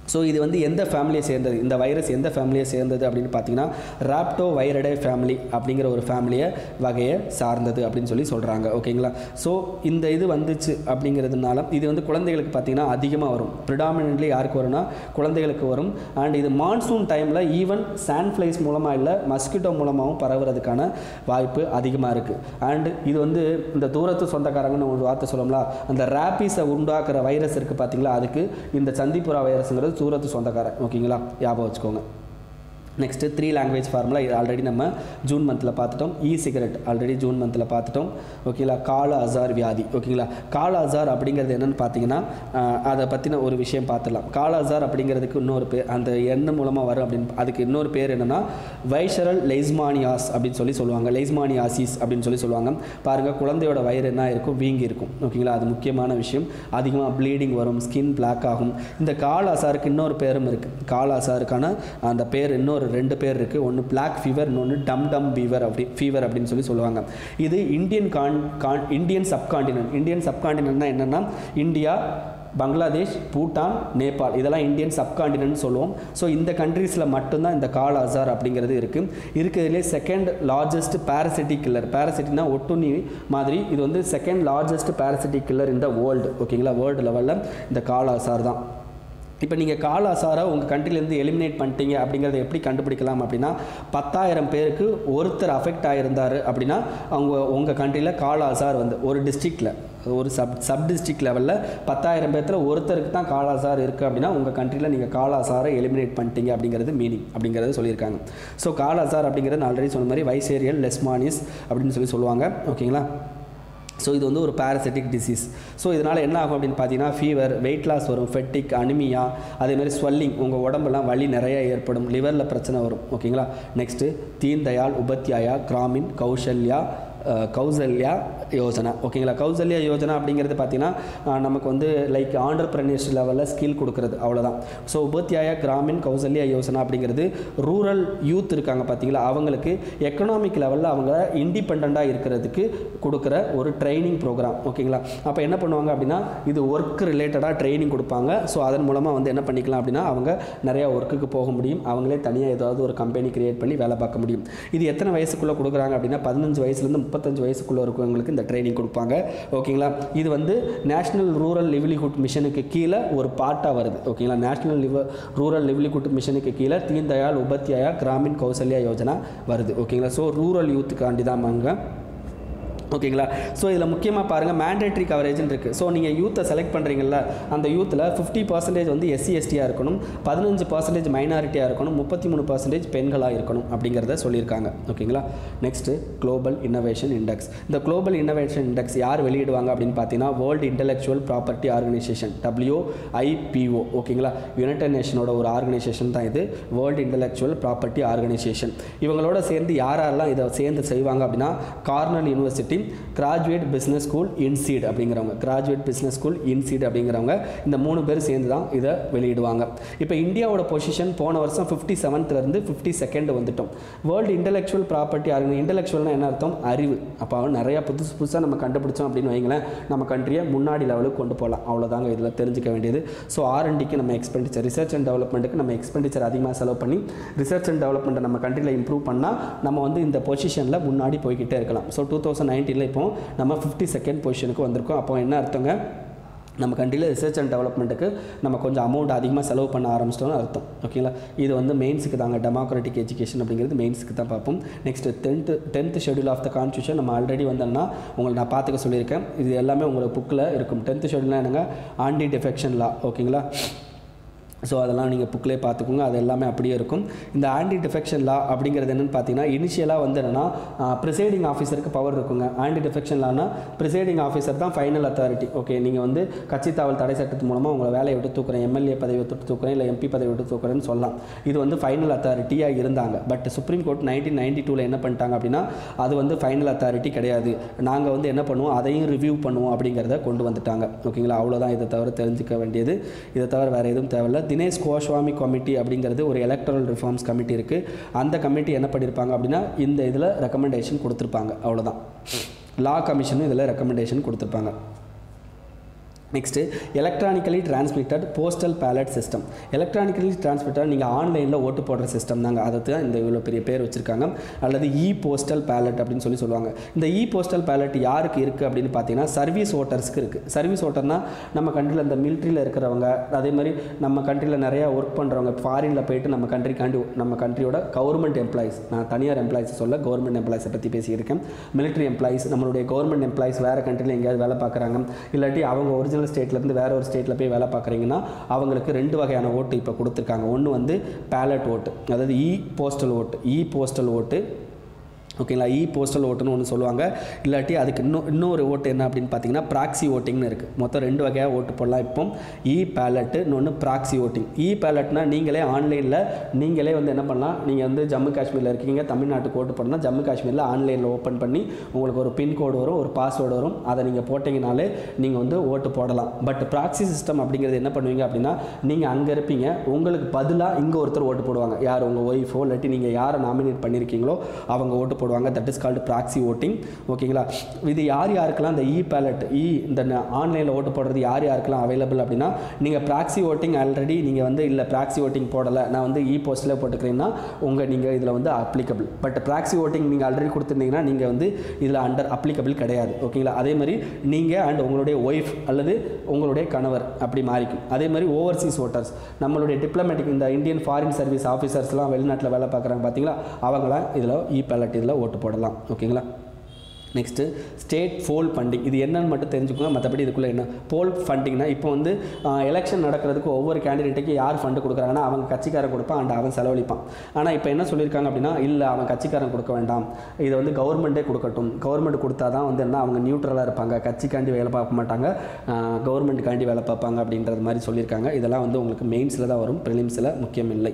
ஸோ இது வந்து எந்த ஃபேமிலியை சேர்ந்தது இந்த வைரஸ் எந்த ஃபேமிலியை சேர்ந்தது அப்படின்னு பார்த்தீங்கன்னா ராப்டோ வைரடே ஃபேமிலி அப்படிங்கிற ஒரு ஃபேமிலியை வகையை சார்ந்தது அப்படின்னு சொல்லி சொல்கிறாங்க ஓகேங்களா ஸோ இந்த இது வந்துச்சு அப்படிங்கிறதுனால இது வந்து குழந்தைகளுக்கு பார்த்தீங்கன்னா அதிகமாக வரும் ப்ரிடாமினென்ட்லி யாருக்கு வரும்னா குழந்தைகளுக்கு வரும் அண்ட் இது மான்சூன் டைமில் ஈவன் சாண்ட்ஃப்ளைஸ் மூலமாக இல்லை மஸ்கிட்டோ மூலமாகவும் பரவுறதுக்கான வாய்ப்பு அதிகமாக இருக்குது அண்ட் இது வந்து இந்த தூரத்து சொந்தக்காரங்கன்னு ஒரு வார்த்தை சொல்லோம்ல அந்த ரேப்பீஸை உண்டாக்குற வைரஸ் இருக்குது பார்த்தீங்களா அதுக்கு இந்த சந்திப்புரா வைரஸுங்கிறது தூரத்து சொந்தக்காரன் ஓகேங்களா ஞாபகம் வச்சுக்கோங்க நெக்ஸ்ட்டு த்ரீ லாங்குவேஜ் ஃபார்முலா இது ஆல்ரெடி நம்ம ஜூன் மந்தில் பார்த்துட்டோம் இ சிகரெட் ஆல்ரெடி ஜூன் மந்தில் பார்த்துட்டோம் ஓகேங்களா கால அசார் வியாதி ஓகேங்களா கால அசார் அப்படிங்கிறது என்னென்னு பார்த்தீங்கன்னா ஆஹ், அதை பற்றின ஒரு விஷயம் பார்த்துடலாம் கால அசார் அப்படிங்கிறதுக்கு இன்னொரு பேர் அந்த எண்ணெய் மூலமாக வரும் அப்படின்னு அதுக்கு இன்னொரு பேர் என்னென்னா வைஷரல் லெய்ஸ்மானியாஸ் அப்படின்னு சொல்லி சொல்லுவாங்க லெய்ஸ்மானியாசிஸ் அப்படின்னு சொல்லி சொல்லுவாங்க பாருங்கள் குழந்தையோட வயிறு என்ன இருக்கும் வீங்கி இருக்கும் ஓகேங்களா அது முக்கியமான விஷயம் அதிகமாக ப்ளீடிங் வரும் ஸ்கின் பிளாக் ஆகும் இந்த கால அசாருக்கு இன்னொரு பேரும் இருக்குது கால அசாருக்கான அந்த பேர் இன்னொரு ரெண்டு பேர் இருக்குது ஒன்று பிளாக் ஃபீவர் இன்னொன்று டம் டம் ஃபீவர் அப்படி ஃபீவர் அப்படின்னு சொல்லி சொல்லுவாங்க இது இந்தியன் கான் கான் இந்தியன் சப்காண்டினென்ட் இந்தியன் சப்காண்டினென்ட்னா என்னென்னா இந்தியா பங்களாதேஷ் பூட்டான் நேபாள் இதெல்லாம் இந்தியன் சப்காண்டினென்ட் சொல்லுவோம் ஸோ இந்த கண்ட்ரீஸில் மட்டும்தான் இந்த கால் அசார் அப்படிங்கிறது இருக்குது இருக்கிறதுலே செகண்ட் லார்ஜஸ்ட் parasitic கில்லர் parasiticனா ஒட்டுண்ணி மாதிரி இது வந்து செகண்ட் லார்ஜஸ்ட் parasitic கில்லர் இந்த வேர்ல்டு ஓகேங்களா வேர்ல்டு லெவலில் இந்த கால் அசார் தான் இப்போ நீங்கள் கால அசாரை உங்கள் கண்ட்ரிலேருந்து எலிமினேட் பண்ணிட்டீங்க அப்படிங்கிறத எப்படி கண்டுபிடிக்கலாம் அப்படின்னா பத்தாயிரம் பேருக்கு ஒருத்தர் அஃபெக்ட் ஆகியிருந்தார் அப்படின்னா அவங்க உங்கள் கண்ட்ரியில் கால அசார் வந்து ஒரு டிஸ்ட்ரிக்டில் ஒரு சப் சப் டிஸ்ட்ரிக்ட் லெவலில் பத்தாயிரம் பேர்த்தில் ஒருத்தருக்கு தான் கால அசார் இருக்குது அப்படின்னா உங்கள் கண்ட்ரியில் நீங்கள் கால அசாரை எலிமினேட் பண்ணிட்டீங்க அப்படிங்கிறது மீனிங் அப்படிங்கிறது சொல்லியிருக்காங்க ஸோ கால அசார் அப்படிங்கிறது நான் ஆல்ரெடி சொன்ன மாதிரி வைசேரியல் லெஸ்மானிஸ் அப்படின்னு சொல்லி சொல்லுவாங்க ஓகேங்களா ஸோ இது வந்து ஒரு parasitic டிசீஸ் ஸோ இதனால் என்ன ஆகும் அப்படின்னு பார்த்தீங்கன்னா ஃபீவர் வெயிட் லாஸ் வரும் ஃபெட்டிக் அனிமியா அதேமாதிரி ஸ்வெல்லிங் உங்கள் உடம்பெல்லாம் வலி நிறைய ஏற்படும் லிவரில் பிரச்சனை வரும் ஓகேங்களா நெக்ஸ்ட்டு தீன் தயாள் உபத்யாயா கிராமின் கௌசல்யா அஹ், கௌசல்யா யோஜனா ஓகேங்களா கௌசல்யா யோஜனா அப்படிங்கிறது பார்த்தீங்கன்னா அஹ், நமக்கு வந்து லைக் ஆண்டர்பிரனியர்ஸ் லெவலில் ஸ்கில் கொடுக்குறது அவ்வளோதான் ஸோ உபத்யாயா கிராமின் கௌசல்யா யோஜனா அப்படிங்கிறது ரூரல் யூத் இருக்காங்க பார்த்தீங்களா அவங்களுக்கு எக்கனாமிக் லெவலில் அவங்க இண்டிபெண்ட்டாக இருக்கிறதுக்கு கொடுக்குற ஒரு ட்ரைனிங் ப்ரோக்ராம் ஓகேங்களா அப்போ என்ன பண்ணுவாங்க அப்படின்னா இது ஒர்க் ரிலேட்டடாக ட்ரைனிங் கொடுப்பாங்க ஸோ அதன் மூலமாக வந்து என்ன பண்ணிக்கலாம் அப்படின்னா அவங்க நிறையா ஒர்க்குக்கு போக முடியும் அவங்களே தனியாக ஏதாவது ஒரு கம்பெனி கிரியேட் பண்ணி வேலை பார்க்க முடியும் இது எத்தனை வயசுக்குள்ளே கொடுக்குறாங்க அப்படின்னா பதினஞ்சு வயசுலேருந்து முப்பத்தஞ்சு வயசுக்குள்ளே இருக்கவங்களுக்கு இந்த ட்ரைனிங் கொடுப்பாங்க ஓகேங்களா இது வந்து நேஷ்னல் ரூரல் லிவ்லிஹுட் மிஷனுக்கு கீழே ஒரு பார்ட்டாக வருது ஓகேங்களா நேஷ்னல் லிவ ரூரல் லிவ்லிஹுட் மிஷனுக்கு கீழே தீன் தயாள் உபத்யாயா கிராமின் கௌசல்யா யோஜனா வருது ஓகேங்களா ஸோ ரூரல் யூத்துக்காண்டி தான் வாங்க ஓகேங்களா ஸோ இதில் முக்கியமாக பாருங்கள் மேண்டேட்ரி கவரேஜ்னு இருக்குது ஸோ நீங்கள் யூத்தை செலக்ட் பண்ணுறீங்கல்ல அந்த யூத்தில் ஃபிஃப்டி பர்சன்டேஜ் வந்து எஸ்சி எஸ்டியாக இருக்கணும் பதினஞ்சு பர்சன்டேஜ் மைனாரிட்டியாக இருக்கணும் முப்பத்தி மூணு பர்சன்டேஜ் பெண்களாக இருக்கணும் அப்படிங்கிறத சொல்லியிருக்காங்க ஓகேங்களா நெக்ஸ்ட்டு குளோபல் இன்னோவேஷன் இண்டெக்ஸ் இந்த குளோபல் இன்னோவேஷன் இண்டெக்ஸ் யார் வெளியிடுவாங்க அப்படின்னு பார்த்தீங்கன்னா world intellectual property organisation WIPO ஓகேங்களா யுனைடெட் நேஷனோட ஒரு ஆர்கனைசேஷன் தான் இது வேர்ல்டு இன்டெலெக்சுவல் ப்ராப்பர்ட்டி ஆர்கனைசேஷன் இவங்களோட சேர்ந்து யார் யாரெல்லாம் இதை சேர்ந்து செய்வாங்க அப்படின்னா Cornell university graduate business school INSEAD அப்படிங்கிறவங்க கிராஜுவேட் பிஸ்னஸ் ஸ்கூல் இன்சீட் அப்படிங்கிறவங்க இந்த மூணு பேர் சேர்ந்து தான் இதை வெளியிடுவாங்க இப்போ இந்தியாவோட பொசிஷன் போன வருஷம் ஃபிஃப்டி செவன்த்லேருந்து ஃபிஃப்டி செகண்ட் வந்துட்டோம் வேர்ல்டு இன்டெலெக்சுவல் ப்ராப்பர்ட்டி ஆர்கனை இன்டெலெக்சுவல்னா என்ன அர்த்தம் அறிவு அப்போ நிறையா புதுசு புதுசாக நம்ம கண்டுபிடிச்சோம் அப்படின்னு வைங்களேன் நம்ம கண்ட்ரியை முன்னாடி லெவலுக்கு கொண்டு போகலாம் அவ்வளோதாங்க இதில் தெரிஞ்சுக்க வேண்டியது ஸோ ஆர்என்டிக்கு நம்ம எக்ஸ்பெண்டிச்சர் ரிசர்ச் அண்ட் டெவலப்மெண்ட்டுக்கு நம்ம எக்ஸ்பெண்டிச்சர் அதிகமாக செலவு பண்ணி ரிசர்ச் அண்ட் டெவலப்மெண்ட்டை நம்ம கண்ட்ரியில் இம்ப்ரூவ் பண்ணால் நம்ம வந்து இந்த பொசிஷனில் முன்னாடி போய்கிட்டே இருக்கலாம் ஸோ டூ தௌசண்ட் நைன்டீனில் இப்போ நம்ம ஃபிஃப்டி செகண்ட் பொசிஷனுக்கு வந்திருக்கோம் அப்போ என்ன அர்த்தங்க நம்ம கண்ட்ரியில் ரிசர்ச் அண்ட் டெவலப்மெண்ட்டுக்கு நம்ம கொஞ்சம் அமௌண்ட் அதிகமாக செலவு பண்ண ஆரம்பிச்சிட்டோம்னு அர்த்தம் ஓகேங்களா இது வந்து மெயின்ஸுக்கு தாங்க டெமோக்ராட்டிக் எஜுகேஷன் அப்படிங்கிறது மெயின்ஸுக்கு தான் பார்ப்போம் next tenth tenth schedule of the constitution நம்ம ஆல்ரெடி வந்தோம்னா உங்களை நான் பார்த்துக்க சொல்லியிருக்கேன் இது எல்லாமே உங்களுக்கு புக்கில் இருக்கும் டென்த் ஷெடியூல்னா என்னங்க ஆன்டி டிஃபெக்ஷன் லா ஓகேங்களா ஸோ அதெல்லாம் நீங்கள் புக்கிலே பார்த்துக்கோங்க அது எல்லாமே அப்படியே இருக்கும் இந்த ஆன்டி டிஃபெக்ஷன் லா அப்படிங்கிறது என்னென்னு பார்த்தீங்கன்னா இனிஷியலாக வந்து என்னென்னா ப்ரிசைடிங் ஆஃபீஸருக்கு பவர் இருக்குங்க ஆன்டி டிஃபெக்ஷன் லானா ப்ரிசைடிங் ஆஃபீஸர் தான் ஃபைனல் அத்தாரிட்டி ஓகே நீங்கள் வந்து கட்சி தாவல் தடை சட்டத்து மூலமாக உங்களை வேலையை விட்டு தூக்குறேன் எம்எல்ஏ பதவி விட்டு தூக்குறேன் இல்லை எம்பி பதவி விட்டு தூக்குறேன்னு சொல்லலாம் இது வந்து ஃபைனல் அத்தாரிட்டியாக இருந்தாங்க but supreme court nineteen ninety டூவில் என்ன பண்ணிட்டாங்க அப்படின்னா அது வந்து ஃபைனல் அத்தாரிட்டி கிடையாது நாங்கள் வந்து என்ன பண்ணுவோம் அதையும் ரிவ்யூ பண்ணுவோம் அப்படிங்கிறத கொண்டு வந்துட்டாங்க ஓகேங்களா அவ்வளோதான் இதை தவிர தெரிஞ்சுக்க வேண்டியது இதை தவிர வேறு எதுவும் தேவையில்ல தினேஷ் கோஸ்வாமி கமிட்டி அப்படிங்கிறது ஒரு எலக்ட்ரல் ரிஃபார்ம்ஸ் கமிட்டி இருக்குது அந்த கமிட்டி என்ன பண்ணியிருப்பாங்க அப்படின்னா இந்த இதில் ரெக்கமெண்டேஷன் கொடுத்துருப்பாங்க அவ்வளோதான் லா கமிஷனும் இதில் ரெக்கமெண்டேஷன் கொடுத்துருப்பாங்க next electronically transmitted postal ballot system electronically transmitted நீங்கள் ஆன்லைனில் ஓட்டு போடுற சிஸ்டம் தாங்க அதை தான் இந்த இவ்வளோ பெரிய பேர் வச்சுருக்காங்க அல்லது இ போஸ்டல் பேலட் அப்படின்னு சொல்லி சொல்லுவாங்க இந்த இ போஸ்டல் பேலட் யாருக்கு இருக்குது அப்படின்னு பார்த்தீங்கன்னா சர்வீஸ் ஓட்டர்ஸ்க்கு இருக்குது சர்வீஸ் ஓட்டர்னா நம்ம கண்ட்ரியில் இந்த மிலிட்ரியில் இருக்கிறவங்க அதே மாதிரி நம்ம கண்ட்ரியில் நிறையா ஒர்க் பண்ணுறவங்க ஃபாரினில் போயிட்டு நம்ம கண்ட்ரிக்காண்டி நம்ம கண்ட்ரியோட கவர்மெண்ட் எம்ப்ளாயிஸ் நான் தனியார் எம்ப்ளாயிஸ் சொல்ல கவர்மெண்ட் எம்ப்ளாயிஸை பற்றி பேசியிருக்கேன் மிலிட்ரி எம்ப்ளாயிஸ் நம்மளுடைய கவர்மெண்ட் எம்ப்ளாயிஸ் வேறு கண்ட்ரியில் எங்கேயாவது வேலை பார்க்குறாங்க இல்லாட்டி அவங்க ஒரிஜினல் ஸ்டேட்லேருந்து வேற ஒரு ஸ்டேட்டில் போய் வேலை பார்க்குறீங்கன்னா அவங்களுக்கு ரெண்டு வகையான ஓட்டு இப்போ கொடுத்துருக்காங்க ஒன்று வந்து பேலட் ஓட்டு அதாவது இ போஸ்டல் ஓட்டு இ போஸ்டல் ஓட்டு ஓகேங்களா இ போஸ்டல் ஓட்டுன்னு ஒன்று சொல்லுவாங்க இல்லாட்டி அதுக்கு இன்னும் இன்னொரு ஓட்டு என்ன அப்படின்னு பார்த்தீங்கன்னா ப்ராக்ஸி ஓட்டிங்னு இருக்குது மொத்தம் ரெண்டு வகையாக ஓட்டு போடலாம் இப்போ இ பேலட்டு இன்னொன்று ப்ராக்ஸி ஓட்டிங் இ பேலட்னா நீங்களே ஆன்லைனில் நீங்களே வந்து என்ன பண்ணலாம் நீங்கள் வந்து ஜம்மு காஷ்மீரில் இருக்கீங்க தமிழ்நாட்டுக்கு ஓட்டு போடணும்னா ஜம்மு காஷ்மீரில் ஆன்லைனில் ஓப்பன் பண்ணி உங்களுக்கு ஒரு பின்கோடு வரும் ஒரு பாஸ்வேர்டு வரும் அதை நீங்கள் போட்டிங்கனாலே நீங்கள் வந்து ஓட்டு போடலாம் பட் ப்ராக்ஸி சிஸ்டம் அப்படிங்கிறது என்ன பண்ணுவீங்க அப்படின்னா நீங்கள் அங்கே இருப்பீங்க உங்களுக்கு பதிலாக இங்கே ஒருத்தர் ஓட்டு போடுவாங்க யார் உங்கள் ஒய்ஃபோ இல்லாட்டி நீங்கள் யாரை நாமினேட் பண்ணியிருக்கீங்களோ அவங்க ஓட்டு போடுவாங்க that is called proxy voting ஓகேங்களா இது யார் யாருக்கெல்லாம் இந்த இ பேலட் இ இந்த ஆன்லைனில் ஓட்டு போடுறது யார் யாருக்கெல்லாம் அவைலபிள் அப்படின்னா நீங்கள் ப்ராக்ஸி ஓட்டிங் ஆல்ரெடி நீங்கள் வந்து இல்லை ப்ராக்ஸி ஓட்டிங் போடலை நான் வந்து இ போஸ்ட்டில் போட்டுக்கிறேன்னா உங்கள் நீங்கள் இதில் வந்து அப்ளிகபிள் பட் ப்ராக்ஸி ஓட்டிங் நீங்கள் ஆல்ரெடி கொடுத்துருந்தீங்கன்னா நீங்கள் வந்து இதில் அண்டர் அப்ளிகபிள் கிடையாது ஓகேங்களா அதே மாதிரி நீங்கள் அண்ட் உங்களுடைய ஒய்ஃப் அல்லது உங்களுடைய கணவர் அப்படி மாறிக்கும் அதே மாதிரி ஓவர்சீஸ் ஓட்டர்ஸ் நம்மளுடைய டிப்ளமேட்டிக் இந்த இந்தியன் ஃபாரின் சர்வீஸ் ஆஃபீஸர்ஸ்லாம் வெளிநாட்டில் வேலை பார்க்குறாங்க பார்த்தீங்களா அவங்களாம் இதில் இ பேலட் இதில் ஓட்டு போடலாம் ஓகேங்களா நெக்ஸ்ட்டு ஸ்டேட் போல் ஃபண்டிங் இது என்னன்னு மட்டும் தெரிஞ்சுக்கோங்க மற்றபடி இதுக்குள்ளே என்ன போல் ஃபண்டிங்னா இப்போ வந்து எலெக்ஷன் நடக்கிறதுக்கு ஒவ்வொரு கேண்டிடேட்டுக்கு யார் ஃபண்டு கொடுக்குறாங்கன்னா அவங்க கட்சிக்காரன் கொடுப்பான் அண்ட் அவன் செலவழிப்பான் ஆனால் இப்போ என்ன சொல்லியிருக்காங்க அப்படின்னா இல்லை அவன் கட்சிக்காரன் கொடுக்க வேண்டாம் இதை வந்து கவர்மெண்ட்டே கொடுக்கட்டும் கவர்மெண்ட் கொடுத்தா தான் வந்து என்ன அவங்க நியூட்ரலாக இருப்பாங்க கட்சிக்காண்டி வேலை பார்க்க மாட்டாங்க கவர்மெண்ட்டுக்காண்டி வேலை பார்ப்பாங்க அப்படின்றது மாதிரி சொல்லியிருக்காங்க இதெல்லாம் வந்து உங்களுக்கு மெயின்ஸில் தான் வரும் ப்ரிலிம்ஸில் முக்கியம் இல்லை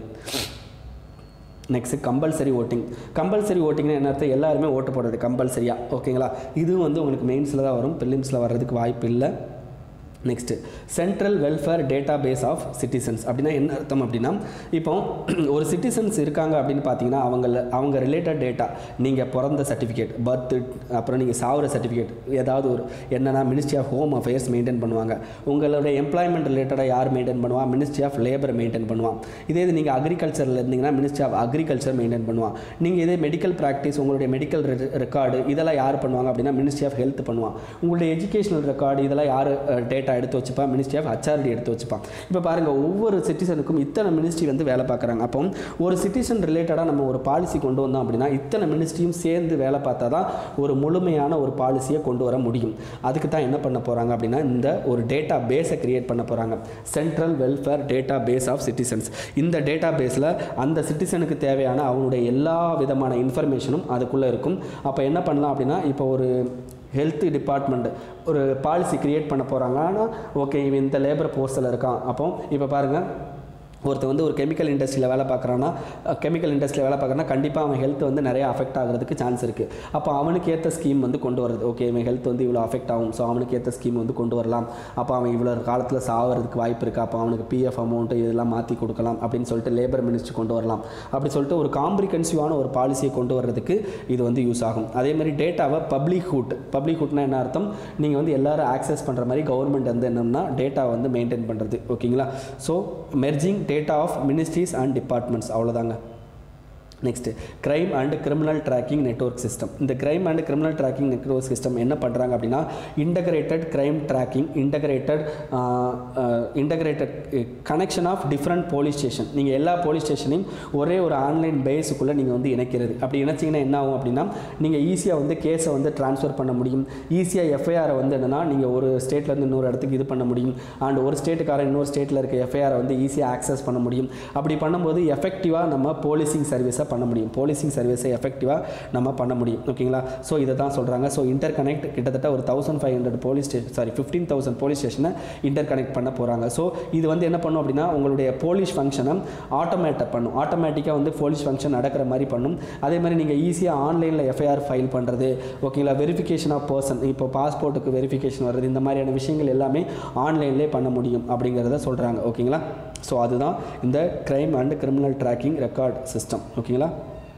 நெக்ஸ்ட்டு கம்பல்சரி ஓட்டிங் கம்பல்சரி ஓட்டிங்னா என்ன அர்த்தம் எல்லாருமே ஓட்டு போடுறது கம்பல்சரியாக ஓகேங்களா இதுவும் வந்து உங்களுக்கு மெயின்ஸில் தான் வரும் ப்ரிலிம்ஸில் வர்றதுக்கு வாய்ப்பு இல்லை next central welfare database of citizens அப்படின்னா என்ன அர்த்தம் அப்படின்னா இப்போ ஒரு சிட்டிசன்ஸ் இருக்காங்க அப்படின்னு பார்த்தீங்கன்னா அவங்கள அவங்க ரிலேட்டட் டேட்டா நீங்கள் பிறந்த சர்டிஃபிகேட் பர்த்து அப்புறம் நீங்கள் சாவுற சர்டிஃபிகேட் ஏதாவது ஒரு என்னென்னா ministry of home affairs maintain பண்ணுவாங்க உங்களோட எம்ப்ளாய்மெண்ட் ரிலேட்டடாக யார் மெயின்டைன் பண்ணுவா மினிஸ்ட்ரி ஆஃப் லேபர் மெயின்டைன் பண்ணுவான் இதே இது நீங்கள் அக்ரிகல்ச்சரில் இருந்தீங்கன்னா மினிஸ்ட்ரி ஆஃப் அக்ரிகல்ச்சர் மெயின்டைன் பண்ணுவான் நீங்கள் இதே மெடிக்கல் ப்ராக்டிஸ் உங்களுடைய மெடிக்கல் ரெக்கார்டு இதெல்லாம் யார் பண்ணுவாங்க அப்படின்னா மினிஸ்ட்ரி ஆஃப் ஹெல்த் பண்ணுவான் உங்களுடைய எஜுகேஷனல் ரெக்கார்டு இதெல்லாம் யார் டேட்டா எடுத்து வச்சுப்பான் மினிஸ்ட்ரி ஆஃப் ஹச்ஆர்டி எடுத்து வச்சுப்பான் இப்போ பாருங்கள் ஒவ்வொரு சிட்டிசனுக்கும் இத்தனை மினிஸ்ட்ரி வந்து வேலை பார்க்குறாங்க அப்போ ஒரு சிட்டிசன் ரிலேட்டடாக நம்ம ஒரு பாலிசி கொண்டு வந்தோம் அப்படின்னா இத்தனை மினிஸ்ட்ரியும் சேர்ந்து வேலை பார்த்தா தான் ஒரு முழுமையான ஒரு பாலிசியை கொண்டு வர முடியும் அதுக்கு தான் என்ன பண்ண போகிறாங்க அப்படின்னா இந்த ஒரு டேட்டா பேஸை கிரியேட் பண்ண போகிறாங்க central welfare database of citizens இந்த டேட்டா பேஸில் அந்த சிட்டிசனுக்கு தேவையான அவனுடைய எல்லா விதமான இன்ஃபர்மேஷனும் அதுக்குள்ளே இருக்கும் அப்போ என்ன பண்ணலாம் அப்படின்னா இப்போ ஒரு ஹெல்த் டிபார்ட்மெண்ட் ஒரு பாலிசி க்ரியேட் பண்ண போகிறாங்க ஆனால் ஓகே இவன் இந்த லேபர் போஸ்ட்டில் இருக்கான் அப்போ இப்போ பாருங்கள் ஒருத்தர் வந்து ஒரு கெமிக்கல் இண்டஸ்ட்ரியில் வேலை பார்க்குறான்னா கெமிக்கல் இண்டஸ்ட்ரியில் வேலை பார்க்குறனா கண்டிப்பாக அவன் ஹெல்த் வந்து நிறைய அஃபெக்ட் ஆகிறதுக்கு சான்ஸ் இருக்குது அப்போ அவனுக்கு ஏற்ற ஸ்கீம் வந்து கொண்டு வருது ஓகே இவன் ஹெல்த் வந்து இவ்வளோ அஃபெக்ட் ஆகும் ஸோ அவனுக்கு ஏற்ற ஸ்கீம் வந்து கொண்டு வரலாம் அப்போ அவன் இவ்வளோ காலத்தில் சாவறதுக்கு வாய்ப்பு இருக்குது அப்போ அவனுக்கு பிஎஃப் அமௌண்ட்டு இதெல்லாம் மாற்றி கொடுக்கலாம் அப்படின்னு சொல்லிட்டு லேபர் மினிஸ்ட்ரி கொண்டு வரலாம் அப்படி சொல்லிட்டு ஒரு காம்ப்ரிகன்சிவான ஒரு பாலிசியை கொண்டு வர்றதுக்கு இது வந்து யூஸ் ஆகும் அதே மாதிரி டேட்டாவை பப்ளிக் ஹூட் பப்ளிக் ஹூட்னா என்ன அர்த்தம் நீங்கள் வந்து எல்லாரும் ஆக்சஸ் பண்ணுற மாதிரி கவர்மெண்ட் வந்து என்னன்னா டேட்டா வந்து மெயின்டைன் பண்ணுறது ஓகேங்களா so merging data of ministries and departments அவ்வளோதாங்க next crime and criminal tracking network system இந்த crime and criminal tracking network system என்ன பண்ணுறாங்க அப்படின்னா integrated crime tracking integrated integrated connection of different police station நீங்கள் எல்லா police ஸ்டேஷனையும் ஒரே ஒரு online பேஸுக்குள்ளே நீங்கள் வந்து இணைக்கிறது அப்படி இணைச்சிங்கன்னா என்ன ஆகும் அப்படின்னா நீங்கள் ஈஸியாக வந்து கேஸை வந்து ட்ரான்ஸ்ஃபர் பண்ண முடியும் ஈஸியாக எஃப்ஐஆரை வந்து என்னென்னா நீங்கள் ஒரு ஸ்டேட்லேருந்து இன்னொரு இடத்துக்கு இது பண்ண முடியும் அண்ட் ஒரு ஸ்டேட்டுக்காரன் இன்னொரு ஸ்டேட்டில் இருக்க எஃப்ஐஆரை வந்து ஈஸியாக ஆக்சஸ் பண்ண முடியும் அப்படி பண்ணும்போது எஃபெக்டிவாக நம்ம போலீசிங் சர்வீஸை பண்ண முடியும் போலீசிங் சர்வீஸை எஃபெக்டிவாக நம்ம பண்ண முடியும் ஓகேங்களா ஸோ இதை தான் சொல்கிறாங்க ஸோ இன்டர் கனெக்ட் கிட்டத்தட்ட ஒரு thousand five hundred police station sorry fifteen thousand police ஸ்டேஷனை இன்டர் கனெக்ட் பண்ண போகிறாங்க ஸோ இது வந்து என்ன பண்ணும் அப்படின்னா உங்களுடைய போலீஸ் ஃபங்க்ஷனை ஆட்டோமேட்டை பண்ணும் ஆட்டோமேட்டிக்காக வந்து போலீஸ் ஃபங்க்ஷன் நடக்கிற மாதிரி பண்ணும் அதே மாதிரி நீங்கள் ஈஸியாக ஆன்லைனில் எஃப்ஐஆர் ஃபைல் பண்ணுறது ஓகேங்களா வெரிஃபிகேஷன் ஆஃப் பர்சன் இப்போ பாஸ்போர்ட்டுக்கு வெரிஃபிகேஷன் வர்றது இந்த மாதிரியான விஷயங்கள் எல்லாமே ஆன்லைன்லேயே பண்ண முடியும் அப்படிங்கிறத சொல்கிறாங்க ஓகேங்களா ஸோ அதுதான் இந்த crime and criminal tracking record system ஓகேங்களா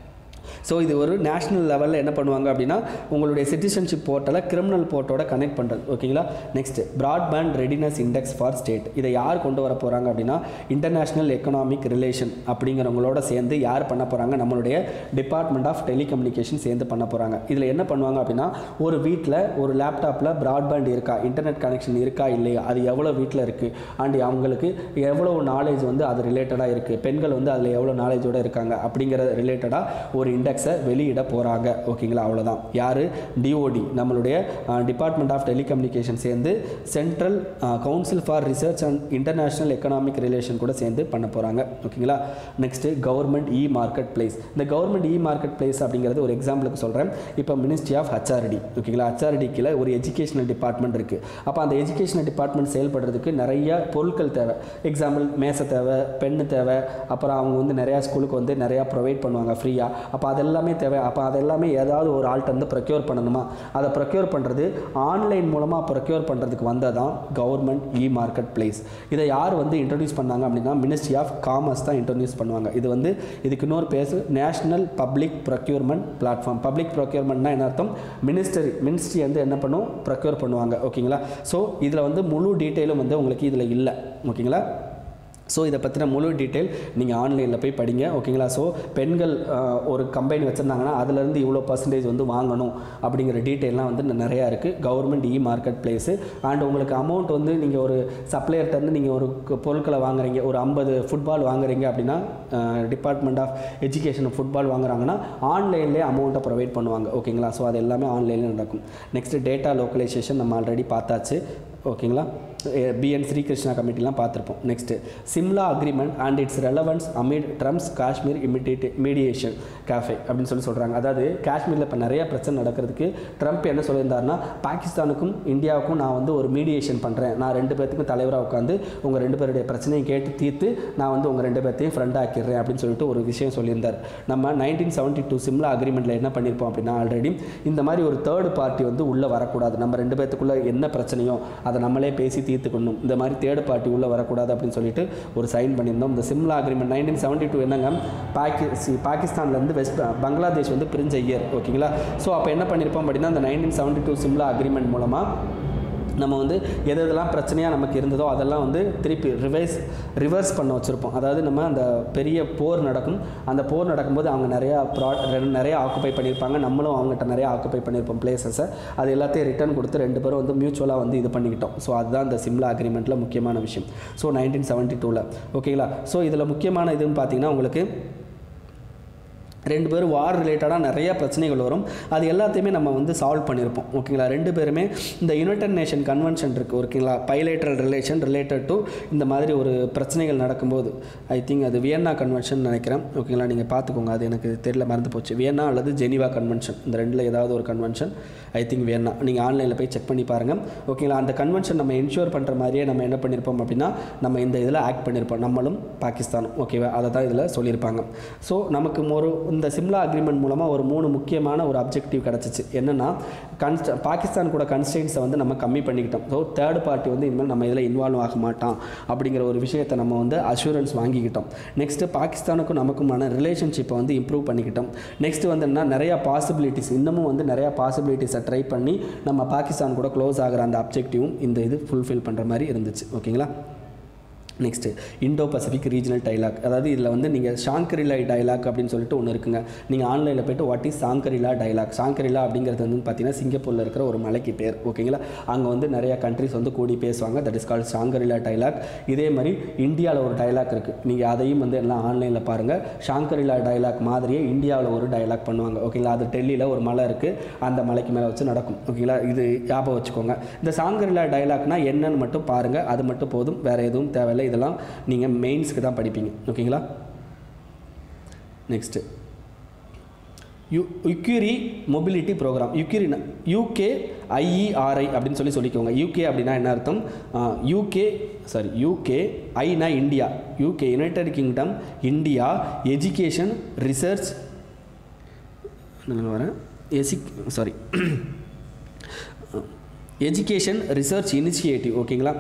ஸோ இது ஒரு நேஷ்னல் லெவலில் என்ன பண்ணுவாங்க அப்படின்னா உங்களுடைய சிட்டிசன்ஷிப் போர்ட்டலை கிரிமினல் போர்ட்டோட கனெக்ட் பண்ணுறது ஓகேங்களா next broadband readiness index for state இதை யார் கொண்டு வர போகிறாங்க அப்படின்னா இன்டர்நேஷ்னல் எக்கனாமிக் ரிலேஷன் அப்படிங்கிறவங்களோட சேர்ந்து யார் பண்ண போகிறாங்க நம்மளுடைய டிபார்ட்மெண்ட் ஆஃப் டெலிகம்யூனிகேஷன் சேர்ந்து பண்ண போகிறாங்க இதில் என்ன பண்ணுவாங்க அப்படின்னா ஒரு வீட்டில் ஒரு லேப்டாப்பில் பிராட்பேண்ட் இருக்கா இன்டர்நெட் கனெக்ஷன் இருக்கா இல்லையா அது எவ்வளோ வீட்டில் இருக்குது அண்ட் அவங்களுக்கு எவ்வளோ நாலேஜ் வந்து அது ரிலேட்டடாக இருக்குது பெண்கள் வந்து அதில் எவ்வளோ நாலேஜோடு இருக்காங்க அப்படிங்கிற ரிலேட்டடாக ஒரு இண்டெக்ஸை வெளியிட போகிறாங்க ஓகேங்களா அவ்வளோதான் யார் டிஓடி நம்மளுடைய டிபார்ட்மெண்ட் ஆஃப் டெலிகம்யூனிகேஷன் சேர்ந்து central council for research and international economic relation கூட சேர்ந்து பண்ண போகிறாங்க ஓகேங்களா next government e marketplace இந்த கவர்மெண்ட் இ மார்க்கெட் பிளேஸ் அப்படிங்கிறது ஒரு எக்ஸாம்பிளுக்கு சொல்கிறேன் இப்போ மினிஸ்ட்ரி ஆஃப் ஹச்ஆர்டி ஓகேங்களா ஹச்ஆர்டி கீழே ஒரு எஜுகேஷனல் டிபார்ட்மெண்ட் இருக்குது அப்போ அந்த எஜுகேஷனல் டிபார்ட்மெண்ட் செயல்படுறதுக்கு நிறைய பொருட்கள் தேவை எக்ஸாம்பிள் மேசை தேவை பென்னு தேவை அப்புறம் அவங்க வந்து நிறையா ஸ்கூலுக்கு வந்து நிறையா ப்ரொவைட் பண்ணுவாங்க ஃப்ரீயாக அப்போ அதெல்லாமே தேவை அப்போ அதெல்லாமே ஏதாவது ஒரு ஆள்கிட்ட வந்து ப்ரொக்யூர் பண்ணணுமா அதை ப்ரொக்யூர் பண்ணுறது ஆன்லைன் மூலமாக ப்ரொக்யூர் பண்ணுறதுக்கு வந்ததான் கவர்மெண்ட் இ மார்க்கெட் பிளேஸ் இதை யார் வந்து இன்ட்ரடியூஸ் பண்ணாங்க அப்படின்னா மினிஸ்ட்ரி ஆஃப் காமர்ஸ் தான் இன்ட்ரடியூஸ் பண்ணுவாங்க இது வந்து இதுக்கு இன்னொரு பேர் national public procurement platform public ப்ரொக்யூர்மெண்ட்னா என்ன அர்த்தம் மினிஸ்டரி மினிஸ்ட்ரி வந்து என்ன பண்ணும் ப்ரொக்யூர் பண்ணுவாங்க ஓகேங்களா ஸோ இதில் வந்து முழு டீட்டெயிலும் வந்து உங்களுக்கு இதில் இல்லை ஓகேங்களா ஸோ இதை பற்றின முழு டீட்டெயில் நீங்கள் ஆன்லைனில் போய் படிங்க ஓகேங்களா ஸோ பெண்கள் ஆஹ், ஒரு கம்பெனி வச்சுருந்தாங்கன்னா அதுலேருந்து இவ்வளோ பர்சன்டேஜ் வந்து வாங்கணும் அப்படிங்கிற டீட்டெயிலாம் வந்து நிறையா இருக்குது government e marketplace and உங்களுக்கு அமௌண்ட் வந்து நீங்கள் ஒரு சப்ளையர்கிட்டருந்து நீங்கள் ஒரு கு- பொருட்களை வாங்குறீங்க ஒரு ஐம்பது ஃபுட்பால் வாங்குறீங்க அப்படின்னா டிபார்ட்மெண்ட் ஆஃப் எஜுகேஷன் ஃபுட்பால் வாங்குறாங்கன்னா ஆன்லைன்லேயே அமௌண்ட்டை ப்ரொவைட் பண்ணுவாங்க ஓகேங்களா ஸோ அது எல்லாமே ஆன்லைனில் நடக்கும் நெக்ஸ்ட் டேட்டா லோக்கலைசேஷன் நம்ம ஆல்ரெடி பார்த்தாச்சு ஓகேங்களா பிஎன் ஸ்ரீகிருஷ்ணா கமிட்டிலாம் பார்த்துருப்போம் next Shimla agreement and its relevance amid Trump's Kashmir immediate mediation gaffe அப்படின்னு சொல்லி சொல்கிறாங்க அதாவது காஷ்மீரில் இப்போ நிறைய பிரச்சனை நடக்கிறதுக்கு ட்ரம்ப் என்ன சொல்லியிருந்தாருன்னா பாகிஸ்தானுக்கும் இந்தியாவுக்கும் நான் வந்து ஒரு மீடியேஷன் பண்ணுறேன் நான் ரெண்டு பேர்த்துக்கும் தலைவராக உட்காந்து உங்கள் ரெண்டு பேருடைய பிரச்சனையை கேட்டு தீர்த்து நான் வந்து உங்கள் ரெண்டு பேர்த்தையும் ஃப்ரெண்ட் ஆக்கிடுறேன் அப்படின்னு சொல்லிட்டு ஒரு விஷயம் சொல்லியிருந்தார் நம்ம நைன்டீன் செவன்ட்டி டூ சிம்லா அக்ரிமெண்ட்டில் என்ன பண்ணியிருப்போம் அப்படின்னா ஆல்ரெடி இந்த மாதிரி ஒரு தேர்ட் பார்ட்டி வந்து உள்ளே வரக்கூடாது நம்ம ரெண்டு பேர்த்துக்குள்ளே என்ன பிரச்சனையோ அதை நம்மளே பேசி தீர்த்துக்கணும் இந்த மாதிரி தேர்ட் பார்ட்டி உள்ளே வரக்கூடாது அப்படின்னு சொல்லிட்டு ஒரு சைன் பண்ணியிருந்தோம் இந்த Shimla agreement nineteen seventy two என்னங்க பாக்கி சி- பாகிஸ்தான்லேருந்து வெஸ்ட் பங்களாதேஷ் வந்து பிரிஞ்ச இயர் ஓகேங்களா ஸோ அப்போ என்ன பண்ணியிருப்போம் அப்படின்னா அந்த nineteen seventy two Shimla agreement மூலமாக நம்ம வந்து எது எதெல்லாம் பிரச்சனையாக நமக்கு இருந்ததோ அதெல்லாம் வந்து திருப்பி ரிவைஸ் ரிவர்ஸ் பண்ண வச்சுருப்போம் அதாவது நம்ம அந்த பெரிய போர் நடக்கும் அந்த போர் நடக்கும்போது அவங்க நிறையா ப்ரா நிறைய ஆக்குப்பை பண்ணியிருப்பாங்க நம்மளும் அவங்ககிட்ட நிறைய ஆக்குப்பை பண்ணியிருப்போம் பிளேசஸை அது எல்லாத்தையும் ரிட்டர்ன் கொடுத்து ரெண்டு பேரும் வந்து மியூச்சுவலாக வந்து இது பண்ணிக்கிட்டோம் ஸோ அதுதான் இந்த சிம்லா அக்ரிமெண்ட்டில் முக்கியமான விஷயம் ஸோ நைன்டீன் செவன்ட்டி டூவில் ஓகேங்களா ஸோ இதில் முக்கியமான இதுன்னு பார்த்தீங்கன்னா உங்களுக்கு ரெண்டு பேரும் வார் ரிலேட்டடாக நிறைய பிரச்சனைகள் வரும் அது எல்லாத்தையுமே நம்ம வந்து சால்வ் பண்ணியிருப்போம் ஓகேங்களா ரெண்டு பேருமே இந்த யுனைடெட் நேஷன் கன்வென்ஷன் இருக்குது ஓகேங்களா பைலேட்ரல் ரிலேஷன் ரிலேட்டட் டு இந்த மாதிரி ஒரு பிரச்சனைகள் நடக்கும்போது ஐ திங்க் அது வியன்னா கன்வென்ஷன் நினைக்கிறேன் ஓகேங்களா நீங்கள் பார்த்துக்கோங்க அது எனக்கு தெரியல மறந்து போச்சு வியன்னா அல்லது ஜெனிவா கன்வென்ஷன் இந்த ரெண்டில் ஏதாவது ஒரு கன்வென்ஷன் ஐ திங்க் வியன்னா நீங்கள் ஆன்லைனில் போய் செக் பண்ணி பாருங்கள் ஓகேங்களா அந்த கன்வென்ஷன் நம்ம என்ஷூர் பண்ணுற மாதிரியே நம்ம என்ன பண்ணியிருப்போம் அப்படின்னா நம்ம இந்த இதில் ஆக்ட் பண்ணியிருப்போம் நம்மளும் பாகிஸ்தானும் ஓகேவா அதை தான் இதில் சொல்லியிருப்பாங்க ஸோ நமக்கு ஒரு இந்த சிம்லா அக்ரிமெண்ட் மூலமாக ஒரு மூணு முக்கியமான ஒரு அப்ஜெக்டிவ் கிடச்சிச்சு என்னென்னா கன்ஸ்ட பாகிஸ்தான் கூட கன்ஸ்டன்ஸை வந்து நம்ம கம்மி பண்ணிக்கிட்டோம் ஸோ தேர்ட் பார்ட்டி வந்து இனிமேல் நம்ம இதில் இன்வால்வ் ஆக மாட்டான் அப்படிங்கிற ஒரு விஷயத்தை நம்ம வந்து அஷூரன்ஸ் வாங்கிக்கிட்டோம் நெக்ஸ்ட்டு பாகிஸ்தானுக்கும் நமக்குமான ரிலேஷன்ஷிப்பை வந்து இம்ப்ரூவ் பண்ணிக்கிட்டோம் நெக்ஸ்ட் வந்து என்ன நிறையா பாசிபிலிட்டிஸ் இன்னமும் வந்து நிறையா பாசிபிலிட்டிஸை ட்ரை பண்ணி நம்ம பாகிஸ்தான் கூட க்ளோஸ் ஆகிற அந்த அப்ஜெக்டிவும் இந்த இது ஃபுல்ஃபில் பண்ணுற மாதிரி இருந்துச்சு ஓகேங்களா next Indo Pacific regional dialogue அதாவது இதில் வந்து நீங்கள் ஷாங்கரிலா டைலாக் அப்படின்னு சொல்லிட்டு ஒன்று இருக்குங்க நீங்கள் ஆன்லைனில் போய்ட்டு what is Shangri La dialogue Shangri La அப்படிங்கிறது வந்து பார்த்தீங்கன்னா சிங்கப்பூரில் இருக்கிற ஒரு மலைக்கு பேர் ஓகேங்களா அங்கே வந்து நிறைய கண்ட்ரிஸ் வந்து கூடி பேசுவாங்க that is call Shangri La dialogue இதே மாதிரி இந்தியாவில் ஒரு டைலாக் இருக்குது நீங்கள் அதையும் வந்து எல்லாம் ஆன்லைனில் பாருங்கள் ஷாங்கரிலா டைலாக் மாதிரியே இந்தியாவில் ஒரு டைலாக் பண்ணுவாங்க ஓகேங்களா அது டெல்லியில் ஒரு மலை இருக்குது அந்த மலைக்கு மேலே வச்சு நடக்கும் ஓகேங்களா இது ஞாபகம் வச்சுக்கோங்க இந்த சாங்கரிலா டைலாக்னா என்னன்னு மட்டும் பாருங்கள் அது மட்டும் போதும் வேறு எதுவும் தேவையில்லை இதெல்லாம் நீங்கள் மெயின்ஸ்க்கு தான் படிப்பீங்க ஓகேங்களா next U UKIERI mobility program UKIERI UK IERI அப்படின்னு சொல்லி சொல்லிக்கோங்க யூகே அப்படின்னா என்ன அர்த்தம் யூகே சாரி யூகே ஐனா India UK united kingdom India education research நான் வரேன் எசிக் சாரி எஜுகேஷன் ரிசர்ச் இனிஷியேட்டிவ் ஓகேங்களா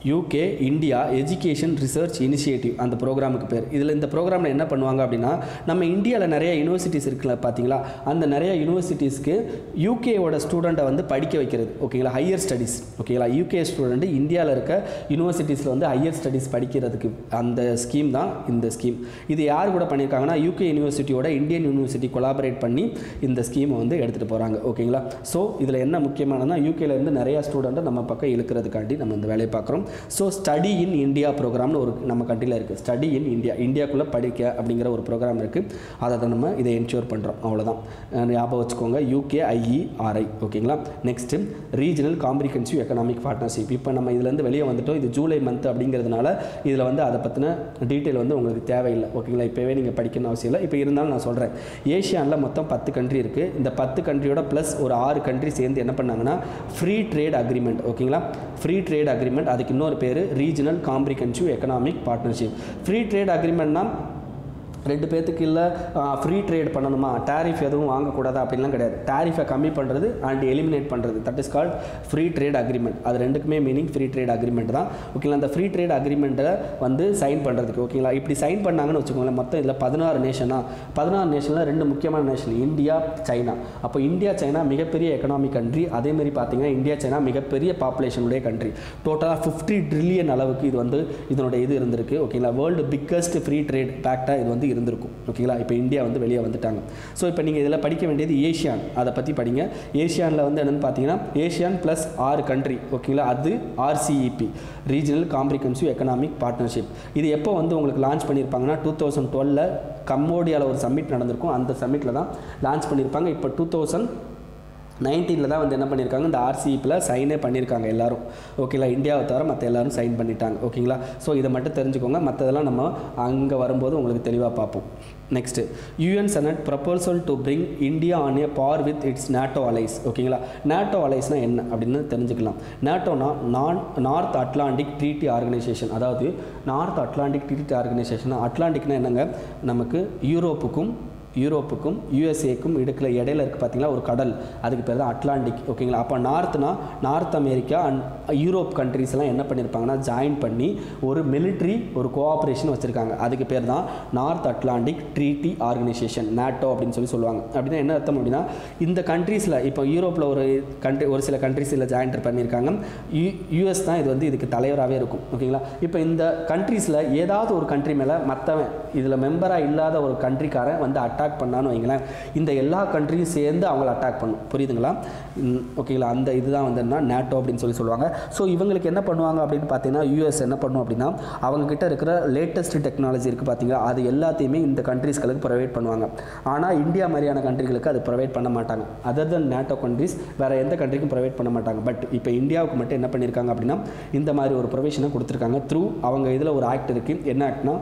UK India education research initiative அந்த ப்ரோக்ராமுக்கு பேர் இதில் இந்த ப்ரோக்ராமில் என்ன பண்ணுவாங்க அப்படின்னா நம்ம இந்தியாவில் நிறைய யூனிவர்சிட்டிஸ் இருக்குல்ல பார்த்தீங்களா அந்த நிறைய யூனிவர்சிட்டிஸ்க்கு யூகேவோட ஸ்டூடெண்ட்டை வந்து படிக்க வைக்கிறது ஓகேங்களா ஹையர் ஸ்டடீஸ் ஓகேங்களா யூகே ஸ்டூடெண்ட் இந்தியாவில் இருக்க யூனிவர்சிட்டிஸில் வந்து ஹையர் ஸ்டடீஸ் படிக்கிறதுக்கு அந்த ஸ்கீம் தான் இந்த ஸ்கீம் இது யார் கூட பண்ணியிருக்காங்கன்னா யூகே யூனிவர்சிட்டியோட இந்தியன் யூனிவர்சிட்டி கொலாபரேட் பண்ணி இந்த ஸ்கீமை வந்து எடுத்துகிட்டு போகிறாங்க ஓகேங்களா ஸோ இதில் என்ன முக்கியமானதுன்னா யூகேல இருந்து நிறையா ஸ்டூடெண்ட்டை நம்ம பக்கம் இழுக்கிறதுக்காண்டி நம்ம இந்த வேலையை பார்க்குறோம் ஸோ ஸ்டடி இன் இந்தியா ப்ரோக்ராம்னு ஒரு நம்ம கண்ட்ரியில் இருக்குது ஸ்டடி இன் இந்தியா இந்தியாக்குள்ளே படிக்க அப்படிங்கிற ஒரு ப்ரோக்ராம் இருக்குது அதை தான் நம்ம இதை என்ஷூர் பண்ணுறோம் அவ்வளோதான் அஹ் ஞாபகம் வச்சுக்கோங்க யூகே ஐஇஆர்ஐ ஓகேங்களா next regional comprehensive economic partnership இப்போ நம்ம இதுலேருந்து வெளியே வந்துட்டோம் இது ஜூலை மந்த் அப்படிங்கிறதுனால இதில் வந்து அதை பற்றின டீட்டெயில் வந்து உங்களுக்கு தேவையில்லை ஓகேங்களா இப்போவே நீங்கள் படிக்கணும் அவசியம் இல்லை இப்போ இருந்தாலும் நான் சொல்கிறேன் ஏஷியானில் மொத்தம் பத்து கண்ட்ரி இருக்குது இந்த பத்து கண்ட்ரியோட ப்ளஸ் ஒரு ஆறு கண்ட்ரி சேர்ந்து என்ன பண்ணாங்கன்னா ஃப்ரீ ட்ரேட் அக்ரிமெண்ட் ஓகேங்களா ஃப்ரீ ட்ரேட் அக்ரிமெண்ட் அதுக்கு இன்னொரு பேர் regional comprehensive economic partnership free trade அக்ரிமெண்ட்னா ரெண்டு பேர்த்துக்கு இல்லை ஃப்ரீ ட்ரேட் பண்ணணுமா டேரிஃப் எதுவும் வாங்கக்கூடாது அப்படின்லாம் கிடையாது டேரிஃபை கம்மி பண்ணுறது அண்ட் எலிமினேட் பண்ணுறது that is called free trade agreement அது ரெண்டுக்குமே மீனிங் ஃப்ரீ ட்ரேட் அக்ரிமெண்ட் தான் ஓகேங்களா அந்த ஃப்ரீ ட்ரேட் அக்ரிமெண்ட்டை வந்து சைன் பண்ணுறதுக்கு ஓகேங்களா இப்படி சைன் பண்ணாங்கன்னு வச்சுக்கோங்களேன் மொத்தம் இதில் பதினாறு நேஷனா பதினாறு நேஷனில் ரெண்டு முக்கியமான நேஷன் இந்தியா சைனா அப்போ இந்தியா சைனா மிகப்பெரிய எக்கனாமிக் கண்ட்ரி அதேமாதிரி பார்த்தீங்கன்னா இந்தியா சைனா மிகப்பெரிய பாப்புலேஷனுடைய கண்ட்ரி டோட்டலாக ஃபிஃப்டி ட்ரில்லியன் அளவுக்கு இது வந்து இதனுடைய இது இருந்திருக்கு ஓகேங்களா வேர்ல்டு பிக்கஸ்ட் ஃப்ரீ ட்ரேட் பேக்டாக இது வந்து இருந்திருக்கும் ஓகேங்களா இப்போ இந்தியா வந்து வெளியே வந்துட்டாங்க ஸோ இப்போ நீங்கள் இதில் படிக்க வேண்டியது ஏஷியான் அதை பற்றி படிங்க ஏஷியானில் வந்து என்னென்னு பார்த்தீங்கன்னா ஏஷியான் ப்ளஸ் ஆறு கண்ட்ரி ஓகேங்களா அது RCEP regional comprehensive economic partnership இது எப்போ வந்து உங்களுக்கு லான்ச் பண்ணியிருப்பாங்கன்னா டூ தௌசண்ட் டுவெலில் கம்போடியாவில் ஒரு சம்மிட் நடந்திருக்கும் அந்த சம்மிட்டில் தான் லான்ச் பண்ணியிருப்பாங்க இப்போ டூ தௌசண்ட் நைன்டீனில் தான் வந்து என்ன பண்ணியிருக்காங்க இந்த ஆர்சிஇப்பில் சைனே பண்ணியிருக்காங்க எல்லாரும் ஓகேங்களா இந்தியாவை தவிர மற்ற எல்லாரும் சைன் பண்ணிட்டாங்க ஓகேங்களா ஸோ இதை மட்டும் தெரிஞ்சுக்கோங்க மற்றதெல்லாம் நம்ம அங்கே வரும்போது உங்களுக்கு தெளிவாக பார்ப்போம் next UN senate proposal to bring India on a par with its NATO allies ஓகேங்களா நேட்டோ அலைஸ்னால் என்ன அப்படின்னு தெரிஞ்சுக்கலாம் நேட்டோனா நான் நார்த் அட்லாண்டிக் ட்ரீட்டி ஆர்கனைசேஷன் அதாவது நார்த் அட்லாண்டிக் ட்ரீட்டி ஆர்கனைசேஷன் அட்லாண்டிக்னா என்னங்க நமக்கு யூரோப்புக்கும் யூரோப்புக்கும் யூஎஸ்ஏக்கும் இடுக்கில் இடையில இருக்குது பார்த்தீங்களா ஒரு கடல் அதுக்கு பேர் தான் அட்லாண்டிக் ஓகேங்களா அப்போ நார்த்னா North America and Europe countries எல்லாம் என்ன பண்ணியிருப்பாங்கன்னா ஜாயின் பண்ணி ஒரு மிலிட்ரி ஒரு கோஆப்ரேஷன் வச்சுருக்காங்க அதுக்கு பேர் தான் North Atlantic Treaty Organization NATO அப்படின்னு சொல்லி சொல்லுவாங்க அப்படின்னா என்ன அர்த்தம் அப்படின்னா இந்த கண்ட்ரீஸில் இப்போ யூரோப்பில் ஒரு கண்ட்ரி ஒரு சில கண்ட்ரீஸில் ஜாயின் பண்ணியிருக்காங்க யூ யூஎஸ் தான் இது வந்து இதுக்கு தலைவராகவே இருக்கும் ஓகேங்களா இப்போ இந்த கண்ட்ரீஸில் ஏதாவது ஒரு கண்ட்ரி மேலே மற்றவன் இதில் மெம்பராக இல்லாத ஒரு கண்ட்ரிக்காரன் வந்து அட்டாக் பண்ணான்னு வைங்களேன் இந்த எல்லா கண்ட்ரியும் சேர்ந்து அவங்கள அட்டாக் பண்ணும் புரியுதுங்களா ம், ஓகேங்களா அந்த இதுதான் வந்து என்ன நேட்டோ அப்படின்னு சொல்லி சொல்லுவாங்க ஸோ இவங்களுக்கு என்ன பண்ணுவாங்க அப்படின்னு பார்த்தீங்கன்னா யூஎஸ் என்ன பண்ணும் அப்படின்னா அவங்க கிட்ட இருக்கிற லேட்டஸ்ட் டெக்னாலஜி இருக்குது பார்த்தீங்களா அது எல்லாத்தையுமே இந்த கண்ட்ரீஸ்களுக்கு ப்ரொவைட் பண்ணுவாங்க ஆனால் இந்தியா மாதிரியான கண்ட்ரிகளுக்கு அது ப்ரொவைட் பண்ண மாட்டாங்க அதர் தன் நேட்டோ கண்ட்ரிஸ் வேறு எந்த கண்ட்ரிக்கும் ப்ரொவைட் பண்ண மாட்டாங்க பட் இப்போ இந்தியாவுக்கு மட்டும் என்ன பண்ணியிருக்காங்க அப்படின்னா இந்த மாதிரி ஒரு ப்ரொவிஷனை கொடுத்துருக்காங்க த்ரூ அவங்க இதில் ஒரு ஆக்ட் இருக்குது என்ன ஆக்ட்னா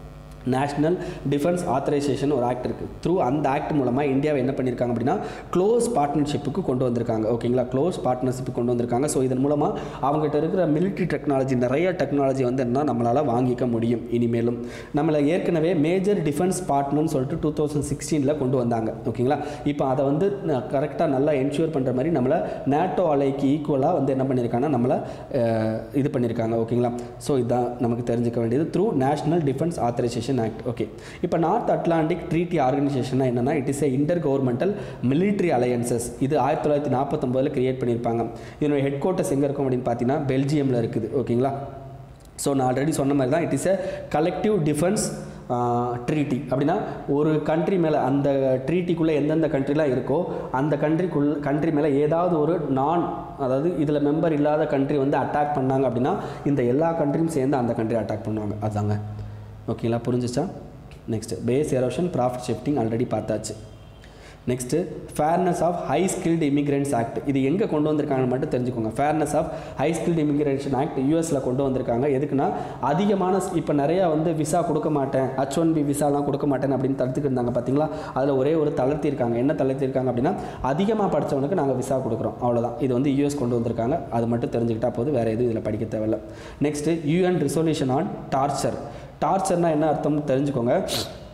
நேஷ்னல் டிஃபென்ஸ் ஆத்தரைசேஷன் ஒரு ஆக்ட் இருக்குது த்ரூ அந்த ஆக்ட் மூலமாக இந்தியாவை என்ன பண்ணியிருக்காங்க அப்படின்னா க்ளோஸ் பார்ட்னர்ஷிப்புக்கு கொண்டு வந்திருக்காங்க ஓகேங்களா க்ளோஸ் பார்ட்னர்ஷிப்புக்கு கொண்டு வந்திருக்காங்க ஸோ இதன் மூலமாக அவங்ககிட்ட இருக்கிற மிலிட்ரி டெக்னாலஜி நிறைய டெக்னாலஜி வந்து என்ன நம்மளால் வாங்கிக்க முடியும் இனிமேலும் நம்மளை ஏற்கனவே மேஜர் டிஃபென்ஸ் பார்ட்னர்னு சொல்லிட்டு டூ தௌசண்ட் சிக்ஸ்டீனில் கொண்டு வந்தாங்க ஓகேங்களா இப்போ அதை வந்து கரெக்டாக நல்லா என்ஷூர் பண்ணுற மாதிரி நம்மளை நேட்டோ அலைக்கு ஈக்குவலாக வந்து என்ன பண்ணியிருக்காங்கன்னா நம்மளை அஹ், இது பண்ணியிருக்காங்க ஓகேங்களா ஸோ இதுதான் நமக்கு தெரிஞ்சுக்க வேண்டியது through National Defense Authorization Act okay இப்போ நார்த் அட்லாண்டிக் ட்ரீட்டி ஆர்கனைசேஷன் என்னன்னா it is a intergovernmental military alliances இது ஆயிரத்தி தொள்ளாயிரத்தி நாற்பத்தொம்போதில் கிரியேட் பண்ணியிருப்பாங்க இதனுடைய ஹெட் குவார்ட்டர்ஸ் எங்கே இருக்கும் அப்படின்னு பார்த்தீங்கன்னா பெல்ஜியமில் இருக்குது ஓகேங்களா ஸோ நான் ஆல்ரெடி சொன்ன மாதிரி தான் it is a collective defence treaty அப்படின்னா ஒரு கண்ட்ரி மேலே அந்த ட்ரீட்டிக்குள்ளே எந்தெந்த கண்ட்ரிலாம் இருக்கோ அந்த கண்ட்ரிக்குள் கண்ட்ரி மேலே ஏதாவது ஒரு நான் அதாவது இதில் மெம்பர் இல்லாத கண்ட்ரி வந்து அட்டாக் பண்ணாங்க அப்படின்னா இந்த எல்லா கண்ட்ரியும் சேர்ந்து அந்த கண்ட்ரி அட்டாக் பண்ணுவாங்க அதாங்க ஓகேங்களா புரிஞ்சிச்சா next base erosion profit shifting already பார்த்தாச்சு next fairness of high skilled immigrants act இது எங்கே கொண்டு வந்திருக்காங்கன்னு மட்டும் தெரிஞ்சுக்கோங்க fairness of high skilled immigration act யூஎஸில் கொண்டு வந்திருக்காங்க எதுக்குன்னா அதிகமான இப்போ நிறையா வந்து விசா கொடுக்க மாட்டேன் ஹச் ஒன் பி விசாலாம் கொடுக்க மாட்டேன் அப்படின்னு தடுத்துக்கிட்டு இருந்தாங்க பார்த்தீங்களா அதில் ஒரே ஒரு தளர்த்திருக்காங்க என்ன தளர்த்திருக்காங்க அப்படின்னா அதிகமாக படித்தவனுக்கு நாங்கள் விசா கொடுக்குறோம் அவ்வளோதான் இது வந்து யூஎஸ் கொண்டு வந்திருக்காங்க அது மட்டும் தெரிஞ்சுக்கிட்டா போது வேறு எதுவும் இதில் படிக்க தேவையில்ல next UN resolution on torture டார்ச்சர்னால் என்ன அர்த்தம்னு தெரிஞ்சுக்கோங்க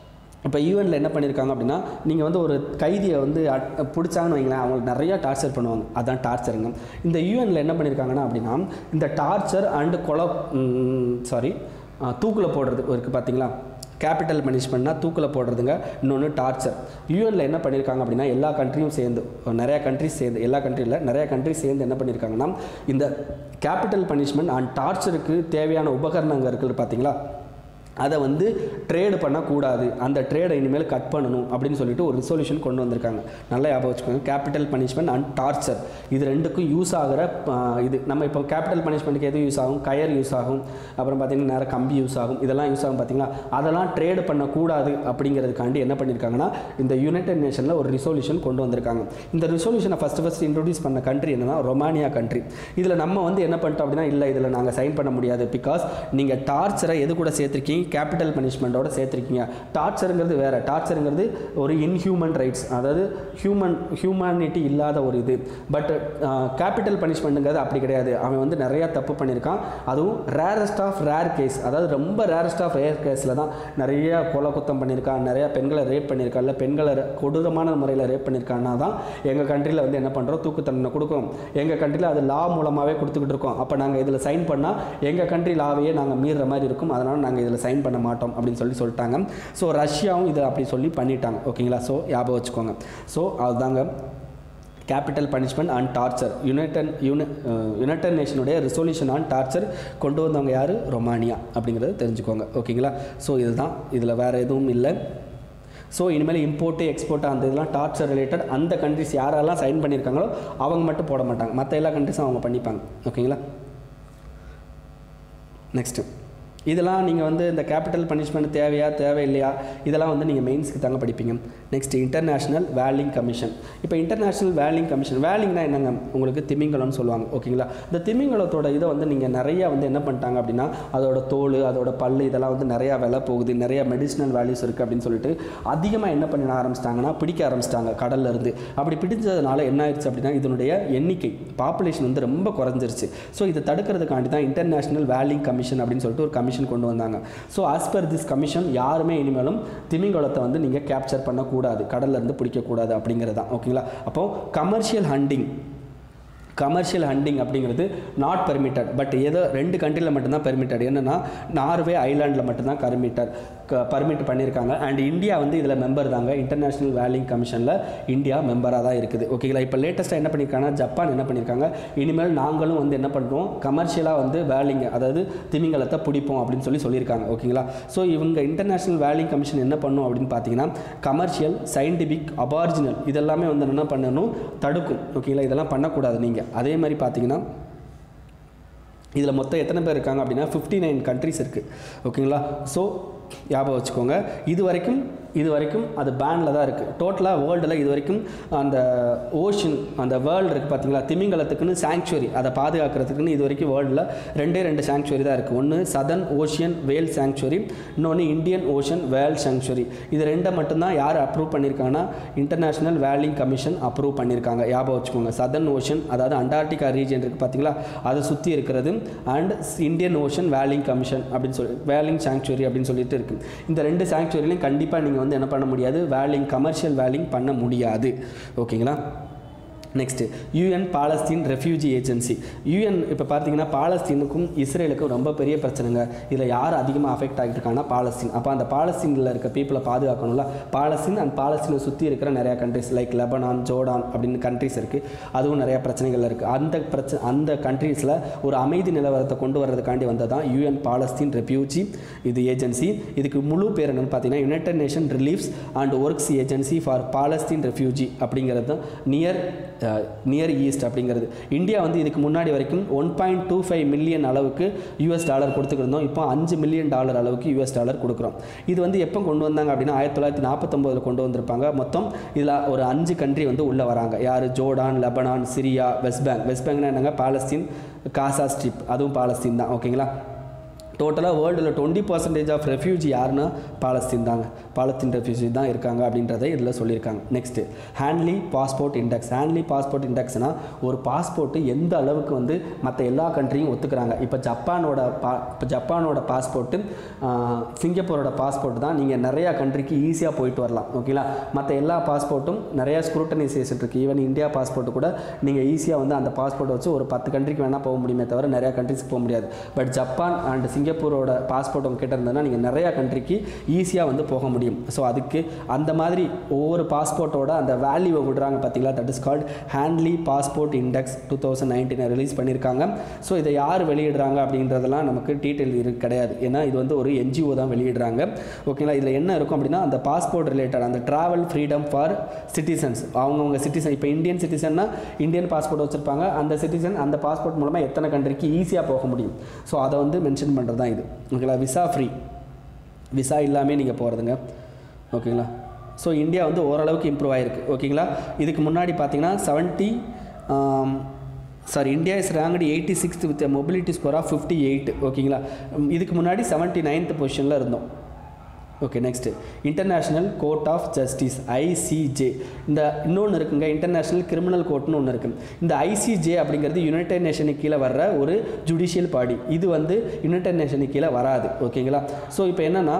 இப்போ யூஎனில் என்ன பண்ணியிருக்காங்க அப்படின்னா நீங்கள் வந்து ஒரு கைதியை வந்து அட்- பிடிச்சாங்கன்னு வைங்களேன் அவங்களுக்கு நிறைய டார்ச்சர் பண்ணுவாங்க அதான் டார்ச்சருங்க இந்த யூஎனில் என்ன பண்ணியிருக்காங்கன்னா அப்படின்னா இந்த டார்ச்சர் அண்டு கொலை சாரி தூக்கில் போடுறது இருக்குது பார்த்தீங்களா கேபிட்டல் பனிஷ்மெண்ட்னா தூக்கில் போடுறதுங்க இன்னொன்று டார்ச்சர் யூஎனில் என்ன பண்ணியிருக்காங்க அப்படின்னா எல்லா கண்ட்ரியும் சேர்ந்து நிறையா கண்ட்ரிஸ் சேர்ந்து எல்லா கண்ட்ரியில் நிறையா கண்ட்ரிஸ் சேர்ந்து என்ன பண்ணியிருக்காங்கன்னா இந்த கேபிட்டல் பனிஷ்மெண்ட் அண்ட் டார்ச்சருக்கு தேவையான உபகரணங்கள் இருக்குது பார்த்தீங்களா அதை வந்து ட்ரேடு பண்ணக்கூடாது அந்த ட்ரேடை இனிமேல் கட் பண்ணணும் அப்படின்னு சொல்லிட்டு ஒரு ரிசொல்யூஷன் கொண்டு வந்திருக்காங்க நல்லா ஞாபகம் வச்சுக்கோங்க கேபிட்டல் பனிஷ்மெண்ட் அண்ட் டார்ச்சர் இது ரெண்டுக்கும் யூஸ் ஆகிற ஆ, இது நம்ம இப்போ கேபிட்டல் பனிஷ்மெண்ட்டுக்கு எது யூஸ் ஆகும் கயர் யூஸ் ஆகும் அப்புறம் பார்த்தீங்கன்னா நேரம் கம்பி யூஸ் ஆகும் இதெல்லாம் யூஸ் ஆகும் பார்த்தீங்களா அதெல்லாம் ட்ரேடு பண்ணக்கூடாது அப்படிங்கிறதுக்காண்டி என்ன பண்ணியிருக்காங்கன்னா இந்த யுனைடெட் நேஷனில் ஒரு ரிசொல்யூஷன் கொண்டு வந்திருக்காங்க இந்த ரிசொல்யூஷனை ஃபஸ்ட்டு ஃபஸ்ட் இன்ட்ரோடியூஸ் பண்ண கண்ட்ரி என்னன்னா ரொமானியா கண்ட்ரி இதில் நம்ம வந்து என்ன பண்ணிட்டோம் அப்படின்னா இல்லை இதில் நாங்கள் சைன் பண்ண முடியாது பிகாஸ் நீங்கள் டார்ச்சரை எது கூட சேர்த்துருக்கீங்க கேபிட்டல் பனிஷ்மெண்ட்டோட சேர்த்துருக்கீங்க டார்ச்சருங்கிறது வேறு டார்ச்சருங்கிறது ஒரு இன்ஹியூமன் ரைட்ஸ் அதாவது ஹியூமன் ஹியூமனிட்டி இல்லாத ஒரு இது பட் கேபிட்டல் பனிஷ்மெண்ட்டுங்கிறது அப்படி கிடையாது அவன் வந்து நிறையா தப்பு பண்ணியிருக்கான் அதுவும் ரேரஸ்ட் ஆஃப் ரேர் கேஸ் அதாவது ரொம்ப ரேரஸ்ட் ஆஃப் ரேர் கேஸில் தான் நிறைய கொலை குத்தம் பண்ணியிருக்கான் நிறையா பெண்களை ரேப் பண்ணியிருக்கான் இல்லை பெண்களை ra- கொடூரமான முறையில் ரேப் பண்ணியிருக்கான்னா தான் எங்கள் கண்ட்ரியில் வந்து என்ன பண்ணுறோம் தூக்கு தண்டனை கொடுக்குறோம் எங்கள் கண்ட்ரியில் அது லா மூலமாகவே கொடுத்துக்கிட்டு இருக்கோம் அப்போ நாங்கள் இதில் சைன் பண்ணால் எங்கள் கண்ட்ரி லாவையே நாங்கள் மீறுற மாதிரி இருக்கும் அதனால் நாங்கள் இதில் சைன் பண்ண மாட்டோம் அப்படின்னு சொல்லி சொல்லிட்டாங்க ஸோ ரஷ்யாவும் இதை அப்படி சொல்லி பண்ணிட்டாங்க ஓகேங்களா ஸோ ஞாபகம் வச்சுக்கோங்க ஸோ அதுதாங்க capital punishment and torture United யுனை யுனைடெட் நேஷனுடைய ரிசொல்யூஷன் ஆன் டார்ச்சர் கொண்டு வந்தவங்க யார் ரொமானியா அப்படிங்கிறத தெரிஞ்சுக்கோங்க ஓகேங்களா ஸோ இதுதான் இதில் வேறு எதுவும் இல்லை ஸோ இனிமேல் இம்போர்ட்டு எக்ஸ்போர்ட் அந்த இதெல்லாம் டார்ச்சர் ரிலேட்டட் அந்த கண்ட்ரிஸ் யாரெல்லாம் சைன் பண்ணியிருக்காங்களோ அவங்க மட்டும் போட மாட்டாங்க மற்ற எல்லா கண்ட்ரிஸும் அவங்க பண்ணிப்பாங்க ஓகேங்களா நெக்ஸ்ட்டு இதெல்லாம் நீங்கள் வந்து இந்த கேபிட்டல் பனிஷ்மெண்ட் தேவையா தேவையில்லையா இதெல்லாம் வந்து நீங்கள் மெயின்ஸ்க்கு தாங்க படிப்பீங்க நெக்ஸ்ட் இன்டர்நேஷ்னல் வேலிங் கமிஷன் இப்போ இன்டர்நேஷ்னல் வேலிங் கமிஷன் வேலிங்னா என்னங்க உங்களுக்கு திமிங்கலம்னு சொல்லுவாங்க ஓகேங்களா இந்த திமிங்கலத்தோட இதை வந்து நீங்கள் நிறையா வந்து என்ன பண்ணிட்டாங்க அப்படின்னா அதோட தோல் அதோட பல் இதெல்லாம் வந்து நிறையா விலை போகுது நிறையா மெடிசினல் வேல்யூஸ் இருக்குது அப்படின்னு சொல்லிட்டு அதிகமாக என்ன பண்ண ஆரம்பிச்சிட்டாங்கன்னா பிடிக்க ஆரம்பிச்சிட்டாங்க கடல்ல இருந்து அப்படி பிடிச்சதுனால என்ன ஆயிடுச்சு அப்படின்னா இதனுடைய எண்ணிக்கை பாப்புலேஷன் வந்து ரொம்ப குறைஞ்சிருச்சு ஸோ இதை தடுக்கிறதுக்காண்டி தான் இன்டர்நேஷனல் வேலிங் கமிஷன் அப்படின்னு சொல்லிட்டு ஒரு கமிஷன் கொண்டு வந்தாங்க so as per this commission யாருமே இனிமேலும் திமிங்கலத்தை வந்து நீங்கள் கேப்சர் பண்ணக்கூடாது கடல்ல இருந்து பிடிக்கக்கூடாது அப்படிங்கிறது தான் ஓகேங்களா அப்போ கமர்ஷியல் ஹண்டிங் கமர்ஷியல் ஹண்டிங் அப்படிங்கிறது நாட் பெர்மிட்டட் பட் ஏதோ ரெண்டு கண்ட்ரியில் மட்டும்தான் பெர்மிட்டட் என்னென்னா நார்வே ஐலாண்டில் மட்டும்தான் பர்மிட்டட் பர்மிட் பண்ணியிருக்காங்க அண்ட் இந்தியா வந்து இதில் மெம்பர் தாங்க இன்டர்நேஷனல் வேலிங் கமிஷனில் இந்தியா மெம்பராக தான் இருக்குது ஓகேங்களா இப்போ லேட்டஸ்ட்டாக என்ன பண்ணியிருக்காங்கன்னா ஜப்பான் என்ன பண்ணியிருக்காங்க இனிமேல் நாங்களும் வந்து என்ன பண்ணுறோம் கமர்ஷியலாக வந்து வேலிங் அதாவது திமிங்கலத்தை பிடிப்போம் அப்படின்னு சொல்லி சொல்லியிருக்காங்க ஓகேங்களா ஸோ இவங்க இன்டர்நேஷனல் வேலிங் கமிஷன் என்ன பண்ணும் அப்படின்னு பார்த்தீங்கன்னா கமர்ஷியல் சயின்டிஃபிக் அபார்ஜினல் இதெல்லாமே வந்து என்ன பண்ணணும் தடுக்கும் ஓகேங்களா இதெல்லாம் பண்ணக்கூடாது நீங்கள் அதே மாதிரி பார்த்தீங்கன்னா இதில் மொத்தம் எத்தனை பேர் இருக்காங்க அப்படின்னா ஃபிஃப்டி நைன் கண்ட்ரிஸ் இருக்குது ஓகேங்களா ஸோ ஞாபகம் வச்சுக்கோங்க இது வரைக்கும் இது வரைக்கும் அது பேனில் தான் இருக்குது டோட்டலாக வேர்ல்டில் இது வரைக்கும் அந்த ஓஷன் அந்த வேர்ல்டு இருக்குது பார்த்தீங்களா திமிங்கலத்துக்குன்னு சாங்சுவரி அதை பாதுகாக்கிறதுக்குன்னு இது வரைக்கும் வேர்ல்டில் ரெண்டே ரெண்டு சாங்சுவரி தான் இருக்குது ஒன்று சதன் ஓஷியன் வேல் சாங்சுவரி இன்னொன்று இந்தியன் ஓஷன் வேல் சாங்சுவரி இது ரெண்டை மட்டும்தான் யார் அப்ரூவ் பண்ணியிருக்காங்கன்னா இன்டர்நேஷனல் வேலிங் கமிஷன் அப்ரூவ் பண்ணியிருக்காங்க ஞாபகம் வச்சுக்கோங்க சதன் ஓஷன் அதாவது அண்டார்டிகா ரீஜன் இருக்குது பார்த்தீங்களா அதை சுற்றி இருக்கிறது and Indian Ocean whaling commission அப்படின்னு சொல்லி வேலிங் சாங்சுவரி அப்படின்னு சொல்லிட்டு இருக்குது இந்த ரெண்டு சாங்சுவரிலையும் கண்டிப்பாக நீங்கள் வந்து என்ன பண்ண முடியாது வேலிங் கமர்ஷியல் வேலிங் பண்ண முடியாது ஓகேங்களா next UN Palestine refugee agency UN இப்போ பார்த்தீங்கன்னா பாலஸ்தீனுக்கும் இஸ்ரேலுக்கும் ரொம்ப பெரிய பிரச்சனைங்க இதில் யார் அதிகமாக அஃபெக்ட் ஆகிட்டு இருக்காங்கன்னா பாலஸ்தீன் அப்போ அந்த பாலஸ்தீனில் இருக்க பீப்புளை பாதுகாக்கணும்ல பாலஸ்தீன் அண்ட் பாலஸ்தீனை சுற்றி இருக்கிற நிறையா கண்ட்ரிஸ் லைக் லெபனான் ஜோர்டான் அப்படின்னு கண்ட்ரிஸ் இருக்குது அதுவும் நிறையா பிரச்சனைகள் இருக்குது அந்த பிரச்சனை அந்த கண்ட்ரீஸில் ஒரு அமைதி நிலவரத்தை கொண்டு வர்றதுக்காண்டி வந்தது தான் யூஎன் பாலஸ்தீன் ரெஃப்யூஜி இது ஏஜென்சி இதுக்கு முழு பேர் என்னன்னு பார்த்தீங்கன்னா United Nation reliefs and works agency for Palestine refugee அப்படிங்கிறது தான் நியர் நியர் ஈஸ்ட் அப்படிங்கிறது இந்தியா வந்து இதுக்கு முன்னாடி வரைக்கும் one point two five million அளவுக்கு யூஎஸ் டாலர் கொடுத்துக்கிருந்தோம் இப்போ அஞ்சு மில்லியன் டாலர் அளவுக்கு யூஎஸ் டாலர் கொடுக்குறோம் இது வந்து எப்போ கொண்டு வந்தாங்க அப்படின்னா ஆயிரத்தி தொள்ளாயிரத்தி நாற்பத்தொம்போதில் கொண்டு வந்திருப்பாங்க மொத்தம் இதில் ஒரு அஞ்சு கண்ட்ரி வந்து உள்ளே வராங்க யார் Jordan Lebanon Syria West Bank West பேங்க்னா என்னங்க பாலஸ்தீன் காசா ஸ்ட்ரிப் அதுவும் பாலஸ்தீன் தான் ஓகேங்களா டோட்டலாக வேர்ல்டில் டுவெண்ட்டி பர்சன்டேஜ் ஆஃப் ரெஃப்யூஜி யாருன்னா பாலஸ்தீன் தாங்க பாலஸ்தீன் ரெஃப்யூஜி தான் இருக்காங்க அப்படின்றத இதில் சொல்லியிருக்காங்க next Henley passport index Henley passport இண்டெக்ஸ்னால் ஒரு பாஸ்போர்ட்டு எந்த அளவுக்கு வந்து மற்ற எல்லா கண்ட்ரியும் ஒத்துக்கிறாங்க இப்போ ஜப்பானோட பா இப்போ ஜப்பானோட பாஸ்போர்ட்டு சிங்கப்பூரோட பாஸ்போர்ட் தான் நீங்கள் நிறையா கண்ட்ரிக்கு ஈஸியாக போயிட்டு வரலாம் ஓகேங்களா மற்ற எல்லா பாஸ்போர்ட்டும் நிறையா ஸ்க்ரூட்டனைசேஷன் இருக்குது ஈவன் இந்தியா பாஸ்போர்ட்டு கூட நீங்கள் ஈஸியாக வந்து அந்த பாஸ்போர்ட் வச்சு ஒரு பத்து கண்ட்ரிக்கு வேணால் போக முடியுமே தவிர நிறையா கண்ட்ரிஸ்க்கு போக முடியாது பட் ஜப்பான் அண்ட் சிங்கப்பூரோட பாஸ்போர்ட் உங்ககிட்ட இருந்ததுன்னா நீங்கள் நிறையா கண்ட்ரிக்கு ஈஸியாக வந்து போக முடியும் ஸோ அதுக்கு அந்த மாதிரி ஒவ்வொரு பாஸ்போர்ட்டோட அந்த வேல்யூவை விடுறாங்க பார்த்தீங்களா that is called Henley passport index two thousand நைன்டீனை ரிலீஸ் பண்ணியிருக்காங்க ஸோ இதை யார் வெளியிடுறாங்க அப்படின்றதெல்லாம் நமக்கு டீட்டெயில் இரு கிடையாது ஏன்னா இது வந்து ஒரு என்ஜிஓ தான் வெளியிடுறாங்க ஓகேங்களா இதில் என்ன இருக்கும் அப்படின்னா அந்த பாஸ்போர்ட் ரிலேட்டட் அந்த ட்ராவல் ஃப்ரீடம் ஃபார் சிட்டிசன்ஸ் அவங்கவுங்க சிட்டிசன் இப்போ இந்தியன் சிட்டிசன்னா இந்தியன் பாஸ்போர்ட் வச்சுருப்பாங்க அந்த சிட்டிசன் அந்த பாஸ்போர்ட் மூலமாக எத்தனை கண்ட்ரிக்கு ஈஸியாக போக முடியும் ஸோ அதை வந்து மென்ஷன் பண்ணுறது தான் இது ஓகேங்களா விசா ஃப்ரீ விசா இல்லாமல் நீங்கள் போகிறதுங்க ஓகேங்களா ஸோ இந்தியா வந்து ஓரளவுக்கு இம்ப்ரூவ் ஆகிருக்கு ஓகேங்களா இதுக்கு முன்னாடி பார்த்தீங்கன்னா seventy sorry India is ranked eighty sixth with mobility score of fifty eight ஓகேங்களா உம், இதுக்கு முன்னாடி செவன்ட்டி நைன்த் பொசிஷனில் இருந்தோம் okay next International Court of Justice ICJ இந்த இன்னொன்று இருக்குங்க இன்டர்நேஷ்னல் கிரிமினல் கோர்ட்னு ஒன்று இருக்குது இந்த ஐசிஜே அப்படிங்கிறது யுனைடெட் நேஷனுக்கு கீழே வர்ற ஒரு ஜுடிஷியல் பாடி இது வந்து யுனைடெட் நேஷனுக்கு கீழே வராது ஓகேங்களா ஸோ இப்போ என்னென்னா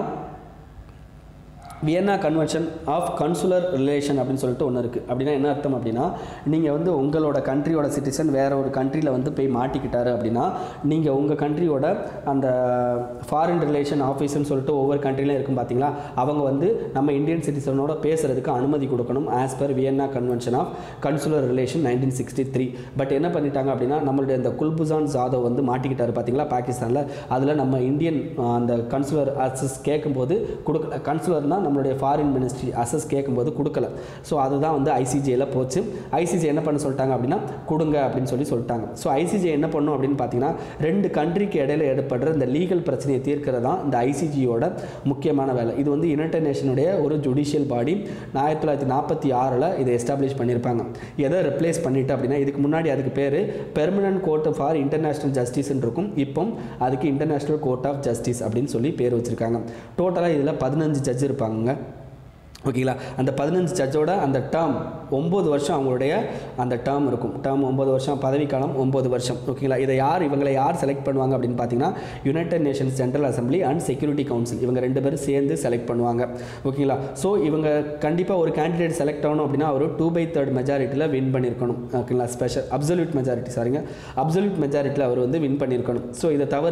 Vienna convention of consular relation அப்படின்னு சொல்லிட்டு ஒன்று இருக்குது அப்படின்னா என்ன அர்த்தம் அப்படின்னா நீங்கள் வந்து உங்களோட கண்ட்ரியோட சிட்டிசன் வேற ஒரு கண்ட்ரியில் வந்து போய் மாட்டிக்கிட்டாரு அப்படின்னா நீங்கள் உங்கள் கண்ட்ரியோட அந்த ஃபாரின் ரிலேஷன் ஆஃபீஸ்னு சொல்லிட்டு ஒவ்வொரு கண்ட்ரிலையும் இருக்கும் பார்த்தீங்களா அவங்க வந்து நம்ம இந்தியன் சிட்டிசனோட பேசுகிறதுக்கு அனுமதி கொடுக்கணும் as per Vienna convention of consular relation nineteen sixty three but என்ன பண்ணிட்டாங்க அப்படின்னா நம்மளுடைய இந்த குல்புசான் ஜாதவ் வந்து மாட்டிக்கிட்டாரு பார்த்தீங்களா பாகிஸ்தானில் அதில் நம்ம இந்தியன் அஹ், அந்த கன்சுலர் அசஸ் கேட்கும்போது கொடுக்கல கன்சுலர்னால் நம்மளுடைய ஃபாரின் மினிஸ்ட்ரி அசஸ் கேட்கும்போது கொடுக்கல ஸோ அதுதான் வந்து ஐசிஜேல போச்சு ஐசிஜே என்ன பண்ண சொல்லிட்டாங்க அப்படின்னா கொடுங்க அப்படின்னு சொல்லி சொல்லிட்டாங்க ஸோ ஐசிஜே என்ன பண்ணும் அப்படின்னு பார்த்தீங்கன்னா ரெண்டு கண்ட்ரிக்கு இடையில ஏற்படுற இந்த லீகல் பிரச்சனையை தீர்க்கிறது தான் இந்த ஐசிஜியோட முக்கியமான வேலை இது வந்து யுனைடெட் நேஷனுடைய ஒரு ஜுடிஷியல் பாடி ஆயிரத்தி தொள்ளாயிரத்தி நாற்பத்தி ஆறில் இதை எஸ்டாப்ளிஷ் பண்ணியிருப்பாங்க எதை ரிப்ளேஸ் பண்ணிட்டு அப்படின்னா இதுக்கு முன்னாடி அதுக்கு பேர் பெர்மனன்ட் கோர்ட் ஃபார் இன்டர்நேஷனல் ஜஸ்டிஸ்ன்னு இருக்கும் இப்போ அதுக்கு இன்டர்நேஷனல் கோர்ட் ஆஃப் ஜஸ்டிஸ் அப்படின்னு சொல்லி பேர் வச்சுருக்காங்க டோட்டலாக இதில் பதினஞ்சு ஜட்ஜ் இருப்பாங்க ஓகேங்களா அந்த பதினஞ்சு ஜட்ஜோட அந்த டேர்ம் ஒம்பது வருஷம் அவங்களுடைய அந்த டேர்ம் இருக்கும் டேர்ம் ஒம்பது வருஷம் பதவிக்காலம் ஒம்பது வருஷம் ஓகேங்களா இதை யார் இவங்களை யார் செலக்ட் பண்ணுவாங்க அப்படின்னு பார்த்தீங்கன்னா United Nations General Assembly and Security Council இவங்க ரெண்டு பேரும் சேர்ந்து செலக்ட் பண்ணுவாங்க ஓகேங்களா ஸோ இவங்க கண்டிப்பாக ஒரு கேண்டிடேட் செலக்ட் ஆகணும் அப்படின்னா அவர் டூ பை தேர்ட் மெஜாரிட்டியில் வின் பண்ணியிருக்கணும் ஓகேங்களா ஸ்பெஷல் அப்சல்யூட் மெஜாரிட்டி சாரிங்க அப்சல்யூட் மெஜாரிட்டியில் அவர் வந்து வின் பண்ணியிருக்கணும் ஸோ இதை தவிர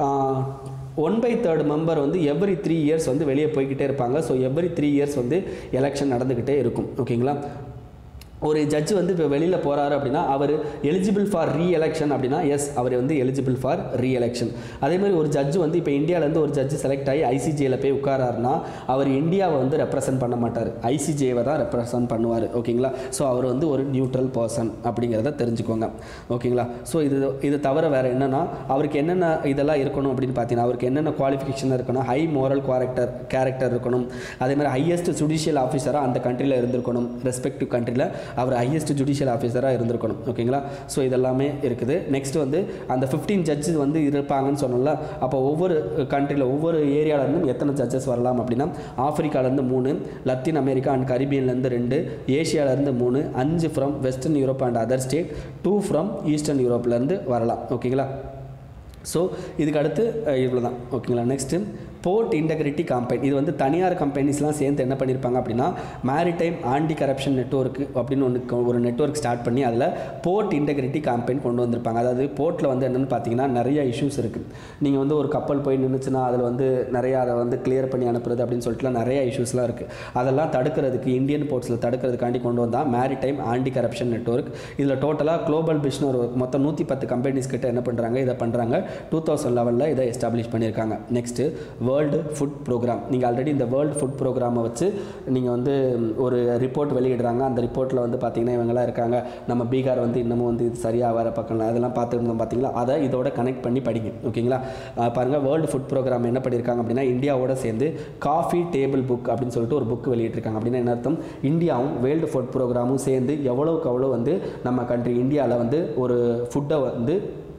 ஒன் பை தேர்ட் மெம்பர் வந்து எவ்ரி த்ரீ இயர்ஸ் வந்து வெளியே போய்கிட்டே இருப்பாங்க ஸோ எவ்ரி த்ரீ இயர்ஸ் வந்து எலெக்ஷன் நடந்துக்கிட்டே இருக்கும் ஓகேங்களா ஒரு ஜட்ஜ் வந்து இப்போ வெளியில் போகிறாரு அப்படின்னா அவர் எலிஜிபிள் ஃபார் ரீ எலெக்ஷன் அப்படின்னா எஸ் அவர் வந்து எலிஜிபிள் ஃபார் ரீ எலெக்ஷன் அதே மாதிரி ஒரு ஜட்ஜ் வந்து இப்போ இந்தியாவிலேருந்து ஒரு ஜட்ஜ் செலக்ட் ஆகி ஐசிஜேல போய் உட்காராருன்னா அவர் இந்தியாவை வந்து ரெப்ரசன்ட் பண்ண மாட்டார் ஐசிஜேவை தான் ரெப்ரசன்ட் பண்ணுவார் ஓகேங்களா ஸோ அவர் வந்து ஒரு நியூட்ரல் பர்சன் அப்படிங்கிறத தெரிஞ்சுக்கோங்க ஓகேங்களா ஸோ இது இது தவிர வேறு என்னென்னா அவருக்கு என்னென்ன இதெல்லாம் இருக்கணும் அப்படின்னு பார்த்தீங்கன்னா அவருக்கு என்னென்ன குவாலிஃபிகேஷன் இருக்கணும் ஹை மோரல் கேரக்டர் கேரக்டர் இருக்கணும் அதே மாதிரி ஹையஸ்ட் ஜுடிஷியல் ஆஃபீஸராக அந்த கண்ட்ரியில் இருந்திருக்கணும் ரெஸ்பெக்டிவ் கண்ட்ரியில் அவர் ஹையஸ்ட் ஜுடிஷியல் ஆஃபீஸராக இருந்திருக்கணும் ஓகேங்களா ஸோ இதெல்லாமே இருக்குது நெக்ஸ்ட் வந்து அந்த ஃபிஃப்டீன் ஜட்ஜஸ் வந்து இருப்பாங்கன்னு சொன்னோம்ல அப்போ ஒவ்வொரு கண்ட்ரியில் ஒவ்வொரு ஏரியாவிலேருந்தும் எத்தனை ஜட்ஜஸ் வரலாம் அப்படின்னா ஆப்பிரிக்காலேருந்து மூணு லத்தீன் அமெரிக்கா அண்ட் கரிபியன்லேருந்து ரெண்டு ஏஷியாவிலேருந்து மூணு அஞ்சு from western Europe and other state two from eastern யூரோப்லேருந்து வரலாம் ஓகேங்களா ஸோ இதுக்கு அடுத்து இவ்வளோ தான் ஓகேங்களா நெக்ஸ்ட்டு போர்ட் இன்டெகிரிட்டி கம்பெனி இது வந்து தனியார் கம்பெனிஸ்லாம் சேர்ந்து என்ன பண்ணியிருப்பாங்க அப்படின்னா மேரிடைம் ஆன்டி கரப்ஷன் நெட்ஒர்க் அப்படின்னு ஒன்று ஒரு நெட்ஒர்க் ஸ்டார்ட் பண்ணி அதில் போர்ட் இன்டெகிரிட்டி கேம்பெயின் கொண்டு வந்திருப்பாங்க அதாவது போர்ட்டில் வந்து என்னென்னு பார்த்தீங்கன்னா நிறைய இஷ்யூஸ் இருக்குது நீங்கள் வந்து ஒரு கப்பல் போய் நின்றுச்சுன்னா அதில் வந்து நிறையா அதை வந்து கிளியர் பண்ணி அனுப்புறது அப்படின்னு சொல்லிட்டுலாம் நிறைய இஷ்யூஸ்லாம் இருக்குது அதெல்லாம் தடுக்கிறதுக்கு இந்தியன் போர்ட்ஸில் தடுக்கிறதுக்காண்டி கொண்டு வந்தால் மேரிடைம் ஆன்டி கரப்ஷன் நெட்ஒர்க் இதில் டோட்டலாக குளோபல் பிஸ்னு ஒரு மொத்தம் நூற்றி பத்து கம்பெனிஸ் கிட்ட என்ன பண்ணுறாங்க இதை பண்ணுறாங்க டூ தௌசண்ட் லெவலில் இதை எஸ்டாப்ளிஷ் பண்ணியிருக்காங்க நெக்ஸ்ட்டு வேர்ல்டு ஃபுட் ப்ரோக்ராம் நீங்கள் ஆல்ரெடி இந்த வேர்ல்டு ஃபுட் ப்ரோக்ராமை வச்சு நீங்கள் வந்து ஒரு ரிப்போர்ட் வெளியிடுறாங்க அந்த ரிப்போர்ட்டில் வந்து பார்த்தீங்கன்னா இவங்கெல்லாம் இருக்காங்க நம்ம பீகார் வந்து இன்னமும் வந்து இது சரியாக வர பக்கம் அதெல்லாம் பார்த்துட்டு இருந்தோம் பார்த்தீங்களா அதை இதோட கனெக்ட் பண்ணி படிங்க ஓகேங்களா அஹ் பாருங்க வேர்ல்டு ஃபுட் ப்ரோக்ராம் என்ன பண்ணியிருக்காங்க அப்படின்னா இந்தியாவோட சேர்ந்து காஃபி டேபிள் புக் அப்படின்னு சொல்லிட்டு ஒரு புக் வெளியிட்டிருக்காங்க அப்படின்னா என்ன அர்த்தம் இந்தியாவும் வேர்ல்டு ஃபுட் ப்ரோக்ராமும் சேர்ந்து எவ்வளோக்கு எவ்வளோ வந்து நம்ம கண்ட்ரி இந்தியாவில் வந்து ஒரு ஃபுட்டை வந்து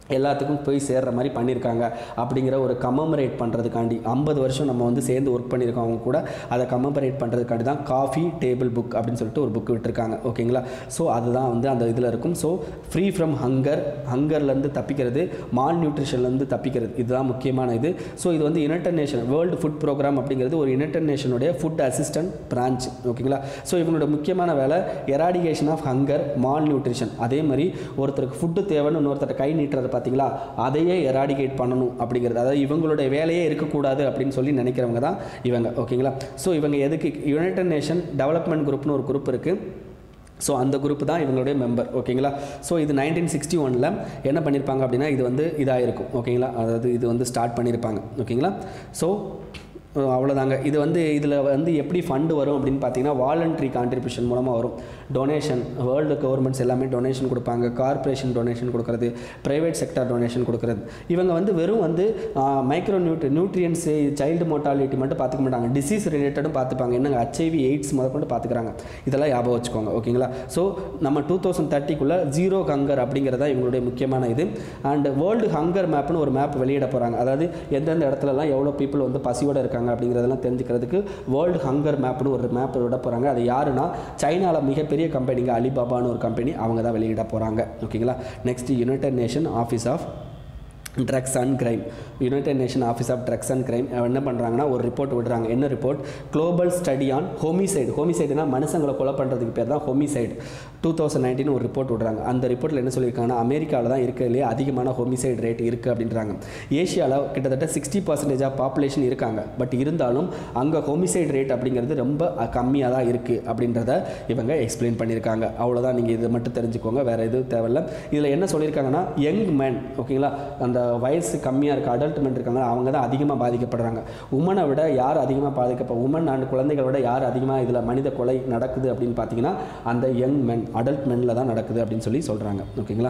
எல்லாத்துக்கும் போய் சேர்ற மாதிரி பண்ணியிருக்காங்க அப்படிங்கிற ஒரு கமமரேட் பண்ணுறதுக்காண்டி ஐம்பது வருஷம் நம்ம வந்து சேர்ந்து ஒர்க் பண்ணியிருக்கோம் அவங்க கூட அதை கமமரேட் பண்ணுறதுக்காண்டி தான் காஃபி டேபிள் புக் அப்படின்னு சொல்லிட்டு ஒரு புக் விட்டுருக்காங்க ஓகேங்களா ஸோ அதுதான் வந்து அந்த இதில் இருக்கும் ஸோ ஃப்ரீ ஃப்ரம் ஹங்கர் ஹங்கர்லேருந்து தப்பிக்கிறது மால் நியூட்ரிஷன்லேருந்து தப்பிக்கிறது இதுதான் முக்கியமான இது ஸோ இது வந்து United Nation World food Programme அப்படிங்கிறது ஒரு யுனைடட் நேஷனுடைய ஃபுட் அசிஸ்டன்ட் பிரான்ச் ஓகேங்களா ஸோ இவங்களோட முக்கியமான வேலை eradication of hunger malnutrition அதே மாதிரி ஒருத்தருக்கு ஃபுட்டு தேவைன்னு இன்னொருத்தர் கை நீட்டுறது பார்த்தீங்களா அதையே எராடிகேட் பண்ணணும் அப்படிங்கிறது அதாவது இவங்களுடைய வேலையே இருக்கக்கூடாது அப்படின்னு சொல்லி நினைக்கிறவங்க தான் இவங்க ஓகேங்களா ஸோ இவங்க எதுக்கு யுனைடட் நேஷன் டெவலப்மெண்ட் குரூப்னு ஒரு குரூப் இருக்குது ஸோ அந்த குரூப் தான் இவங்களுடைய மெம்பர் ஓகேங்களா ஸோ இது நைன்டீன் சிக்ஸ்டி ஒனில் என்ன பண்ணியிருப்பாங்க அப்படின்னா இது வந்து இதாக இருக்கும் ஓகேங்களா அதாவது இது வந்து ஸ்டார்ட் பண்ணியிருப்பாங்க ஓகேங்களா ஸோ அவ்வளோதாங்க இது வந்து இதில் வந்து எப்படி ஃபண்டு வரும் அப்படின்னு பார்த்தீங்கன்னா வாலண்ட்ரி கான்ட்ரிபியூஷன் மூலமாக வரும் டொனேஷன் வேர்ல்டு கவர்மெண்ட்ஸ் எல்லாமே டொனேஷன் கொடுப்பாங்க கார்ப்பரேஷன் டொனேஷன் கொடுக்குறது ப்ரைவேட் செக்டர் டொனேஷன் கொடுக்குறது இவங்க வந்து வெறும் வந்து micro nutri nutrients child mortality மட்டும் பார்த்துக்க மாட்டாங்க டிசீஸ் ரிலேட்டடும் பார்த்துப்பாங்க என்னங்க ஹெச்ஐவி எய்ட்ஸ் முதற்கொண்டு பார்த்துக்கிறாங்க இதெல்லாம் ஞாபகம் வச்சுக்கோங்க ஓகேங்களா ஸோ நம்ம டூ தௌசண்ட் தேர்ட்டிக்குள்ளே ஜீரோ ஹங்கர் அப்படிங்கிறதா இவங்களுடைய முக்கியமான இது அண்ட் வேர்ல்டு ஹங்கர் மேப்னு ஒரு மேப் வெளியிட போகிறாங்க அதாவது எந்தெந்த இடத்துலலாம் எவ்வளோ பீப்புள் வந்து பசியோடு இருக்காங்க அப்படிங்கிறதெல்லாம் தெரிஞ்சுக்கிறதுக்கு வேர்ல்டு ஹங்கர் மேப்னு ஒரு மேப் விட போகிறாங்க அது யாருன்னா சைனாவில் மிகப்பெரிய கம்பெனிங்க அலிபாபான்னு ஒரு கம்பெனி அவங்க தான் வெளியிட போகிறாங்க ஓகேங்களா next United Nation office of drugs and crime United Nation office of drugs and crime என்ன பண்ணுறாங்கன்னா ஒரு ரிப்போர்ட் விடுறாங்க என்ன report global study on homicide ஹோமிசைடுனா மனுஷங்களை கொலை பண்ணுறதுக்கு பேர் தான் ஹோமிசைடு டூ தௌசண்ட் நைன்டீன் ஒரு ரிப்போர்ட் விடுறாங்க அந்த ரிப்போர்ட்டில் என்ன சொல்லியிருக்காங்கன்னா அமெரிக்காவில் தான் இருக்கிறதுலே அதிகமான ஹோமிசைடு ரேட் இருக்குது அப்படின்றாங்க ஏஷியாவில் கிட்டத்தட்ட சிக்ஸ்டி பர்சன்டேஜ் ஆஃப் பாப்புலேஷன் இருக்காங்க பட் இருந்தாலும் அங்கே ஹோமிசைடு ரேட் அப்படிங்கிறது ரொம்ப கம்மியாக தான் இருக்குது அப்படின்றத இவங்க எக்ஸ்பிளைன் பண்ணியிருக்காங்க அவ்வளோதான் நீங்கள் இதை மட்டும் தெரிஞ்சுக்கோங்க வேறு எதுவும் தேவையில்ல இதில் என்ன சொல்லியிருக்காங்கன்னா யங் மேன் ஓகேங்களா அந்த வயசு கம்மியாக இருக்க அடல்ட் மென் இருக்காங்க அவங்க தான் அதிகமாக பாதிக்கப்படுறாங்க உமனை விட யார் அதிகமாக பாதிக்கப்ப உமன் அண்ட் குழந்தைகளை விட யார் அதிகமாக இதில் மனித கொலை நடக்குது அப்படின்னு பார்த்தீங்கன்னா அந்த யங் மென் அடல்ட் மென்னில் தான் நடக்குது அப்படின்னு சொல்லி சொல்கிறாங்க ஓகேங்களா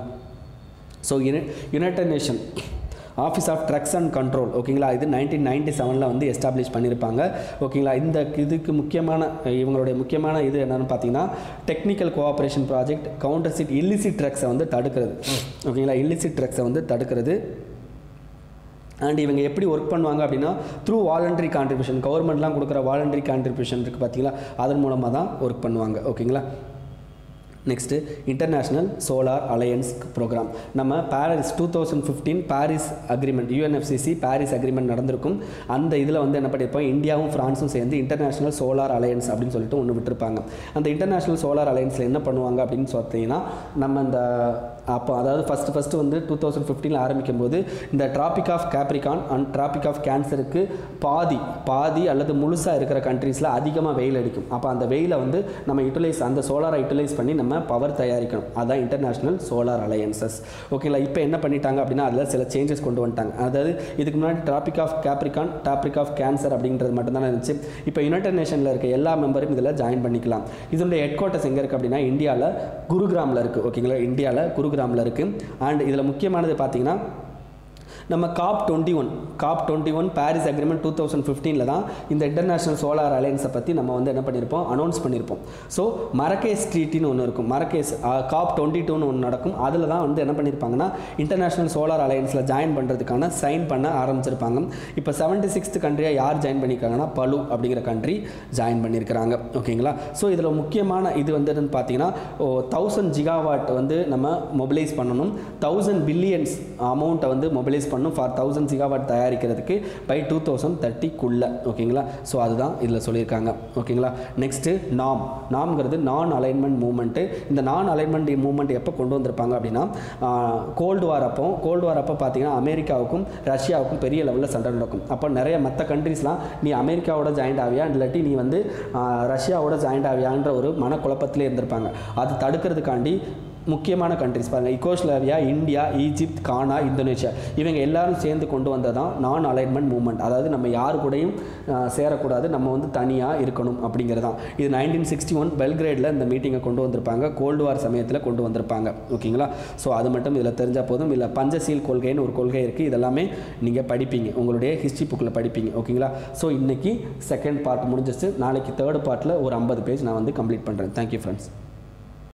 so United Nation office of drugs and control ஓகேங்களா இது நைன்டீன் நைன்டி செவனில் வந்து எஸ்டாப்ளிஷ் பண்ணியிருப்பாங்க ஓகேங்களா இந்த இதுக்கு முக்கியமான இவங்களுடைய முக்கியமான இது என்னென்னு பார்த்தீங்கன்னா டெக்னிக்கல் கோஆப்ரேஷன் ப்ராஜெக்ட் கவுண்டர்சிட் இல்லிசிட் ட்ரக்ஸை வந்து தடுக்கிறது ஓகேங்களா இல்லிசிட் ட்ரக்ஸை வந்து தடுக்கிறது அண்ட் இவங்க எப்படி ஒர்க் பண்ணுவாங்க அப்படின்னா த்ரூ வாலண்டரி கான்ட்ரிபியூஷன் கவர்மெண்ட்லாம் கொடுக்குற வாலண்டரி கான்ட்ரிபியூஷன் இருக்குது பார்த்தீங்களா அதன் மூலமாக தான் ஒர்க் பண்ணுவாங்க ஓகேங்களா next international solar alliance programme நம்ம Paris two thousand fifteen Paris agreement UNFCCC Paris agreement நடந்திருக்கும் அந்த இதில் வந்து என்ன பண்ணியிருப்போம் இந்தியாவும் ஃப்ரான்ஸும் சேர்ந்து இன்டர்நேஷ்னல் சோலார் அலையன்ஸ் அப்படின்னு சொல்லிட்டு ஒன்று விட்டுருப்பாங்க அந்த இன்டர்நேஷ்னல் சோலார் அலையன்ஸில் என்ன பண்ணுவாங்க அப்படின்னு பார்த்தீங்கன்னா நம்ம இந்த அப்போ அதாவது ஃபஸ்ட்டு ஃபஸ்ட்டு வந்து டூ தௌசண்ட் ஃபிஃப்டீனில் ஆரம்பிக்கும் போது இந்த Tropic of Capricorn and Tropic of கேன்சருக்கு பாதி பாதி அல்லது முழுசாக இருக்கிற கண்ட்ரீஸில் அதிகமாக வெயில் அடிக்கும் அப்போ அந்த வெயிலை வந்து நம்ம யூட்டிலைஸ் அந்த சோலாரை யூட்டிலைஸ் பண்ணி நம்ம பவர் தயாரிக்கணும் அதுதான் இன்டர்நேஷ்னல் சோலார் அலையன்சஸ் ஓகேங்களா இப்போ என்ன பண்ணிட்டாங்க அப்படின்னா அதில் சில சேஞ்சஸ் கொண்டு வந்துட்டாங்க அதாவது இதுக்கு முன்னாடி Tropic of Capricorn Tropic of Cancer அப்படின்றது மட்டும்தான் இருந்துச்சு இப்போ யுனைடெட் நேஷனில் இருக்க எல்லா மெம்பரும் இதில் ஜாயின் பண்ணிக்கலாம் இதனுடைய ஹெட் குவார்ட்டர்ஸ் எங்கே இருக்குது அப்படின்னா இந்தியாவில் குருகிராமில் இருக்குது ஓகேங்களா இந்தியாவில் குருகிராமில் இருக்குது அண்ட் இதில் முக்கியமானது பார்த்தீங்கன்னா நம்ம COP twenty one COP twenty one Paris agreement two thousand ஃபிஃப்டீனில் தான் இந்த இன்டர்நேஷனல் சோலார் அலையன்ஸை பற்றி நம்ம வந்து என்ன பண்ணியிருப்போம் அனௌன்ஸ் பண்ணியிருப்போம் ஸோ மரகேஸ் ட்ரீட்டின்னு ஒன்று இருக்கும் மரகேஸ் காப் டுவெண்ட்டி டூன்னு ஒன்று நடக்கும் அதில் தான் வந்து என்ன பண்ணியிருப்பாங்கன்னா இன்டர்நேஷனல் சோலார் அலையன்ஸில் ஜாயின் பண்ணுறதுக்கான சைன் பண்ண ஆரம்பிச்சிருப்பாங்க இப்போ செவன்ட்டி சிக்ஸ்த் கண்ட்ரியாக யார் ஜாயின் பண்ணியிருக்காங்கன்னா பலு அப்படிங்கிற கண்ட்ரி ஜாயின் பண்ணியிருக்கிறாங்க ஓகேங்களா ஸோ இதில் முக்கியமான இது வந்து என்னன்னு பார்த்தீங்கன்னா தௌசண்ட் ஜிகாவாட் வந்து நம்ம மொபிலைஸ் பண்ணணும் தௌசண்ட் பில்லியன்ஸ் அமௌண்ட்டை வந்து மொபிலைஸ் பண்ணும் ஃபார் தௌசண்ட் ஜிகாவாட் தயாரிக்கிறதுக்கு பை டூ தௌசண்ட் தேர்ட்டிக்குள்ளே ஓகேங்களா ஸோ அதுதான் இதில் சொல்லியிருக்காங்க ஓகேங்களா நெக்ஸ்ட்டு நாம் நாம்ங்கிறது நான் அலைன்மெண்ட் மூவ்மெண்ட்டு இந்த நான் அலைன்மெண்ட் மூவ்மெண்ட் எப்போ கொண்டு வந்திருப்பாங்க அப்படின்னா கோல்டு வார் அப்போ கோல்டு வார் அப்போ பார்த்தீங்கன்னா அமெரிக்காவுக்கும் ரஷ்யாவுக்கும் பெரிய லெவலில் சண்டை நடக்கும் அப்போ நிறைய மற்ற கண்ட்ரீஸ்லாம் நீ அமெரிக்காவோட ஜாயிண்ட் ஆவியா இல்லாட்டி நீ வந்து ரஷ்யாவோட ஜாயிண்ட் ஆவியான்ற ஒரு மனக்குழப்பத்திலே இருந்திருப்பாங்க அது தடுக்கிறதுக்காண்டி முக்கியமான கண்ட்ரிஸ் பாருங்கள் Yugoslavia India Egypt Ghana Indonesia இவங்க எல்லாரும் சேர்ந்து கொண்டு வந்ததான் நான் அலைன்மெண்ட் மூவ்மெண்ட் அதாவது நம்ம யார் கூடயும் அஹ், சேரக்கூடாது நம்ம வந்து தனியாக இருக்கணும் அப்படிங்கிறதான் இது நைன்டீன் சிக்ஸ்டி ஒன் பெல்கிரேடில் இந்த மீட்டிங்கை கொண்டு வந்திருப்பாங்க கோல்டு வார் சமயத்தில் கொண்டு வந்திருப்பாங்க ஓகேங்களா ஸோ அது மட்டும் இதில் தெரிஞ்சால் போதும் இல்லை பஞ்சசீல் கொள்கைன்னு ஒரு கொள்கை இருக்குது இதெல்லாமே நீங்கள் படிப்பீங்க உங்களுடைய ஹிஸ்ட்ரி புக்கில் படிப்பீங்க ஓகேங்களா ஸோ இன்னைக்கு செகண்ட் பார்ட் முடிஞ்சிச்சு நாளைக்கு தேர்ட் பார்ட்டில் ஒரு ஐம்பது பேஜ் நான் வந்து கம்ப்ளீட் பண்ணுறேன் தேங்க்யூ ஃப்ரெண்ட்ஸ்